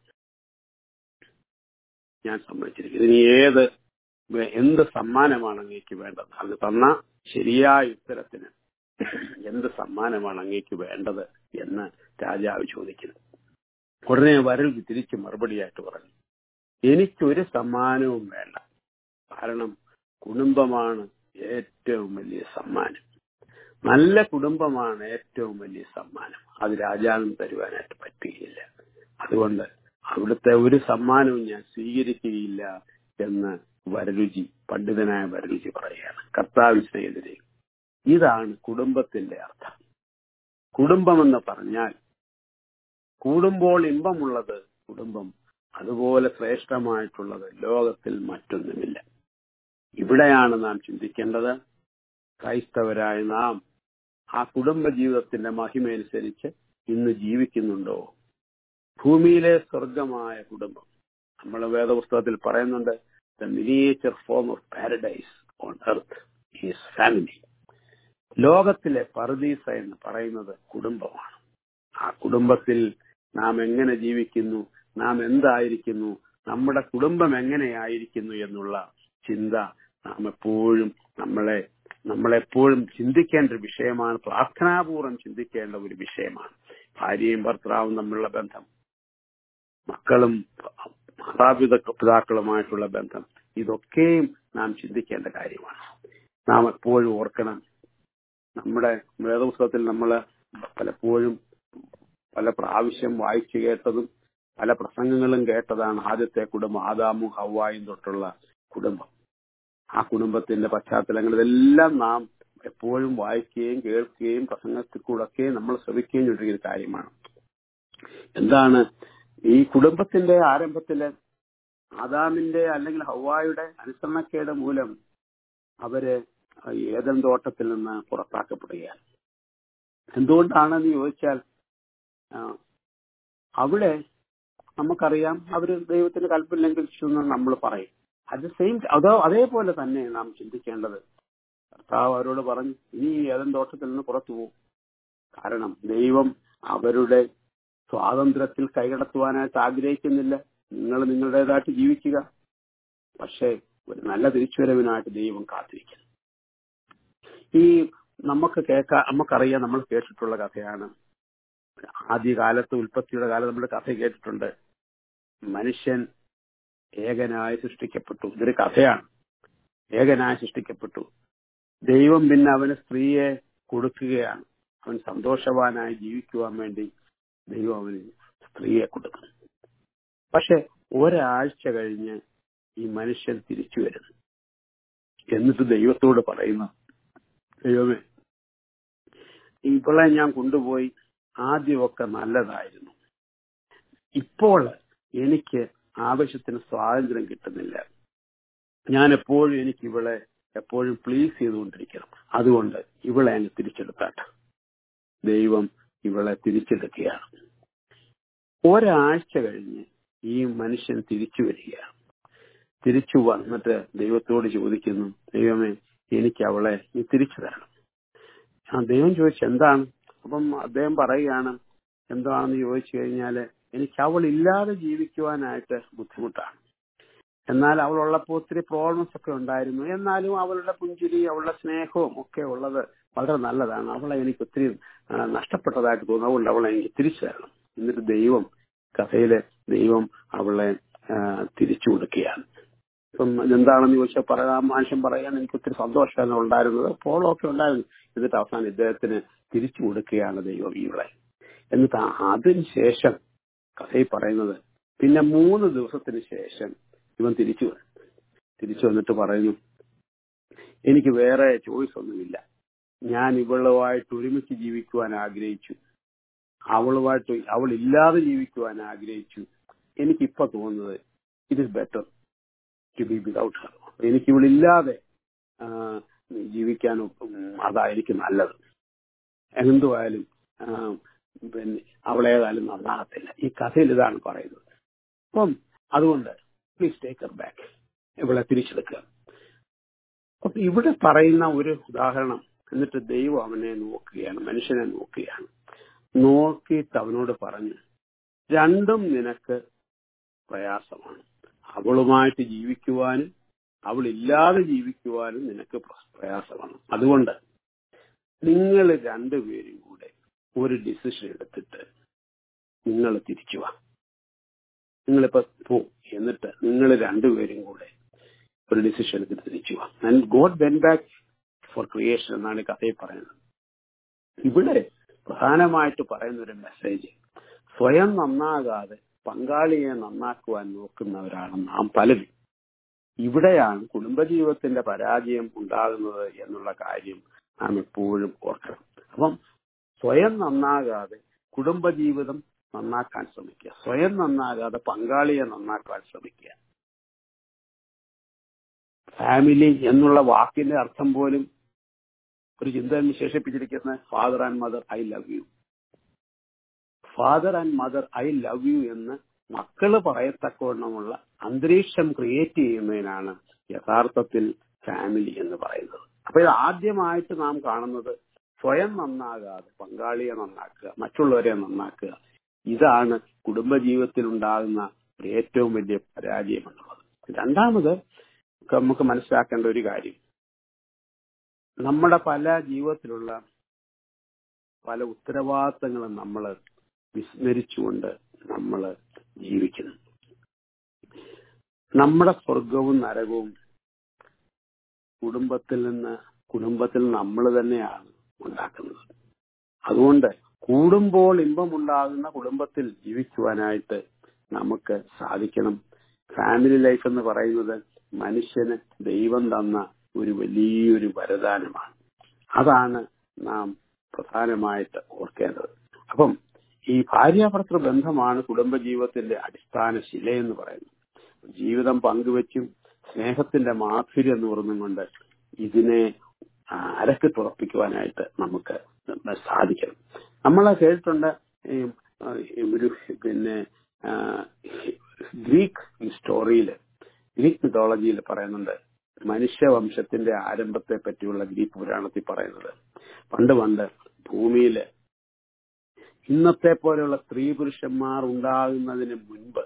ഞാൻ സമ്മതിച്ചിരിക്കുന്നു ഇനി ഏത് എന്ത് സമ്മാനമാണ് അങ്ങേക്ക് വേണ്ടത് അങ്ങ് തന്ന ശരിയായ ഉത്തരത്തിന് എന്ത് സമ്മാനമാണ് അങ്ങേക്ക് വേണ്ടത് എന്ന് രാജാവ് ചോദിക്കുന്നു ഉടനെ വരരുചി തിരിച്ച് മറുപടിയായിട്ട് പറഞ്ഞു എനിക്കൊരു സമ്മാനവും വേണ്ട കാരണം കുടുംബമാണ് ഏറ്റവും വലിയ സമ്മാനം നല്ല കുടുംബമാണ് ഏറ്റവും വലിയ സമ്മാനം അത് രാജാവിന് തരുവാനായിട്ട് പറ്റുകയില്ല അതുകൊണ്ട് അവിടുത്തെ ഒരു സമ്മാനവും ഞാൻ സ്വീകരിക്കുകയില്ല എന്ന് വരരുചി പണ്ഡിതനായ വരരുചി പറയുകയാണ് കർത്താവിനെതിരെ ഇതാണ് കുടുംബത്തിന്റെ അർത്ഥം കുടുംബമെന്ന് പറഞ്ഞാൽ കൂടുമ്പോൾ ഇമ്പമുള്ളത് കുടുംബം അതുപോലെ ശ്രേഷ്ഠമായിട്ടുള്ളത് ലോകത്തിൽ മറ്റൊന്നുമില്ല ഇവിടെയാണ് നാം ചിന്തിക്കേണ്ടത് ക്രൈസ്തവരായ നാം ആ കുടുംബ ജീവിതത്തിന്റെ മഹിമയനുസരിച്ച് ഇന്ന് ജീവിക്കുന്നുണ്ടോ ഭൂമിയിലെ സ്വർഗമായ കുടുംബം നമ്മൾ വേദപുസ്തകത്തിൽ പറയുന്നുണ്ട് the miniature form of paradise on earth is family ലോകത്തിലെ പർദീസ എന്ന് പറയുന്നത് കുടുംബമാണ് ആ കുടുംബത്തിൽ നാം എങ്ങനെ ജീവിക്കുന്നു നാം എന്തായിരിക്കുന്നു നമ്മുടെ കുടുംബം എങ്ങനെയായിരിക്കുന്നു എന്നുള്ള ചിന്ത നാം എപ്പോഴും നമ്മളെ നമ്മളെപ്പോഴും ചിന്തിക്കേണ്ട ഒരു വിഷയമാണ് പ്രാർത്ഥനാപൂർവ്വം ചിന്തിക്കേണ്ട ഒരു വിഷയമാണ് ഭാര്യയും ഭർത്താവും തമ്മിലുള്ള ബന്ധം മക്കളും മാതാപിത പിതാക്കളുമായിട്ടുള്ള ബന്ധം ഇതൊക്കെയും നാം ചിന്തിക്കേണ്ട കാര്യമാണ് നാം എപ്പോഴും ഓർക്കണം നമ്മുടെ വേദപുസ്തകത്തിൽ നമ്മൾ പലപ്പോഴും പല പ്രാവശ്യം വായിച്ചു കേട്ടതും പല പ്രസംഗങ്ങളും കേട്ടതാണ് ആദ്യത്തെ കുടുംബം ആദാമും ഹവായും തൊട്ടുള്ള കുടുംബം ആ കുടുംബത്തിന്റെ പശ്ചാത്തലങ്ങൾ ഇതെല്ലാം നാം എപ്പോഴും വായിക്കുകയും കേൾക്കുകയും പ്രസംഗത്തിൽ കൂടൊക്കെ നമ്മൾ ശ്രമിക്കുകയും ചെയ്യുന്ന ഒരു കാര്യമാണ് എന്താണ് ഈ കുടുംബത്തിന്റെ ആരംഭത്തില് ആദാമിന്റെ അല്ലെങ്കിൽ ഹവായുടെ അനുസരണക്കേട് മൂലം അവര് ഏതൻ തോട്ടത്തിൽ നിന്ന് പുറത്താക്കപ്പെടുകയാണ് എന്തുകൊണ്ടാണെന്ന് ചോദിച്ചാൽ ആ, അവിടെ നമുക്കറിയാം അവര് ദൈവത്തിന്റെ കൽപ്പന ലംഘിച്ചു എന്ന് നമ്മൾ പറയും അറ്റ് ദ സെയിം അതോ അതേപോലെ തന്നെ നാം ചിന്തിക്കേണ്ടത് കർത്താവ് അവരോട് പറഞ്ഞു ഇനി ഏതൻ തോട്ടത്തിൽ നിന്ന് പുറത്തു പോകും കാരണം ദൈവം അവരുടെ സ്വാതന്ത്ര്യത്തിൽ കൈകടത്തുവാനായിട്ട് ആഗ്രഹിക്കുന്നില്ല നിങ്ങൾ നിങ്ങളുടേതായിട്ട് ജീവിക്കുക പക്ഷേ ഒരു നല്ല തിരിച്ചുവരവിനായിട്ട് ദൈവം കാത്തിരിക്കുന്നു ഈ നമുക്ക് കേൾക്കാ നമുക്കറിയാം നമ്മൾ കേട്ടിട്ടുള്ള കഥയാണ് ആദ്യകാലത്ത് ഉൽപ്പത്തിയുടെ കാലത്ത് നമ്മൾ കഥ കേട്ടിട്ടുണ്ട് മനുഷ്യൻ ഏകനായി സൃഷ്ടിക്കപ്പെട്ടു ഇതൊരു കഥയാണ് ഏകനായി സൃഷ്ടിക്കപ്പെട്ടു ദൈവം പിന്നെ അവന് സ്ത്രീയെ കൊടുക്കുകയാണ് അവൻ സന്തോഷവാനായി ജീവിക്കുവാൻ വേണ്ടി ദൈവം അവന് സ്ത്രീയെ കൊടുക്കും പക്ഷെ ഒരാഴ്ച കഴിഞ്ഞ് ഈ മനുഷ്യൻ തിരിച്ചു വരുന്നു എന്നിട്ട് ദൈവത്തോട് പറയുന്നു ദൈവമേ ഇവളെ ഞാൻ കൊണ്ടുപോയി ആദ്യമൊക്കെ നല്ലതായിരുന്നു ഇപ്പോൾ എനിക്ക് ആവശ്യത്തിന് സ്വാതന്ത്ര്യം കിട്ടുന്നില്ല ഞാൻ എപ്പോഴും എനിക്ക് ഇവളെ എപ്പോഴും പ്ലീസ് ചെയ്തുകൊണ്ടിരിക്കണം അതുകൊണ്ട് ഇവളെ അങ്ങ് തിരിച്ചെടുത്താട്ടെ ദൈവം ഇവളെ തിരിച്ചെടുക്കുകയാണ് ഒരാഴ്ച കഴിഞ്ഞ് ഈ മനുഷ്യൻ തിരിച്ചു വരികയാണ് തിരിച്ചു വന്നിട്ട് ദൈവത്തോട് ചോദിക്കുന്നു ദൈവമേ എനിക്ക് അവളെ നീ തിരിച്ചു തരണം ആ ദൈവം ചോദിച്ചു എന്താണ് അപ്പം അദ്ദേഹം പറയുകയാണ് എന്താണെന്ന് ചോദിച്ചു കഴിഞ്ഞാല് എനിക്ക് അവൾ ഇല്ലാതെ ജീവിക്കുവാനായിട്ട് ബുദ്ധിമുട്ടാണ് എന്നാൽ അവൾ ഉള്ളപ്പോൾ ഒത്തിരി പ്രോബ്ലംസ് ഒക്കെ ഉണ്ടായിരുന്നു എന്നാലും അവളുടെ പുഞ്ചിരി അവളുടെ സ്നേഹവും ഒക്കെ ഉള്ളത് വളരെ നല്ലതാണ് അവളെ എനിക്ക് ഒത്തിരി ആ, നഷ്ടപ്പെട്ടതായിട്ട് തോന്നുന്നു അതുകൊണ്ട് അവളെ എനിക്ക് തിരിച്ചു തരണം എന്നിട്ട് ദൈവം കഥയില് ദൈവം അവളെ ആ, തിരിച്ചു കൊടുക്കുകയാണ് ഇപ്പം എന്താണെന്ന് ചോദിച്ചാൽ പറയാം മനുഷ്യൻ പറയാൻ എനിക്ക് ഒത്തിരി സന്തോഷമാണ് ഉണ്ടായിരുന്നത് പോളൊക്കെ ഉണ്ടായിരുന്നു എന്നിട്ട് അവസാനം ഇദ്ദേഹത്തിന് തിരിച്ചു കൊടുക്കുകയാണ് ദൈവം ഇവളെ എന്നിട്ട് ആ- അതിന് ശേഷം കഥയിൽ പറയുന്നത് പിന്നെ മൂന്ന് ദിവസത്തിന് ശേഷം ഇവൻ തിരിച്ചു വരും തിരിച്ചു വന്നിട്ട് പറയുന്നു എനിക്ക് വേറെ ചോയ്സ് ഒന്നുമില്ല ഞാൻ ഇവളുമായിട്ട് ഒരുമിച്ച് ജീവിക്കുവാൻ ആഗ്രഹിച്ചു അവളുമായിട്ട് അവൾ ഇല്ലാതെ ജീവിക്കുവാൻ ആഗ്രഹിച്ചു എനിക്കിപ്പോ തോന്നുന്നത് it is better to be without her എനിക്ക് ഇവളില്ലാതെ ആ, ജീവിക്കാൻ ഉം, അതാ എനിക്ക് നല്ലത് എന്തുവായാലും ആ, പിന്നെ അവളേതായാലും നന്നാകത്തില്ല ഈ കഥയിൽ ഇതാണ് പറയുന്നത് അപ്പം അതുകൊണ്ട് പ്ലീസ് ടേക്ക് ഹർ ബാക്ക് ഇവളെ തിരിച്ചെടുക്കുക അപ്പൊ ഇവിടെ പറയുന്ന ഒരു ഉദാഹരണം എന്നിട്ട് ദൈവം അവനെ നോക്കുകയാണ് മനുഷ്യനെ നോക്കുകയാണ് നോക്കിയിട്ട് അവനോട് പറഞ്ഞു രണ്ടും നിനക്ക് പ്രയാസമാണ് അവളുമായിട്ട് ജീവിക്കുവാനും അവളില്ലാതെ ജീവിക്കുവാനും നിനക്ക് പ്ര- പ്രയാസമാണ് അതുകൊണ്ട് നിങ്ങൾ രണ്ടുപേരും കൂടെ ഒരു ഡിസിഷൻ എടുത്തിട്ട് നിങ്ങൾ തിരിച്ചു വാ നിങ്ങളിപ്പോ പോ എന്നിട്ട് നിങ്ങൾ രണ്ടുപേരും കൂടെ ഒരു ഡിസിഷൻ എടുത്തിട്ട് തിരിച്ചു വാ and God went back for creation എന്നാണ് ഈ കഥയിൽ പറയുന്നത് ഇവിടെ പ്രധാനമായിട്ട് പറയുന്ന ഒരു മെസ്സേജ് സ്വയം നന്നാകാതെ പങ്കാളിയെ നന്നാക്കുവാൻ നോക്കുന്നവരാണ് നാം പലരും ഇവിടെയാണ് കുടുംബജീവിതത്തിന്റെ പരാജയം ഉണ്ടാകുന്നത് എന്നുള്ള കാര്യം നാം എപ്പോഴും ഓർക്കണം അപ്പം സ്വയം നന്നാകാതെ കുടുംബജീവിതം നന്നാക്കാൻ ശ്രമിക്കുക സ്വയം നന്നാകാതെ പങ്കാളിയെ നന്നാക്കാൻ ശ്രമിക്കുക ഫാമിലി എന്നുള്ള വാക്കിന്റെ അർത്ഥം പോലും ഒരു ചിന്തകൻ വിശേഷിപ്പിച്ചിരിക്കുന്ന father and mother I love you father and mother I love you എന്ന് മക്കള് പറയത്തക്കവണ്ണമുള്ള അന്തരീക്ഷം ക്രിയേറ്റ് ചെയ്യുന്നതിനാണ് യഥാർത്ഥത്തിൽ ഫാമിലി എന്ന് പറയുന്നത് അപ്പൊ ഇത് ആദ്യമായിട്ട് നാം കാണുന്നത് സ്വയം നന്നാകാതെ പങ്കാളിയെ നന്നാക്കുക മറ്റുള്ളവരെ നന്നാക്കുക ഇതാണ് കുടുംബജീവിതത്തിൽ ഉണ്ടാകുന്ന ഏറ്റവും വലിയ പരാജയം എന്നുള്ളത് രണ്ടാമത് നമുക്ക് മനസ്സിലാക്കേണ്ട ഒരു കാര്യം നമ്മുടെ പല ജീവിതത്തിലുള്ള പല ഉത്തരവാദിത്തങ്ങളും നമ്മൾ വിസ്മരിച്ചുകൊണ്ട് നമ്മൾ ജീവിക്കുന്നു നമ്മുടെ സ്വർഗവും നരകവും കുടുംബത്തിൽ നിന്ന് കുടുംബത്തിൽ നമ്മൾ തന്നെയാണ് ഉണ്ടാക്കുന്നത് അതുകൊണ്ട് കൂടുമ്പോൾ ഇമ്പമുണ്ടാകുന്ന കുടുംബത്തിൽ ജീവിക്കുവാനായിട്ട് നമുക്ക് സാധിക്കണം ഫാമിലി ലൈഫ് എന്ന് പറയുന്നത് മനുഷ്യന് ദൈവം തന്ന ഒരു വലിയൊരു വരദാനമാണ് അതാണ് നാം പ്രധാനമായിട്ട് ഓർക്കേണ്ടത് അപ്പം ഈ ഭാര്യാഭർത്തൃ ബന്ധമാണ് കുടുംബജീവിതത്തിന്റെ അടിസ്ഥാന ശിലയെന്ന് പറയുന്നത് ജീവിതം പങ്കുവെച്ചും സ്നേഹത്തിന്റെ മാധുര്യം എന്ന് കൊണ്ട് ഇതിനെ അരക്ക് തുറപ്പിക്കുവാനായിട്ട് നമുക്ക് സാധിക്കണം നമ്മൾ കേട്ടിട്ടുണ്ട് ഈ, ആ, ഈ ഒരു പിന്നെ ആ, ഗ്രീക്ക് സ്റ്റോറിയിൽ ഗ്രീക്ക് മിത്തോളജിയിൽ പറയുന്നുണ്ട് മനുഷ്യവംശത്തിന്റെ ആരംഭത്തെ പറ്റിയുള്ള ഗ്രീക്ക് പുരാണത്തിൽ പറയുന്നത് പണ്ട് പണ്ട് ഭൂമിയില് ഇന്നത്തെ പോലെയുള്ള സ്ത്രീ പുരുഷന്മാർ ഉണ്ടാകുന്നതിന് മുൻപ്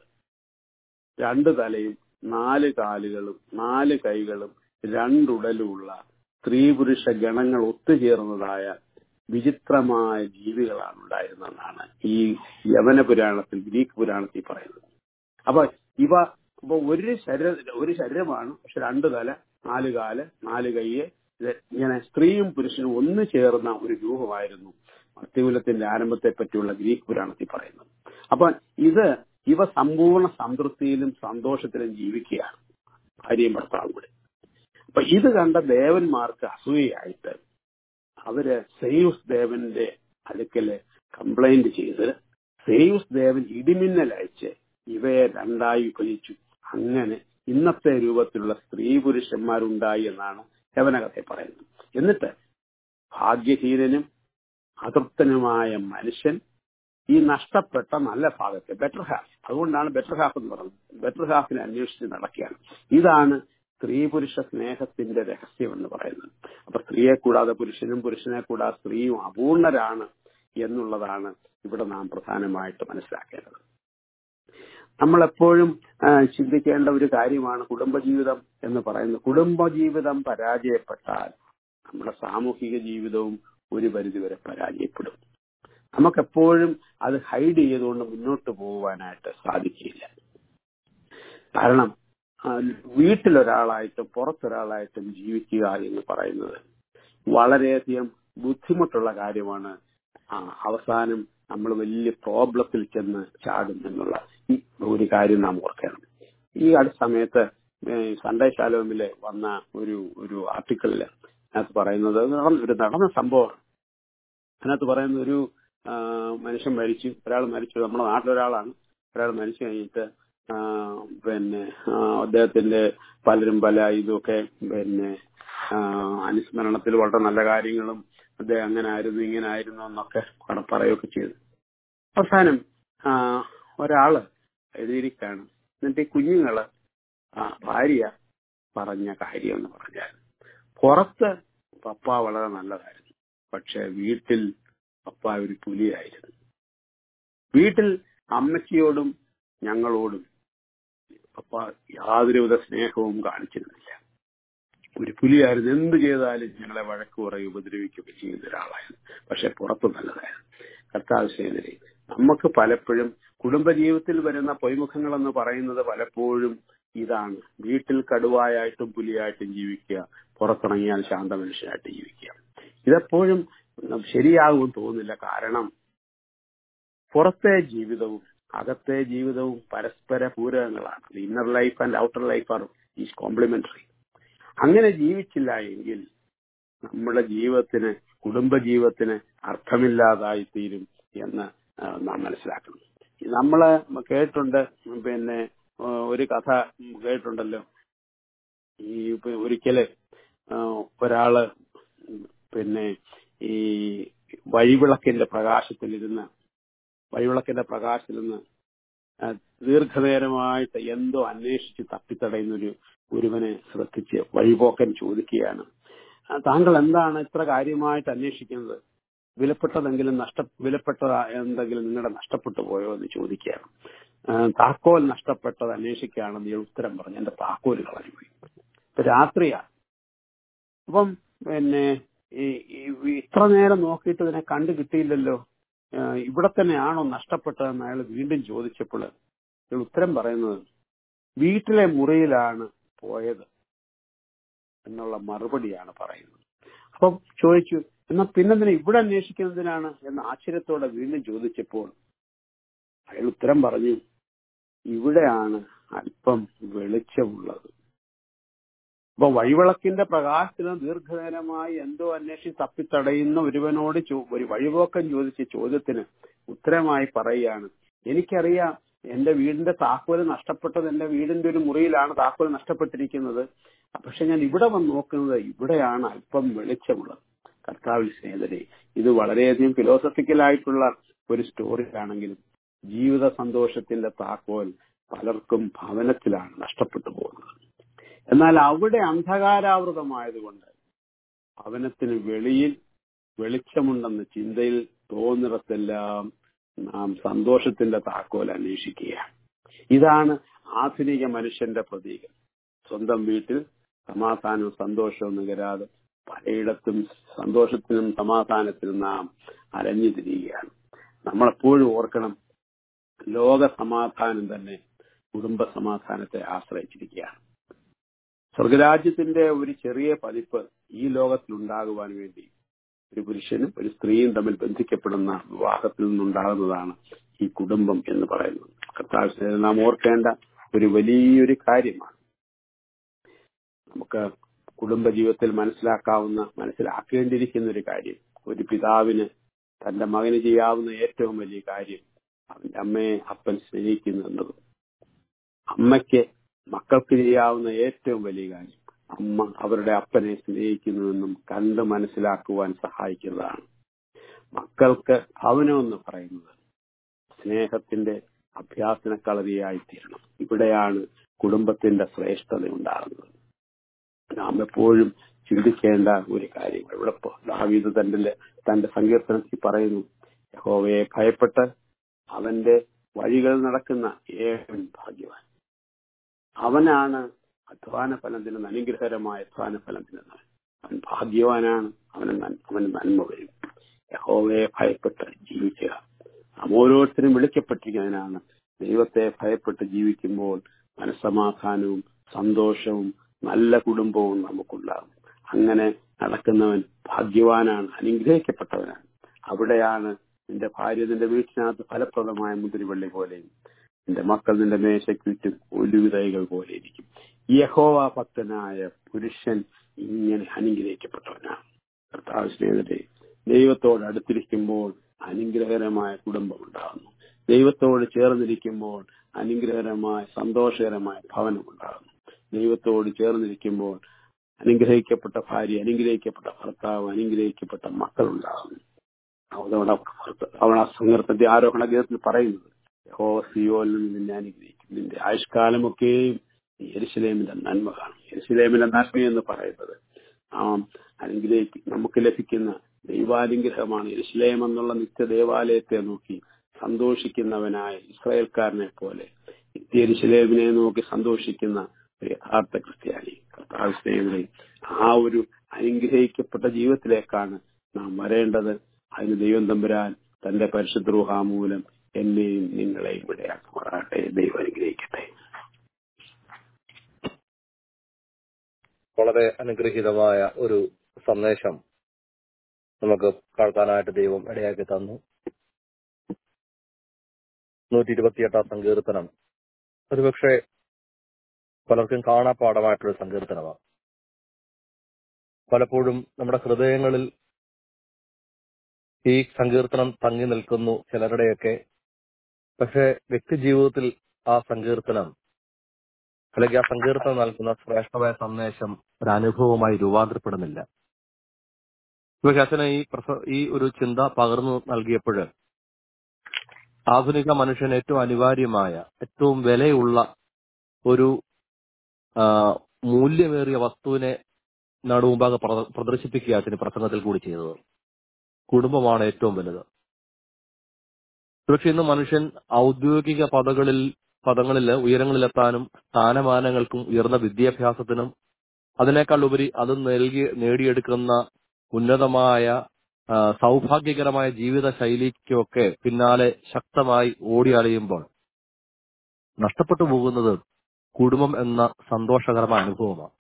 രണ്ട് തലയും നാല് കാലുകളും നാല് കൈകളും രണ്ടുടലുമുള്ള സ്ത്രീ പുരുഷ ഗണങ്ങൾ ഒത്തുചേർന്നതായ വിചിത്രമായ ജീവികളാണ് ഉണ്ടായിരുന്നതെന്നാണ് ഈ യവന പുരാണത്തിൽ ഗ്രീക്ക് പുരാണത്തിൽ പറയുന്നത് അപ്പൊ ഇവ ഇപ്പൊ ഒരു ശരീര ഒരു ശരീരമാണ് പക്ഷെ രണ്ട് തല നാല് കാല് നാല് കൈയ്യ് ഇത് ഇങ്ങനെ സ്ത്രീയും പുരുഷനും ഒന്ന് ചേർന്ന ഒരു രൂപമായിരുന്നു മധ്യകുലത്തിന്റെ ആരംഭത്തെ പറ്റിയുള്ള ഗ്രീക്ക് പുരാണത്തിൽ പറയുന്നത് അപ്പൊ ഇത് ഇവ സമ്പൂർണ്ണ സംതൃപ്തിയിലും സന്തോഷത്തിലും ജീവിക്കുകയാണ് ഭാര്യയും ഭർത്താവും കൂടെ അപ്പൊ ഇത് കണ്ട ദേവന്മാർക്ക് അസൂയയായിട്ട് അവര് സെയ്യൂസ് ദേവന്റെ അടുക്കല് കംപ്ലൈന്റ് ചെയ്ത് സെയ്യൂസ് ദേവൻ ഇടിമിന്നൽ അയച്ച് ഇവയെ രണ്ടായി വിഭജിച്ചു അങ്ങനെ ഇന്നത്തെ രൂപത്തിലുള്ള സ്ത്രീ പുരുഷന്മാരുണ്ടായി എന്നാണ് യവനകഥയെ പറയുന്നത് എന്നിട്ട് ഭാഗ്യഹീനനും അതൃപ്തനുമായ മനുഷ്യൻ ഈ നഷ്ടപ്പെട്ട നല്ല ഭാഗത്തെ ബെറ്റർ ഹാഫ് അതുകൊണ്ടാണ് ബെറ്റർ ഹാഫ് എന്ന് പറയുന്നത് ബെറ്റർ ഹാഫിനെ അന്വേഷിച്ച് നടക്കുകയാണ് ഇതാണ് സ്ത്രീ പുരുഷ സ്നേഹത്തിന്റെ രഹസ്യം എന്ന് പറയുന്നത് അപ്പൊ സ്ത്രീയെ കൂടാതെ പുരുഷനും പുരുഷനെ കൂടാതെ സ്ത്രീയും അപൂർണരാണ് എന്നുള്ളതാണ് ഇവിടെ നാം പ്രധാനമായിട്ട് മനസ്സിലാക്കേണ്ടത് നമ്മളെപ്പോഴും ആ, ചിന്തിക്കേണ്ട ഒരു കാര്യമാണ് കുടുംബജീവിതം എന്ന് പറയുന്നത് കുടുംബജീവിതം പരാജയപ്പെട്ടാൽ നമ്മുടെ സാമൂഹിക ജീവിതവും ഒരു പരിധിവരെ പരാജയപ്പെടും നമുക്കെപ്പോഴും അത് ഹൈഡ് ചെയ്തുകൊണ്ട് മുന്നോട്ട് പോകുവാനായിട്ട് സാധിക്കില്ല കാരണം ആ, വീട്ടിലൊരാളായിട്ടും പുറത്തൊരാളായിട്ടും ജീവിക്കുക എന്ന് പറയുന്നത് വളരെയധികം ബുദ്ധിമുട്ടുള്ള കാര്യമാണ് ആ, അവസാനം നമ്മൾ വലിയ പ്രോബ്ലത്തിൽ ചെന്ന് ചാടും എന്നുള്ള ഈ ഒരു കാര്യം നാം ഓർക്കണം ഈ അടുത്ത സമയത്ത് ഏ, സൺഡേ ശാലോമില് വന്ന ഒരു ഒരു ആർട്ടിക്കിളില് അതിനകത്ത് പറയുന്നത് അത് നടന്ന ഒരു നടന്ന സംഭവമാണ് അതിനകത്ത് പറയുന്ന ഒരു ആ, മനുഷ്യൻ മരിച്ചു ഒരാൾ മരിച്ചു നമ്മുടെ നാട്ടിലൊരാളാണ് ഒരാൾ മരിച്ചു കഴിഞ്ഞിട്ട് ആ, പിന്നെ ആ, അദ്ദേഹത്തിന്റെ പലരും പല ഇതൊക്കെ പിന്നെ ആ, അനുസ്മരണത്തിൽ വളരെ നല്ല കാര്യങ്ങളും അദ്ദേഹം അങ്ങനെ ആയിരുന്നു ഇങ്ങനെ ആയിരുന്നു എന്നൊക്കെ പ- പറയുകയൊക്കെ ചെയ്തു അവസാനം ആ, ഒരാള് എഴുതിയിരിക്കാണ് എന്നിട്ട് ഈ കുഞ്ഞുങ്ങള് ആ, ഭാര്യ പറഞ്ഞ കാര്യം എന്ന് പറഞ്ഞാൽ പുറത്ത് പപ്പ വളരെ നല്ലതായിരുന്നു പക്ഷെ വീട്ടിൽ പപ്പ ഒരു പുലിയായിരുന്നു വീട്ടിൽ അമ്മച്ചിയോടും ഞങ്ങളോടും പപ്പ യാതൊരുവിധ സ്നേഹവും കാണിച്ചിരുന്നില്ല ഒരു പുലിയായിരുന്നു എന്ത് ചെയ്താലും ഞങ്ങളെ വഴക്ക് പറയും ഉപദ്രവിക്കുകയൊക്കെ ചെയ്യുന്ന ഒരാളായിരുന്നു പക്ഷെ പുറത്ത് നല്ലതായിരുന്നു കർത്താവ് സേനരെ നമുക്ക് പലപ്പോഴും കുടുംബജീവിതത്തിൽ വരുന്ന പൊയ്മുഖങ്ങൾ എന്ന് പറയുന്നത് പലപ്പോഴും ഇതാണ് വീട്ടിൽ കടുവായായിട്ടും പുലിയായിട്ടും ജീവിക്കുക പുറത്തിറങ്ങിയാൽ ശാന്ത മനുഷ്യനായിട്ട് ജീവിക്കുക ഇതെപ്പോഴും ശരിയാകുമെന്ന് തോന്നുന്നില്ല കാരണം പുറത്തെ ജീവിതവും അകത്തെ ജീവിതവും പരസ്പര പൂരകങ്ങളാണ് inner life and outer life are is complementary അങ്ങനെ ജീവിച്ചില്ല എങ്കിൽ നമ്മുടെ ജീവിതത്തിന് കുടുംബജീവിതത്തിന് അർത്ഥമില്ലാതായി തീരും എന്ന് ആ, നാം മനസ്സിലാക്കണം നമ്മള് കേട്ടിട്ടുണ്ട് പിന്നെ ആ, ഒരു കഥ കേട്ടിട്ടുണ്ടല്ലോ ഈ ഇപ്പൊ ഒരിക്കല് ആ, ഒരാള് പിന്നെ ഈ വഴിവിളക്കിന്റെ പ്രകാശത്തിലിരുന്ന് വഴിവിളക്കിന്റെ പ്രകാശത്തിൽ നിന്ന് ആ, ദീർഘനേരമായിട്ട് എന്തോ അന്വേഷിച്ച് തപ്പിത്തടയുന്ന ഒരു ഒരുവനെ ശ്രദ്ധിച്ച് വഴിപോക്കൻ ചോദിക്കുകയാണ് "ആ, താങ്കൾ എന്താണ് ഇത്ര കാര്യമായിട്ട് അന്വേഷിക്കുന്നത് വിലപ്പെട്ടതെങ്കിലും നഷ്ട വിലപ്പെട്ട എന്തെങ്കിലും നിങ്ങളുടെ നഷ്ടപ്പെട്ടു പോയോ എന്ന് ചോദിക്കുകയാണ് ആ, താക്കോൽ നഷ്ടപ്പെട്ടത് അന്വേഷിക്കുകയാണെന്ന് ഇയാൾ ഉത്തരം പറഞ്ഞു എന്റെ താക്കോൽ കളഞ്ഞുപോയി ഇപ്പൊ രാത്രിയാ അപ്പം പിന്നെ ഈ ഈ- ഇത്ര നേരം നോക്കിയിട്ട് ഇതിനെ കണ്ടു കിട്ടിയില്ലല്ലോ ആ, ഇവിടെ തന്നെയാണോ നഷ്ടപ്പെട്ടതെന്ന് അയാൾ വീണ്ടും ചോദിച്ചപ്പോൾ ഇയാൾ ഉത്തരം പറയുന്നത് വീട്ടിലെ മുറിയിലാണ് പോയത് എന്നുള്ള മറുപടിയാണ് പറയുന്നത് അപ്പൊ ചോദിച്ചു എന്നാ പിന്നെന്തിനാ ഇവിടെ അന്വേഷിക്കുന്നതിനാണ് എന്ന് ആശ്ചര്യത്തോടെ വീണ്ടും ചോദിച്ചപ്പോൾ അയാൾ ഉത്തരം പറഞ്ഞു ഇവിടെയാണ് അല്പം വെളിച്ചമുള്ളത് അപ്പൊ വഴിവിളക്കിന്റെ പ്രകാശത്തിന് ദീർഘനേരമായി എന്തോ അന്വേഷിച്ച് തപ്പിത്തടയുന്ന ഒരുവനോട് ചോ- ഒരു വഴിപോക്കൻ ചോദിച്ച ചോദ്യത്തിന് ഉത്തരമായി പറയുകയാണ് എനിക്കറിയാം എന്റെ വീടിന്റെ താക്കോല് നഷ്ടപ്പെട്ടത് എന്റെ വീടിന്റെ ഒരു മുറിയിലാണ് താക്കോല് നഷ്ടപ്പെട്ടിരിക്കുന്നത് പക്ഷെ ഞാൻ ഇവിടെ വന്ന് നോക്കുന്നത് ഇവിടെയാണ് അല്പം വെളിച്ചമുള്ളത് കർത്താവിൽ സ്നേഹിതരെ ഇത് വളരെയധികം ഫിലോസഫിക്കൽ ആയിട്ടുള്ള ഒരു സ്റ്റോറി ആണെങ്കിലും ജീവിത സന്തോഷത്തിന്റെ താക്കോൽ പലർക്കും ഭവനത്തിലാണ് നഷ്ടപ്പെട്ടു പോകുന്നത് എന്നാൽ അവിടെ അന്ധകാരാവൃതമായതുകൊണ്ട് ഭവനത്തിന് വെളിയിൽ വെളിച്ചമുണ്ടെന്ന ചിന്തയിൽ തോന്നിടത്തെല്ലാം നാം സന്തോഷത്തിന്റെ താക്കോൽ അന്വേഷിക്കുകയാണ് ഇതാണ് ആധുനിക മനുഷ്യന്റെ പ്രതീകം സ്വന്തം വീട്ടിൽ സമാധാനവും സന്തോഷവും നികരാതെ പലയിടത്തും സന്തോഷത്തിനും സമാധാനത്തിനും നാം അലഞ്ഞു തിരിയുകയാണ് നമ്മളെപ്പോഴും ഓർക്കണം ലോക സമാധാനം തന്നെ കുടുംബ സമാധാനത്തെ ആശ്രയിച്ചിരിക്കുകയാണ് സ്വർഗരാജ്യത്തിന്റെ ഒരു ചെറിയ പതിപ്പ് ഈ ലോകത്തിൽ ഉണ്ടാകുവാൻ വേണ്ടി ഒരു പുരുഷനും ഒരു സ്ത്രീയും തമ്മിൽ ബന്ധിക്കപ്പെടുന്ന വിവാഹത്തിൽ നിന്നുണ്ടാകുന്നതാണ് ഈ കുടുംബം എന്ന് പറയുന്നത് കർത്താവ് സ്നേഹിതരെ നാം ഓർക്കേണ്ട ഒരു വലിയൊരു കാര്യമാണ് നമുക്ക് കുടുംബ ജീവിതത്തിൽ മനസ്സിലാക്കാവുന്ന മനസ്സിലാക്കേണ്ടിയിരിക്കുന്ന ഒരു കാര്യം ഒരു പിതാവിന് തന്റെ മകന് ചെയ്യാവുന്ന ഏറ്റവും വലിയ കാര്യം അവന്റെ അമ്മയെ അപ്പൻ സ്നേഹിക്കുന്നു എന്നതും അമ്മയ്ക്ക് മക്കൾക്ക് ചെയ്യാവുന്ന ഏറ്റവും വലിയ കാര്യം അമ്മ അവരുടെ അപ്പനെ സ്നേഹിക്കുന്നുവെന്നും കണ്ട് മനസ്സിലാക്കുവാൻ സഹായിക്കുന്നതാണ് മക്കൾക്ക് ഭവനം എന്ന് പറയുന്നത് സ്നേഹത്തിന്റെ അഭ്യാസന കളരിയായി തീരണം ഇവിടെയാണ് കുടുംബത്തിന്റെ ശ്രേഷ്ഠത ഉണ്ടാകുന്നത് നാം എപ്പോഴും ചിന്തിക്കേണ്ട ഒരു കാര്യം ഇവിടെ ദാവീദ് തന്റെ തന്റെ സങ്കീർത്തനത്തിൽ പറയുന്നു യഹോവയെ ഭയപ്പെട്ട് അവന്റെ വഴികൾ നടക്കുന്ന ഏവൻ ഭാഗ്യവാൻ അവനാണ് അധ്വാന ഫലം തിന്നുന്ന അനുഗ്രഹകരമായ അധ്വാന ഫലം തിന്നുന്നത് അവൻ ഭാഗ്യവാനാണ് അവന് നൻ- അവന് നന്മ വരും യഹോവയെ ഭയപ്പെട്ട് ജീവിക്കുക നാം ഓരോരുത്തരും വിളിക്കപ്പെട്ടിരിക്കുന്നതിനാണ് ദൈവത്തെ ഭയപ്പെട്ട് ജീവിക്കുമ്പോൾ മനസ്സമാധാനവും സന്തോഷവും നല്ല കുടുംബവും നമുക്കുണ്ടാകും അങ്ങനെ നടക്കുന്നവൻ ഭാഗ്യവാനാണ് അനുഗ്രഹിക്കപ്പെട്ടവനാണ് അവിടെയാണ് നിന്റെ ഭാര്യ നിന്റെ വീട്ടിനകത്ത് ഫലപ്രദമായ മുന്തിരിവള്ളി പോലെയും നിന്റെ മക്കൾ നിന്റെ മേശയ്ക്ക് ചുറ്റും ഒലുവിതൈകൾ പോലെ ഇരിക്കും യഹോവ ഭക്തനായ പുരുഷൻ ഇങ്ങനെ അനുഗ്രഹിക്കപ്പെട്ടവനാണ് കർത്താവ് സ്നേഹിതരെ ദൈവത്തോട് അടുത്തിരിക്കുമ്പോൾ അനുഗ്രഹകരമായ കുടുംബം ഉണ്ടാകുന്നു ദൈവത്തോട് ചേർന്നിരിക്കുമ്പോൾ അനുഗ്രഹകരമായ സന്തോഷകരമായ ഭവനം ഉണ്ടാകുന്നു ദൈവത്തോട് ചേർന്നിരിക്കുമ്പോൾ അനുഗ്രഹിക്കപ്പെട്ട ഭാര്യ അനുഗ്രഹിക്കപ്പെട്ട ഭർത്താവ് അനുഗ്രഹിക്കപ്പെട്ട മക്കൾ ഉണ്ടാകുന്നു അവിടെ അവൻ ആ സങ്കീർത്തന്റെ ആരോഹണ ഗീതത്തിൽ പറയുന്നത് യഹോ സിയോനിൽ നിന്ന് നിന്നെ അനുഗ്രഹിക്കും നിന്റെ ആയുഷ്കാലമൊക്കെയും നീ യെരുശലേമിന്റെ നന്മ കാണും യെരുശലേമിന്റെ നന്മ എന്ന് പറയുന്നത് ആ അനുഗ്രഹിക്കും നമുക്ക് ലഭിക്കുന്ന ദൈവാനുഗ്രഹമാണ് യെരുശലേം എന്നുള്ള നിത്യ ദേവാലയത്തെ നോക്കി സന്തോഷിക്കുന്നവനായ ഇസ്രായേൽക്കാരനെ പോലെ നിത്യ യെരുശലേമിനെ നോക്കി സന്തോഷിക്കുന്ന ഒരു യഥാർത്ഥ ക്രിസ്ത്യാനി കർത്താവ് സ്നേഹിതരെ ആ ഒരു അനുഗ്രഹിക്കപ്പെട്ട ജീവിതത്തിലേക്കാണ് നാം വരേണ്ടത് അതിന് ദൈവം തമ്പുരാൻ തന്റെ പരിശുദ്ധ മൂലം എന്നെയും നിങ്ങളെയും ഇവിടെയാക്കുമാറാട്ടെ ദൈവം അനുഗ്രഹിക്കട്ടെ വളരെ അനുഗ്രഹീതമായ ഒരു സന്ദേശം നമുക്ക് കേൾക്കാനായിട്ട് ദൈവം ഇടയാക്കി തന്നു നൂറ്റി ഇരുപത്തിയെട്ടാം സങ്കീർത്തനം ഒരുപക്ഷെ പലർക്കും കാണാപ്പാടമായിട്ടൊരു സങ്കീർത്തനമാണ് പലപ്പോഴും നമ്മുടെ ഹൃദയങ്ങളിൽ ഈ സങ്കീർത്തനം തങ്ങി നിൽക്കുന്നു ചിലരുടെയൊക്കെ പക്ഷെ വ്യക്തി ജീവിതത്തിൽ ആ സങ്കീർത്തനം അല്ലെങ്കിൽ ആ സങ്കീർത്തനം നൽകുന്ന ശ്രേഷ്ഠമായ സന്ദേശം ഒരു അനുഭവമായി രൂപാന്തരപ്പെടുന്നില്ല പക്ഷെ അച്ഛന് ഈ പ്രസ ഈ ഒരു ചിന്ത പകർന്നു നൽകിയപ്പോൾ ആധുനിക മനുഷ്യന് ഏറ്റവും അനിവാര്യമായ ഏറ്റവും വിലയുള്ള ഒരു ആ, മൂല്യമേറിയ വസ്തുവിനെ നടുമുമ്പാകെ പ്ര- പ്രദർശിപ്പിക്കുക അച്ഛന് പ്രസംഗത്തിൽ കൂടി ചെയ്തത് കുടുംബമാണ് ഏറ്റവും വലുത് പക്ഷെ ഇന്ന് മനുഷ്യൻ ഔദ്യോഗിക പദങ്ങളിൽ പദങ്ങളിൽ ഉയരങ്ങളിലെത്താനും സ്ഥാനമാനങ്ങൾക്കും ഉയർന്ന വിദ്യാഭ്യാസത്തിനും അതിനേക്കാൾ ഉപരി അത് നൽകി നേടിയെടുക്കുന്ന ഉന്നതമായ ആ, സൗഭാഗ്യകരമായ ജീവിത ശൈലിക്കൊക്കെ പിന്നാലെ ശക്തമായി ഓടി അലയുമ്പോൾ നഷ്ടപ്പെട്ടു പോകുന്നത് കുടുംബം എന്ന സന്തോഷകരമായ അനുഭവമാണ്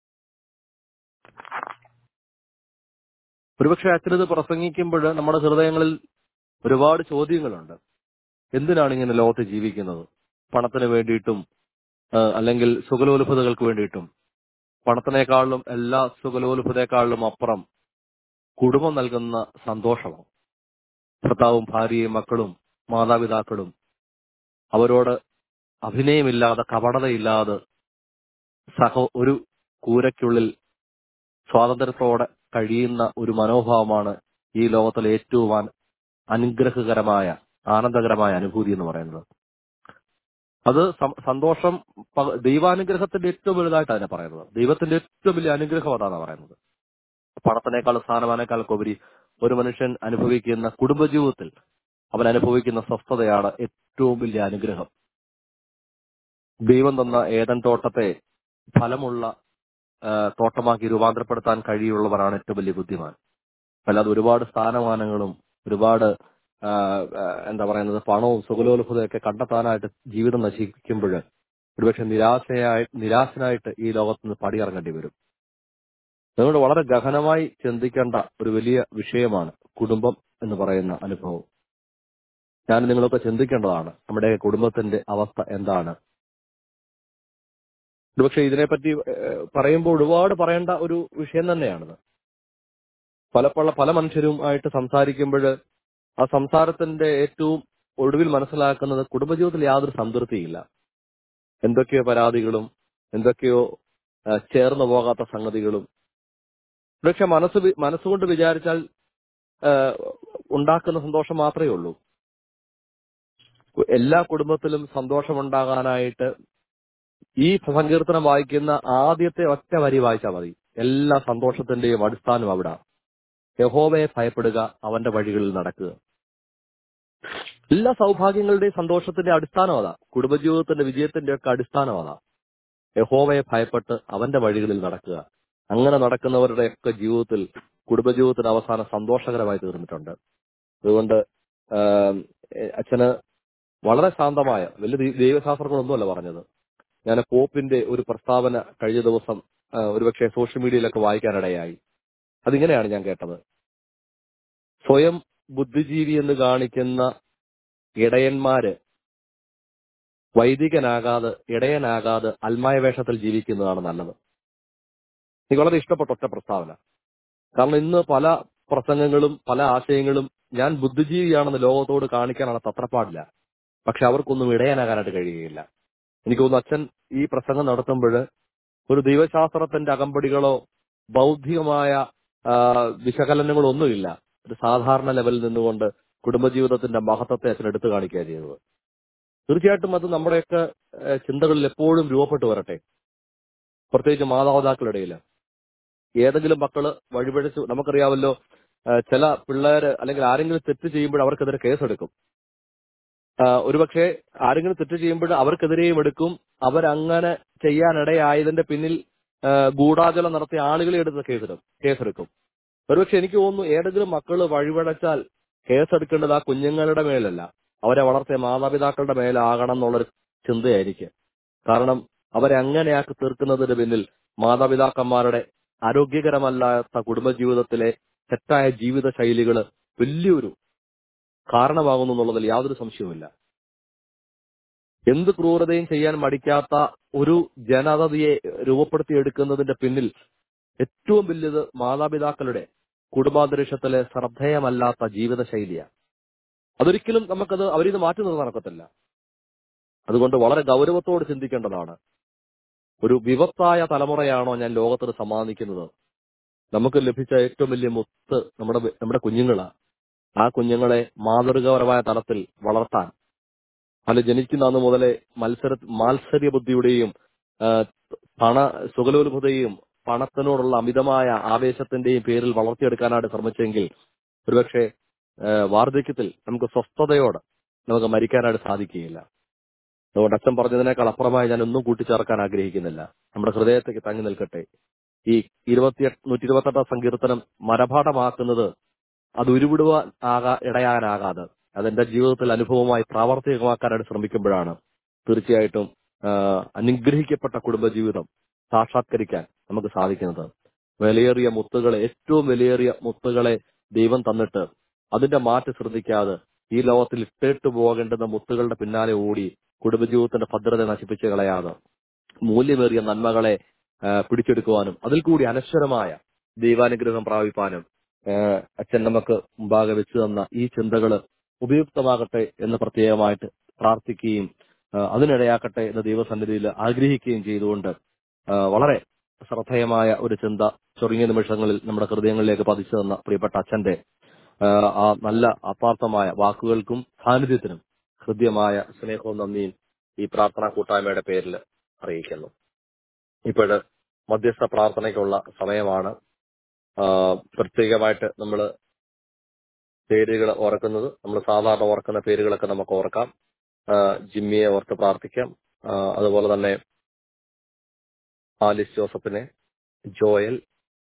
ഒരുപക്ഷെ അച്ഛനത് പ്രസംഗിക്കുമ്പോൾ നമ്മുടെ ഹൃദയങ്ങളിൽ ഒരുപാട് ചോദ്യങ്ങളുണ്ട് എന്തിനാണ് ഇങ്ങനെ ലോകത്ത് ജീവിക്കുന്നത് പണത്തിന് വേണ്ടിയിട്ടും ആ, അല്ലെങ്കിൽ സുഖലോലുഭതകൾക്ക് വേണ്ടിയിട്ടും പണത്തിനേക്കാളിലും എല്ലാ സുഖലോലുഭതയെക്കാളിലും അപ്പുറം കുടുംബം നൽകുന്ന സന്തോഷമാണ് ഭർത്താവും ഭാര്യയും മക്കളും മാതാപിതാക്കളും അവരോട് അഭിനയമില്ലാതെ കപടതയില്ലാതെ സഹ ഒരു കൂരയ്ക്കുള്ളിൽ സ്വാതന്ത്ര്യത്തോടെ കഴിയുന്ന ഒരു മനോഭാവമാണ് ഈ ലോകത്തിലെ ഏറ്റവും അന- അനുഗ്രഹകരമായ ആനന്ദകരമായ അനുഭൂതി എന്ന് പറയുന്നത് അത് സം- സന്തോഷം പ- ദൈവാനുഗ്രഹത്തിന്റെ ഏറ്റവും വലുതായിട്ട് അതിനെ പറയുന്നത് ദൈവത്തിന്റെ ഏറ്റവും വലിയ അനുഗ്രഹം അതാണ് പറയുന്നത് പണത്തിനേക്കാൾ സ്ഥാനമാനേക്കാളൊക്കെ ഉപരി ഒരു മനുഷ്യൻ അനുഭവിക്കുന്ന കുടുംബജീവിതത്തിൽ അവൻ അനുഭവിക്കുന്ന സ്വസ്ഥതയാണ് ഏറ്റവും വലിയ അനുഗ്രഹം ദൈവം തന്ന ഏതൻ തോട്ടത്തെ ഫലമുള്ള ആ, തോട്ടമാക്കി രൂപാന്തരപ്പെടുത്താൻ കഴിയുള്ളവരാണ് ഏറ്റവും വലിയ ബുദ്ധിമാൻ അല്ലാതെ ഒരുപാട് സ്ഥാനമാനങ്ങളും ഒരുപാട് ആ, ആ, എന്താ പറയുന്നത് പണവും സുഖലോലുഭതയൊക്കെ കണ്ടെത്താനായിട്ട് ജീവിതം നശിക്കുമ്പോൾ ഒരുപക്ഷെ നിരാശയായി നിരാശനായിട്ട് ഈ ലോകത്ത് നിന്ന് പടിയിറങ്ങേണ്ടി വരും അതുകൊണ്ട് വളരെ ഗഹനമായി ചിന്തിക്കേണ്ട ഒരു വലിയ വിഷയമാണ് കുടുംബം എന്ന് പറയുന്ന അനുഭവം ഞാൻ നിങ്ങളൊക്കെ ചിന്തിക്കേണ്ടതാണ് നമ്മുടെ കുടുംബത്തിന്റെ അവസ്ഥ എന്താണ് ഒരുപക്ഷെ ഇതിനെപ്പറ്റി ഏഹ്, പറയുമ്പോൾ ഒരുപാട് പറയേണ്ട ഒരു വിഷയം തന്നെയാണിത് പലപ്പോഴ പല മനുഷ്യരുമായിട്ട് സംസാരിക്കുമ്പോൾ ആ സംസാരത്തിന്റെ ഏറ്റവും ഒടുവിൽ മനസ്സിലാക്കുന്നത് കുടുംബജീവിതത്തിൽ യാതൊരു സംതൃപ്തിയില്ല എന്തൊക്കെയോ പരാതികളും എന്തൊക്കെയോ ആ, ചേർന്ന് പോകാത്ത സംഗതികളും പക്ഷെ മനസ്സ് വി- മനസ്സുകൊണ്ട് വിചാരിച്ചാൽ ആ, ഉണ്ടാക്കുന്ന സന്തോഷം മാത്രമേ ഉള്ളൂ എല്ലാ കുടുംബത്തിലും സന്തോഷമുണ്ടാകാനായിട്ട് ഈ സങ്കീർത്തനം വായിക്കുന്ന ആദ്യത്തെ ഒറ്റ വരി വായിച്ചാൽ മതി എല്ലാ സന്തോഷത്തിന്റെയും അടിസ്ഥാനം അവിടെ യഹോവയെ ഭയപ്പെടുക അവന്റെ വഴികളിൽ നടക്കുക എല്ലാ സൗഭാഗ്യങ്ങളുടെയും സന്തോഷത്തിന്റെ അടിസ്ഥാനം അതാ കുടുംബജീവിതത്തിന്റെ വിജയത്തിന്റെ ഒക്കെ അടിസ്ഥാനം അതാ യഹോവയെ ഭയപ്പെട്ട് അവന്റെ വഴികളിൽ നടക്കുക അങ്ങനെ നടക്കുന്നവരുടെയൊക്കെ ജീവിതത്തിൽ കുടുംബജീവിതത്തിന് അവസാനം സന്തോഷകരമായി തീർന്നിട്ടുണ്ട് അതുകൊണ്ട് ആം, എ- അച്ഛന് വളരെ ശാന്തമായ വലിയ ദൈ- ദൈവശാസ്ത്രങ്ങളൊന്നുമല്ല പറഞ്ഞത് ഞാൻ പോപ്പിന്റെ ഒരു പ്രസ്താവന കഴിഞ്ഞ ദിവസം ആ, ഒരുപക്ഷെ സോഷ്യൽ മീഡിയയിലൊക്കെ വായിക്കാനിടയായി അതിങ്ങനെയാണ് ഞാൻ കേട്ടത് സ്വയം ബുദ്ധിജീവി എന്ന് കാണിക്കുന്ന ഇടയന്മാര് വൈദികനാകാതെ ഇടയനാകാതെ അൽമായ വേഷത്തിൽ ജീവിക്കുന്നതാണ് നല്ലത് എനിക്ക് വളരെ ഇഷ്ടപ്പെട്ട ഒറ്റ പ്രസ്താവന കാരണം ഇന്ന് പല പ്രസംഗങ്ങളും പല ആശയങ്ങളും ഞാൻ ബുദ്ധിജീവിയാണെന്ന് ലോകത്തോട് കാണിക്കാനാണ് തത്രപ്പാടില്ല പക്ഷെ അവർക്കൊന്നും ഇടയനാകാനായിട്ട് കഴിയുകയില്ല എനിക്ക് തോന്നുന്നു അച്ഛൻ ഈ പ്രസംഗം നടത്തുമ്പോൾ ഒരു ദൈവശാസ്ത്രത്തിന്റെ അകമ്പടികളോ ബൗദ്ധികമായ ആ, വിശകലനങ്ങളോ ഒന്നുമില്ല ഒരു സാധാരണ ലെവലിൽ നിന്നുകൊണ്ട് കുടുംബജീവിതത്തിന്റെ മഹത്വത്തെ അച്ഛൻ എടുത്തു കാണിക്കുക ചെയ്തത് തീർച്ചയായിട്ടും അത് നമ്മുടെയൊക്കെ ഏഹ്, ചിന്തകളിൽ എപ്പോഴും രൂപപ്പെട്ടു വരട്ടെ പ്രത്യേകിച്ച് മാതാപിതാക്കളുടെ ഇടയിൽ ഏതെങ്കിലും മക്കള് വഴിപഴിച്ചു നമുക്കറിയാമല്ലോ ഏഹ്, ചില പിള്ളേര് അല്ലെങ്കിൽ ആരെങ്കിലും തെറ്റ് ചെയ്യുമ്പോൾ അവർക്കെതിരെ കേസെടുക്കും ആഹ് ഒരുപക്ഷെ ആരെങ്കിലും തെറ്റ് ചെയ്യുമ്പോൾ അവർക്കെതിരെയും എടുക്കും അവരങ്ങനെ ചെയ്യാനിടയായതിന്റെ പിന്നിൽ ആഹ് ഗൂഢാചലം നടത്തിയ ആളുകളെ എടുത്ത് കേസെടുക്കും കേസെടുക്കും ഒരുപക്ഷെ എനിക്ക് തോന്നുന്നു ഏതെങ്കിലും മക്കള് വഴിപഴച്ചാൽ കേസെടുക്കേണ്ടത് ആ കുഞ്ഞുങ്ങളുടെ മേലല്ല അവരെ വളർത്തിയ മാതാപിതാക്കളുടെ മേലാകണം എന്നുള്ളൊരു ചിന്തയായിരിക്കും കാരണം അവരെ അങ്ങനെയാക്കി തീർക്കുന്നതിന് പിന്നിൽ മാതാപിതാക്കന്മാരുടെ ആരോഗ്യകരമല്ലാത്ത കുടുംബജീവിതത്തിലെ തെറ്റായ ജീവിത ശൈലികൾ വലിയൊരു കാരണമാകുന്നു എന്നുള്ളതിൽ യാതൊരു സംശയവുമില്ല എന്ത് ക്രൂരതയും ചെയ്യാൻ മടിക്കാത്ത ഒരു ജനതയെ രൂപപ്പെടുത്തിയെടുക്കുന്നതിന്റെ പിന്നിൽ ഏറ്റവും വലിയത് മാതാപിതാക്കളുടെ കുടുംബാന്തരീക്ഷത്തിലെ ശ്രദ്ധേയമല്ലാത്ത ജീവിത ശൈലിയാണ് അതൊരിക്കലും നമുക്കത് അവരിത് മാറ്റി നിർത്താൻ നടക്കത്തില്ല അതുകൊണ്ട് വളരെ ഗൗരവത്തോട് ചിന്തിക്കേണ്ടതാണ് ഒരു വിപത്തായ തലമുറയാണോ ഞാൻ ലോകത്തിന് സമ്മാനിക്കുന്നത് നമുക്ക് ലഭിച്ച ഏറ്റവും വലിയ മുത്ത് നമ്മുടെ നമ്മുടെ കുഞ്ഞുങ്ങളാണ് ആ കുഞ്ഞുങ്ങളെ മാതൃകാപരമായ തലത്തിൽ വളർത്താൻ അത് ജനിക്കുന്ന അന്ന് മുതലേ മത്സര മാത്സര്യ ബുദ്ധിയുടെയും ആ, പണ സുഖലോലുഭതയും പണത്തിനോടുള്ള അമിതമായ ആവേശത്തിന്റെയും പേരിൽ വളർത്തിയെടുക്കാനായിട്ട് ശ്രമിച്ചെങ്കിൽ ഒരുപക്ഷെ ആ, വാർദ്ധക്യത്തിൽ നമുക്ക് സ്വസ്ഥതയോടെ നമുക്ക് മരിക്കാനായിട്ട് സാധിക്കുകയില്ല അതുകൊണ്ട് അച്ഛൻ പറഞ്ഞതിനേക്കാൾ അപ്പുറമായി ഞാൻ ഒന്നും കൂട്ടിച്ചേർക്കാൻ ആഗ്രഹിക്കുന്നില്ല നമ്മുടെ ഹൃദയത്തേക്ക് തങ്ങി നിൽക്കട്ടെ ഈ ഇരുപത്തി നൂറ്റി ഇരുപത്തെട്ടാം സങ്കീർത്തനം മരപാഠമാക്കുന്നത് അത് ഉരുവിടുവാൻ ആകാ ഇടയാകാനാകാതെ അതെന്റെ ജീവിതത്തിൽ അനുഭവമായി പ്രാവർത്തികമാക്കാനായിട്ട് ശ്രമിക്കുമ്പോഴാണ് തീർച്ചയായിട്ടും ആ, അനുഗ്രഹിക്കപ്പെട്ട കുടുംബജീവിതം സാക്ഷാത്കരിക്കാൻ നമുക്ക് സാധിക്കുന്നത് വിലയേറിയ മുത്തുകളെ ഏറ്റവും വിലയേറിയ മുത്തുകളെ ദൈവം തന്നിട്ട് അതിന്റെ മാറ്റ് ശ്രദ്ധിക്കാതെ ഈ ലോകത്തിൽ ഇട്ടേട്ട് പോകേണ്ടുന്ന മുത്തുകളുടെ പിന്നാലെ ഓടി കുടുംബജീവിതത്തിന്റെ ഭദ്രത നശിപ്പിച്ച് കളയാതെ മൂല്യമേറിയ നന്മകളെ ആ, പിടിച്ചെടുക്കുവാനും അതിൽ കൂടി അനശ്വരമായ ദൈവാനുഗ്രഹം പ്രാപിപ്പാനും ആ, അച്ഛൻ നമുക്ക് മുമ്പാകെ വെച്ചു തന്ന ഈ ചിന്തകള് ഉപയുക്തമാകട്ടെ എന്ന് പ്രത്യേകമായിട്ട് പ്രാർത്ഥിക്കുകയും ആ, അതിനിടയാക്കട്ടെ എന്ന് ദൈവസന്നിധിയിൽ ആഗ്രഹിക്കുകയും ചെയ്തുകൊണ്ട് ആ, വളരെ ശ്രദ്ധേയമായ ഒരു ചിന്ത ചുരുങ്ങിയ നിമിഷങ്ങളിൽ നമ്മുടെ ഹൃദയങ്ങളിലേക്ക് പതിച്ചു തന്ന പ്രിയപ്പെട്ട അച്ഛന്റെ ആ, ആ നല്ല ആത്മാർത്ഥമായ വാക്കുകൾക്കും സാന്നിധ്യത്തിനും ഹൃദ്യമായ സ്നേഹവും നന്ദിയും ഈ പ്രാർത്ഥനാ കൂട്ടായ്മയുടെ പേരിൽ അറിയിക്കുന്നു ഇപ്പോഴ് മധ്യസ്ഥ പ്രാർത്ഥനയ്ക്കുള്ള സമയമാണ് ആ, പ്രത്യേകമായിട്ട് നമ്മൾ പേരുകൾ ഓർക്കുന്നത് നമ്മൾ സാധാരണ ഓർക്കുന്ന പേരുകളൊക്കെ നമുക്ക് ഓർക്കാം ആ, ജിമ്മിയെ ഓർത്ത് പ്രാർത്ഥിക്കാം ആ, അതുപോലെ തന്നെ ആലിസ് ജോസഫിനെ ജോയൽ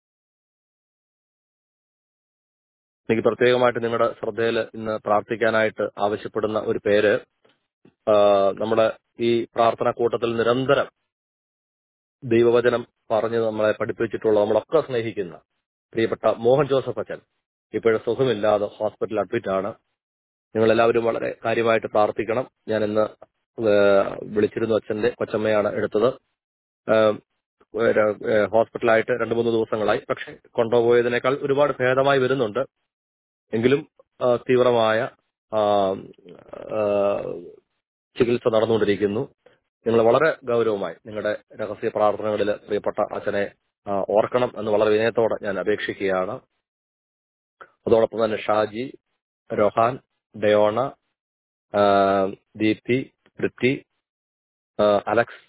എനിക്ക് പ്രത്യേകമായിട്ട് നിങ്ങളുടെ ശ്രദ്ധയിൽ ഇന്ന് പ്രാർത്ഥിക്കാനായിട്ട് ആവശ്യപ്പെടുന്ന ഒരു പേര് ആ, നമ്മുടെ ഈ പ്രാർത്ഥന കൂട്ടത്തിൽ നിരന്തരം ദൈവവചനം പറഞ്ഞ് നമ്മളെ പഠിപ്പിച്ചിട്ടുള്ള നമ്മളൊക്കെ സ്നേഹിക്കുന്ന പ്രിയപ്പെട്ട മോഹൻ ജോസഫ് അച്ഛൻ ഇപ്പോഴും സുഖമില്ലാതെ ഹോസ്പിറ്റലിൽ അഡ്മിറ്റ് ആണ് നിങ്ങൾ എല്ലാവരും വളരെ കാര്യമായിട്ട് പ്രാർത്ഥിക്കണം ഞാൻ ഇന്ന് ഏഹ് വിളിച്ചിരുന്നു അച്ഛന്റെ കൊച്ചമ്മയാണ് എടുത്തത് ഏഹ് ഒരു, ഏഹ് ഹോസ്പിറ്റലായിട്ട് രണ്ടു മൂന്ന് ദിവസങ്ങളായി പക്ഷെ കൊണ്ടുപോയതിനേക്കാൾ ഒരുപാട് ഭേദമായി വരുന്നുണ്ട് എങ്കിലും ആ, തീവ്രമായ ആ, ആ, ചികിത്സ നടന്നുകൊണ്ടിരിക്കുന്നു നിങ്ങൾ വളരെ ഗൗരവമായി നിങ്ങളുടെ രഹസ്യ പ്രാർത്ഥനകളിൽ പ്രിയപ്പെട്ട അച്ഛനെ ആ, ഓർക്കണം എന്ന് വളരെ വിനയത്തോടെ ഞാൻ അപേക്ഷിക്കുകയാണ് അതോടൊപ്പം തന്നെ ഷാജി രോഹാൻ ഡയോണ ആ, ദീപ്തി പൃഥ്വി ആ, അലക്സ്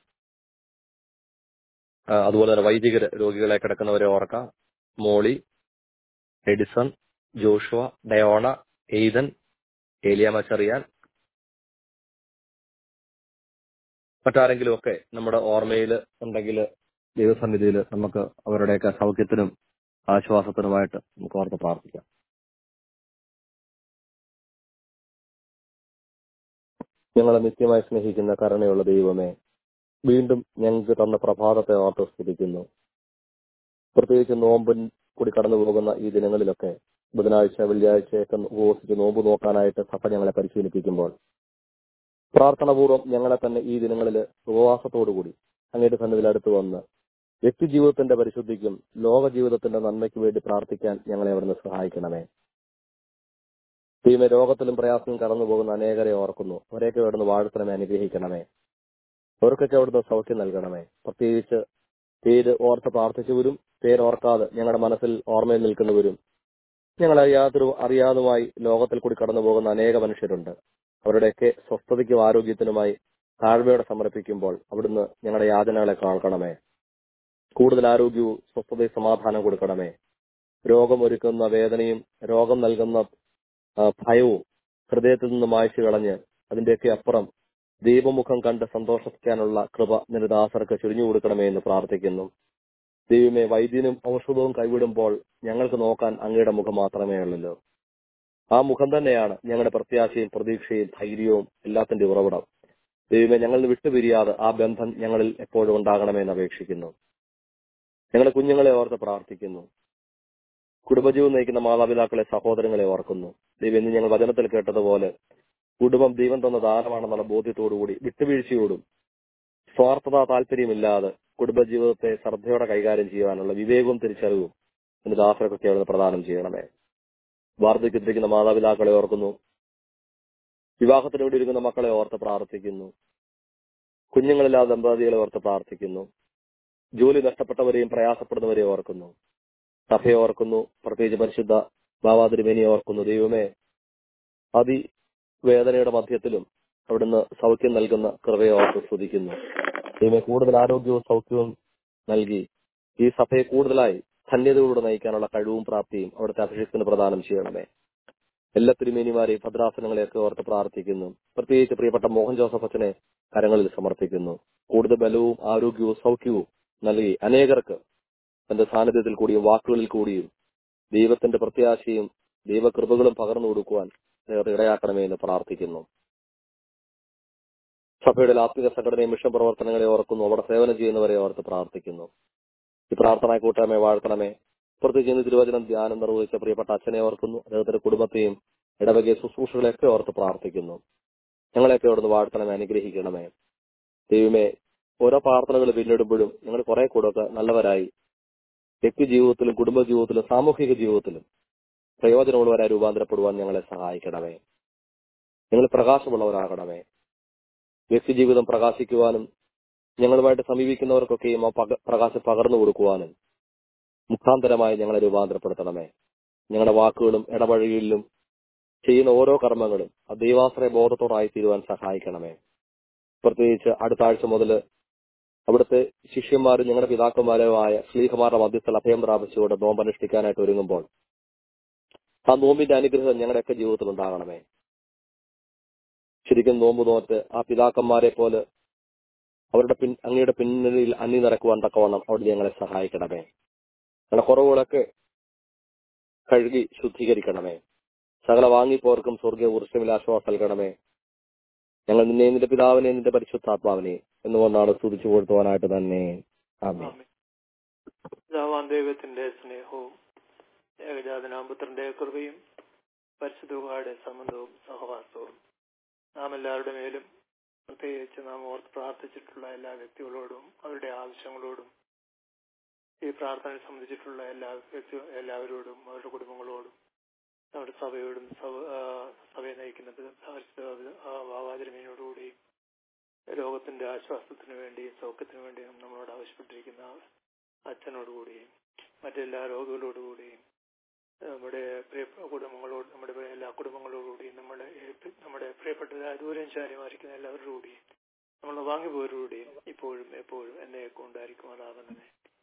ആ, അതുപോലെ തന്നെ വൈദികര് രോഗികളെ കിടക്കുന്നവരെ ഓർക്കാം Molly Edison Joshua Diona Ethan Eliyamma Cherian മറ്റാരെങ്കിലും ഒക്കെ നമ്മുടെ ഓർമ്മയിൽ ഉണ്ടെങ്കിൽ ദൈവസന്നിധിയിൽ നമുക്ക് അവരുടെയൊക്കെ സൗഖ്യത്തിനും ആശ്വാസത്തിനുമായിട്ട് നമുക്ക് ഓർത്ത് പ്രാർത്ഥിക്കാം ഞങ്ങളെ നിത്യമായി സ്നേഹിക്കുന്ന കരുണയുള്ള ദൈവമേ വീണ്ടും ഞങ്ങൾക്ക് തന്ന പ്രഭാതത്തെ ഓർത്ത് സ്തുതിക്കുന്നു പ്രത്യേകിച്ച് നോമ്പിൻ കൂടി കടന്നു പോകുന്ന ഈ ദിനങ്ങളിലൊക്കെ ബുധനാഴ്ച വെള്ളിയാഴ്ചയൊക്കെ ഉപവസിച്ച് നോമ്പ് നോക്കാനായിട്ട് സഭ ഞങ്ങളെ പരിശീലിപ്പിക്കുമ്പോൾ പ്രാർത്ഥനാപൂർവ്വം ഞങ്ങളെ തന്നെ ഈ ദിനങ്ങളിൽ ഉപവാസത്തോടുകൂടി അങ്ങയുടെ സന്നിധിയിൽ അടുത്ത് വന്ന് വ്യക്തിജീവിതത്തിന്റെ പരിശുദ്ധിക്കും ലോക ജീവിതത്തിന്റെ നന്മയ്ക്ക് വേണ്ടി പ്രാർത്ഥിക്കാൻ ഞങ്ങളെ അവിടുന്ന് സഹായിക്കണമേ ദൈവമേ രോഗത്തിലും പ്രയാസത്തിലും കടന്നു പോകുന്ന അനേകരെ ഓർക്കുന്നു അവരെയൊക്കെ അവിടുന്ന് വാഴ്ത്തണമേ അനുഗ്രഹിക്കണമേ അവർക്കൊക്കെ അവിടുന്ന് സൗഖ്യം നൽകണമേ പ്രത്യേകിച്ച് പേര് ഓർത്ത് പ്രാർത്ഥിച്ചവരും പേരോർക്കാതെ ഞങ്ങളുടെ മനസ്സിൽ ഓർമ്മയിൽ നിൽക്കുന്നവരും ഞങ്ങൾ അറിയാതൊരു അറിയാതുമായി ലോകത്തിൽ കൂടി കടന്നു പോകുന്ന അനേക മനുഷ്യരുണ്ട് അവരുടെയൊക്കെ സ്വസ്ഥതയ്ക്കും ആരോഗ്യത്തിനുമായി താഴ്മയോടെ സമർപ്പിക്കുമ്പോൾ അവിടുന്ന് ഞങ്ങളുടെ യാതനകളെ കേൾക്കണമേ കൂടുതൽ ആരോഗ്യവും സ്വസ്ഥതയും സമാധാനം കൊടുക്കണമേ രോഗം ഒരുക്കുന്ന വേദനയും രോഗം നൽകുന്ന ആ, ഭയവും ഹൃദയത്തിൽ നിന്ന് മായ്ച്ചു കളഞ്ഞ് അതിന്റെയൊക്കെ അപ്പുറം ദൈവമുഖം കണ്ട് സന്തോഷിക്കാനുള്ള കൃപ നിരദാസർക്ക് ചുരിഞ്ഞു കൊടുക്കണമേ എന്ന് പ്രാർത്ഥിക്കുന്നു ദൈവമേ വൈദ്യനും ഔഷധവും കൈവിടുമ്പോൾ ഞങ്ങൾക്ക് നോക്കാൻ അങ്ങയുടെ മുഖം മാത്രമേ ഉള്ളല്ലോ ആ മുഖം തന്നെയാണ് ഞങ്ങളുടെ പ്രത്യാശയും പ്രതീക്ഷയും ധൈര്യവും എല്ലാത്തിന്റെ ഉറവിടം ദൈവമേ ഞങ്ങളിൽ നിന്ന് വിട്ടുപിരിയാതെ ആ ബന്ധം ഞങ്ങളിൽ എപ്പോഴും ഉണ്ടാകണമെന്ന് അപേക്ഷിക്കുന്നു ഞങ്ങളുടെ കുഞ്ഞുങ്ങളെ ഓർത്ത് പ്രാർത്ഥിക്കുന്നു കുടുംബജീവൻ നയിക്കുന്ന മാതാപിതാക്കളെ സഹോദരങ്ങളെ ഓർക്കുന്നു ദൈവം ഇന്ന് ഞങ്ങൾ വചനത്തിൽ കേട്ടതുപോലെ കുടുംബം ദൈവം തന്ന ദാനമാണെന്നുള്ള ബോധ്യത്തോടുകൂടി വിട്ടുവീഴ്ചയോടും സ്വാർത്ഥത താല്പര്യമില്ലാതെ കുടുംബജീവിതത്തെ ശ്രദ്ധയോടെ കൈകാര്യം ചെയ്യുവാനുള്ള വിവേകവും തിരിച്ചറിവും എന്റെ ദാസർക്കൊക്കെ അവിടെ പ്രദാനം ചെയ്യണമേ വാർദ്ധക്യത്തിരിക്കുന്ന മാതാപിതാക്കളെ ഓർക്കുന്നു വിവാഹത്തിന് വേണ്ടി ഒരുങ്ങുന്ന മക്കളെ ഓർത്ത് പ്രാർത്ഥിക്കുന്നു കുഞ്ഞുങ്ങളില്ലാത്ത ദമ്പതികളെ ഓർത്ത് പ്രാർത്ഥിക്കുന്നു ജോലി നഷ്ടപ്പെട്ടവരെയും പ്രയാസപ്പെടുന്നവരെയും ഓർക്കുന്നു സഭയെ ഓർക്കുന്നു പ്രത്യേകിച്ച് പരിശുദ്ധ ബാബാതിരുമേനിയെ ഓർക്കുന്നു ദൈവമേ അതി വേദനയുടെ മധ്യത്തിലും അവിടുന്ന് സൗഖ്യം നൽകുന്ന കൃപയെ ഓർത്ത് സ്തുതിക്കുന്നു ദൈവമേ കൂടുതൽ ആരോഗ്യവും സൗഖ്യവും നൽകി ഈ സഭയെ കൂടുതലായി ധന്യതയോടെ നയിക്കാനുള്ള കഴിവും പ്രാപ്തിയും അവിടുത്തെ അഭിഷേകത്തിന് പ്രദാനം ചെയ്യണമേ എല്ലാ തിരുമേനിമാരെയും ഭദ്രാസനങ്ങളെയൊക്കെ ഓർത്ത് പ്രാർത്ഥിക്കുന്നു പ്രത്യേകിച്ച് പ്രിയപ്പെട്ട മോഹൻ ജോസഫ് അച്ഛനെ കരങ്ങളിൽ സമർപ്പിക്കുന്നു കൂടുതൽ ബലവും ആരോഗ്യവും സൗഖ്യവും നൽകി അനേകർക്ക് തന്റെ സാന്നിധ്യത്തിൽ കൂടിയും വാക്കുകളിൽ കൂടിയും ദൈവത്തിന്റെ പ്രത്യാശയും ദൈവകൃപകളും പകർന്നു കൊടുക്കുവാൻ ഏറെ ഇടയാക്കണമേ എന്ന് പ്രാർത്ഥിക്കുന്നു സഭയുടെ ആത്മിക സംഘടനയും മിഷൻ പ്രവർത്തനങ്ങളെ ഓർക്കുന്നു അവിടെ സേവനം ചെയ്യുന്നവരെ ഓർത്ത് പ്രാർത്ഥിക്കുന്നു ഈ പ്രാർത്ഥന കൂട്ടായ്മയെ വാഴ്ത്തണമേ പ്രത്യേകിച്ച് ഇന്ന് തിരുവചനം ധ്യാനം നിർവഹിച്ച പ്രിയപ്പെട്ട അച്ഛനെ ഓർക്കുന്നു അദ്ദേഹത്തിന്റെ കുടുംബത്തെയും ഇടവകെ ശുശ്രൂഷകളെയൊക്കെ ഓർത്ത് പ്രാർത്ഥിക്കുന്നു ഞങ്ങളെയൊക്കെ അവിടുന്ന് വാഴ്ത്തണമേ അനുഗ്രഹിക്കണമേ ദൈവമേ ഓരോ പ്രാർത്ഥനകൾ പിന്നിടുമ്പോഴും ഞങ്ങൾ കുറെ കൂടെ നല്ലവരായി വ്യക്തി ജീവിതത്തിലും കുടുംബ ജീവിതത്തിലും സാമൂഹിക ജീവിതത്തിലും പ്രയോജനമുള്ളവരായി രൂപാന്തരപ്പെടുവാൻ ഞങ്ങളെ സഹായിക്കണമേ ഞങ്ങൾ പ്രകാശമുള്ളവരാകണമേ വ്യക്തി ജീവിതം പ്രകാശിക്കുവാനും ഞങ്ങളുമായിട്ട് സമീപിക്കുന്നവർക്കൊക്കെയും ആ പക- പ്രകാശം പകർന്നു കൊടുക്കുവാനും മുഖാന്തരമായി ഞങ്ങളെ രൂപാന്തരപ്പെടുത്തണമേ ഞങ്ങളുടെ വാക്കുകളും ഇടപഴകലിലും ചെയ്യുന്ന ഓരോ കർമ്മങ്ങളും ആ ദൈവാശ്രയ ബോധത്തോടായി തീരുവാൻ സഹായിക്കണമേ പ്രത്യേകിച്ച് അടുത്ത ആഴ്ച മുതൽ അവിടുത്തെ ശിഷ്യന്മാരും ഞങ്ങളുടെ പിതാക്കന്മാരുമായ ശ്ലീഹമാരുടെ മധ്യസ്ഥൽ അഭയം പ്രാപിച്ചുകൊണ്ട് നോമ്പനുഷ്ഠിക്കാനായിട്ട് ഒരുങ്ങുമ്പോൾ ആ നോമ്പിന്റെ അനുഗ്രഹം ഞങ്ങളുടെയൊക്കെ ജീവിതത്തിൽ ഉണ്ടാകണമേ ശരിക്കും നോമ്പ് നോറ്റ് ആ പിതാക്കന്മാരെ പോലെ അവരുടെ പിൻ അങ്ങയുടെ പിന്നണിയിൽ അന്നി നിറക്കുവാൻ തക്കവണ്ണം അവിടെ ഞങ്ങളെ സഹായിക്കണമേ ഞങ്ങളുടെ കുറവുകളൊക്കെ കഴുകി ശുദ്ധീകരിക്കണമേ സകല വാങ്ങിപ്പോർക്കും സ്വർഗീയ വൃക്ഷമിൽ ആശ്വാസം നൽകണമേ ഞങ്ങൾ നിന്നെ നിന്റെ പിതാവിനെ നിന്റെ പരിശുദ്ധാത്മാവിനെ എന്നുകൊണ്ടാണ് സ്തുതിച്ചു കൊടുത്തുവാനായിട്ട് തന്നെ ആമേ ആമേൻ. പിതാവാം ദൈവത്തിന്റെ സ്നേഹവും ഏകജാതനാമ്പുത്രന്റെ കൃപയും പരിശുദ്ധയുടെ സംബന്ധവും സഹവാസവും നാം എല്ലാവരുടെ മേലും പ്രത്യേകിച്ച് നാം ഓർത്ത് പ്രാർത്ഥിച്ചിട്ടുള്ള എല്ലാ വ്യക്തികളോടും അവരുടെ ആവശ്യങ്ങളോടും ഈ പ്രാർത്ഥനയെ സംബന്ധിച്ചിട്ടുള്ള എല്ലാ വ്യക്തി എല്ലാവരോടും അവരുടെ കുടുംബങ്ങളോടും നമ്മുടെ സഭയോടും സഭ ആ, സഭയെ നയിക്കുന്ന വാവാതിരമീനോടുകൂടിയും ലോകത്തിന്റെ ആശ്വാസത്തിന് വേണ്ടിയും സൗഖ്യത്തിന് വേണ്ടിയും നമ്മളോട് ആവശ്യപ്പെട്ടിരിക്കുന്ന അച്ഛനോടുകൂടിയും മറ്റെല്ലാ രോഗികളോടുകൂടിയും നമ്മുടെ പ്രിയ കുടുംബങ്ങളോട് നമ്മുടെ എല്ലാ കുടുംബങ്ങളോടുകൂടിയും നമ്മുടെ ഏൽപ്പി- നമ്മുടെ പ്രിയപ്പെട്ട ദൂരം ചാരിമാരിക്കുന്ന എല്ലാവരോടുകൂടിയും നമ്മൾ വാങ്ങിപ്പോരോടുകൂടിയും ഇപ്പോഴും എപ്പോഴും എന്നെയൊക്കെ ഉണ്ടായിരിക്കുമാറാകുന്നത്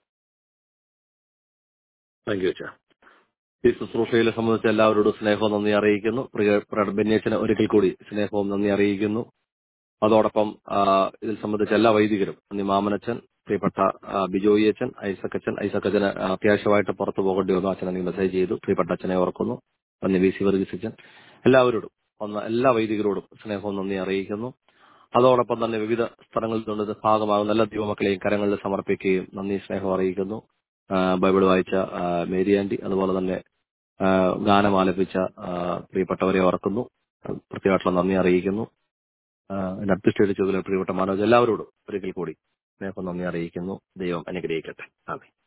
താങ്ക് യു അച്ഛാ ഈ ശുശ്രൂഷയെ സംബന്ധിച്ച് എല്ലാവരോടും സ്നേഹവും നന്ദി അറിയിക്കുന്നു പ്രിയ ബെന്യച്ചന് ഒരിക്കൽ കൂടി സ്നേഹവും നന്ദി അറിയിക്കുന്നു അതോടൊപ്പം ആ, ഇതിൽ സംബന്ധിച്ച എല്ലാ വൈദികരും നന്ദി മാമനച്ചൻ പ്രിയപ്പെട്ട ആ, ബിജോയി അച്ഛൻ ഐസക് അച്ഛൻ ഐസക് അച്ഛന് അത്യാവശ്യമായിട്ട് പുറത്തു പോകേണ്ടി വന്നു അച്ഛനെ നീ മെസ്സേജ് ചെയ്തു പ്രിയപ്പെട്ട അച്ഛനെ ഓർക്കുന്നു നന്ദി വി സി വർഗീസ് അച്ഛൻ എല്ലാവരോടും ഒന്ന് എല്ലാ വൈദികരോടും സ്നേഹവും നന്ദി അറിയിക്കുന്നു അതോടൊപ്പം തന്നെ വിവിധ സ്ഥലങ്ങളിൽ നിന്ന് ഇത് ഭാഗമാകുന്ന എല്ലാ ദൈവമക്കളെയും കരങ്ങളിൽ സമർപ്പിക്കുകയും നന്ദി സ്നേഹം അറിയിക്കുന്നു ആ, ബൈബിൾ വായിച്ച ആ, മേരി ആന്റി അതുപോലെ തന്നെ ആ, ഗാനം ആലപിച്ച ആ, പ്രിയപ്പെട്ടവരെ ഓർക്കുന്നു പ്രത്യേകമായിട്ടുള്ള നന്ദി അറിയിക്കുന്നു അഡ്ജസ്റ്റ് ചെയ്ത പ്രിയപ്പെട്ട മനോജ് എല്ലാവരോടും ഒരിക്കൽ കൂടി സ്നേഹം നന്ദി അറിയിക്കുന്നു ദൈവം അനുഗ്രഹിക്കട്ടെ ആമേ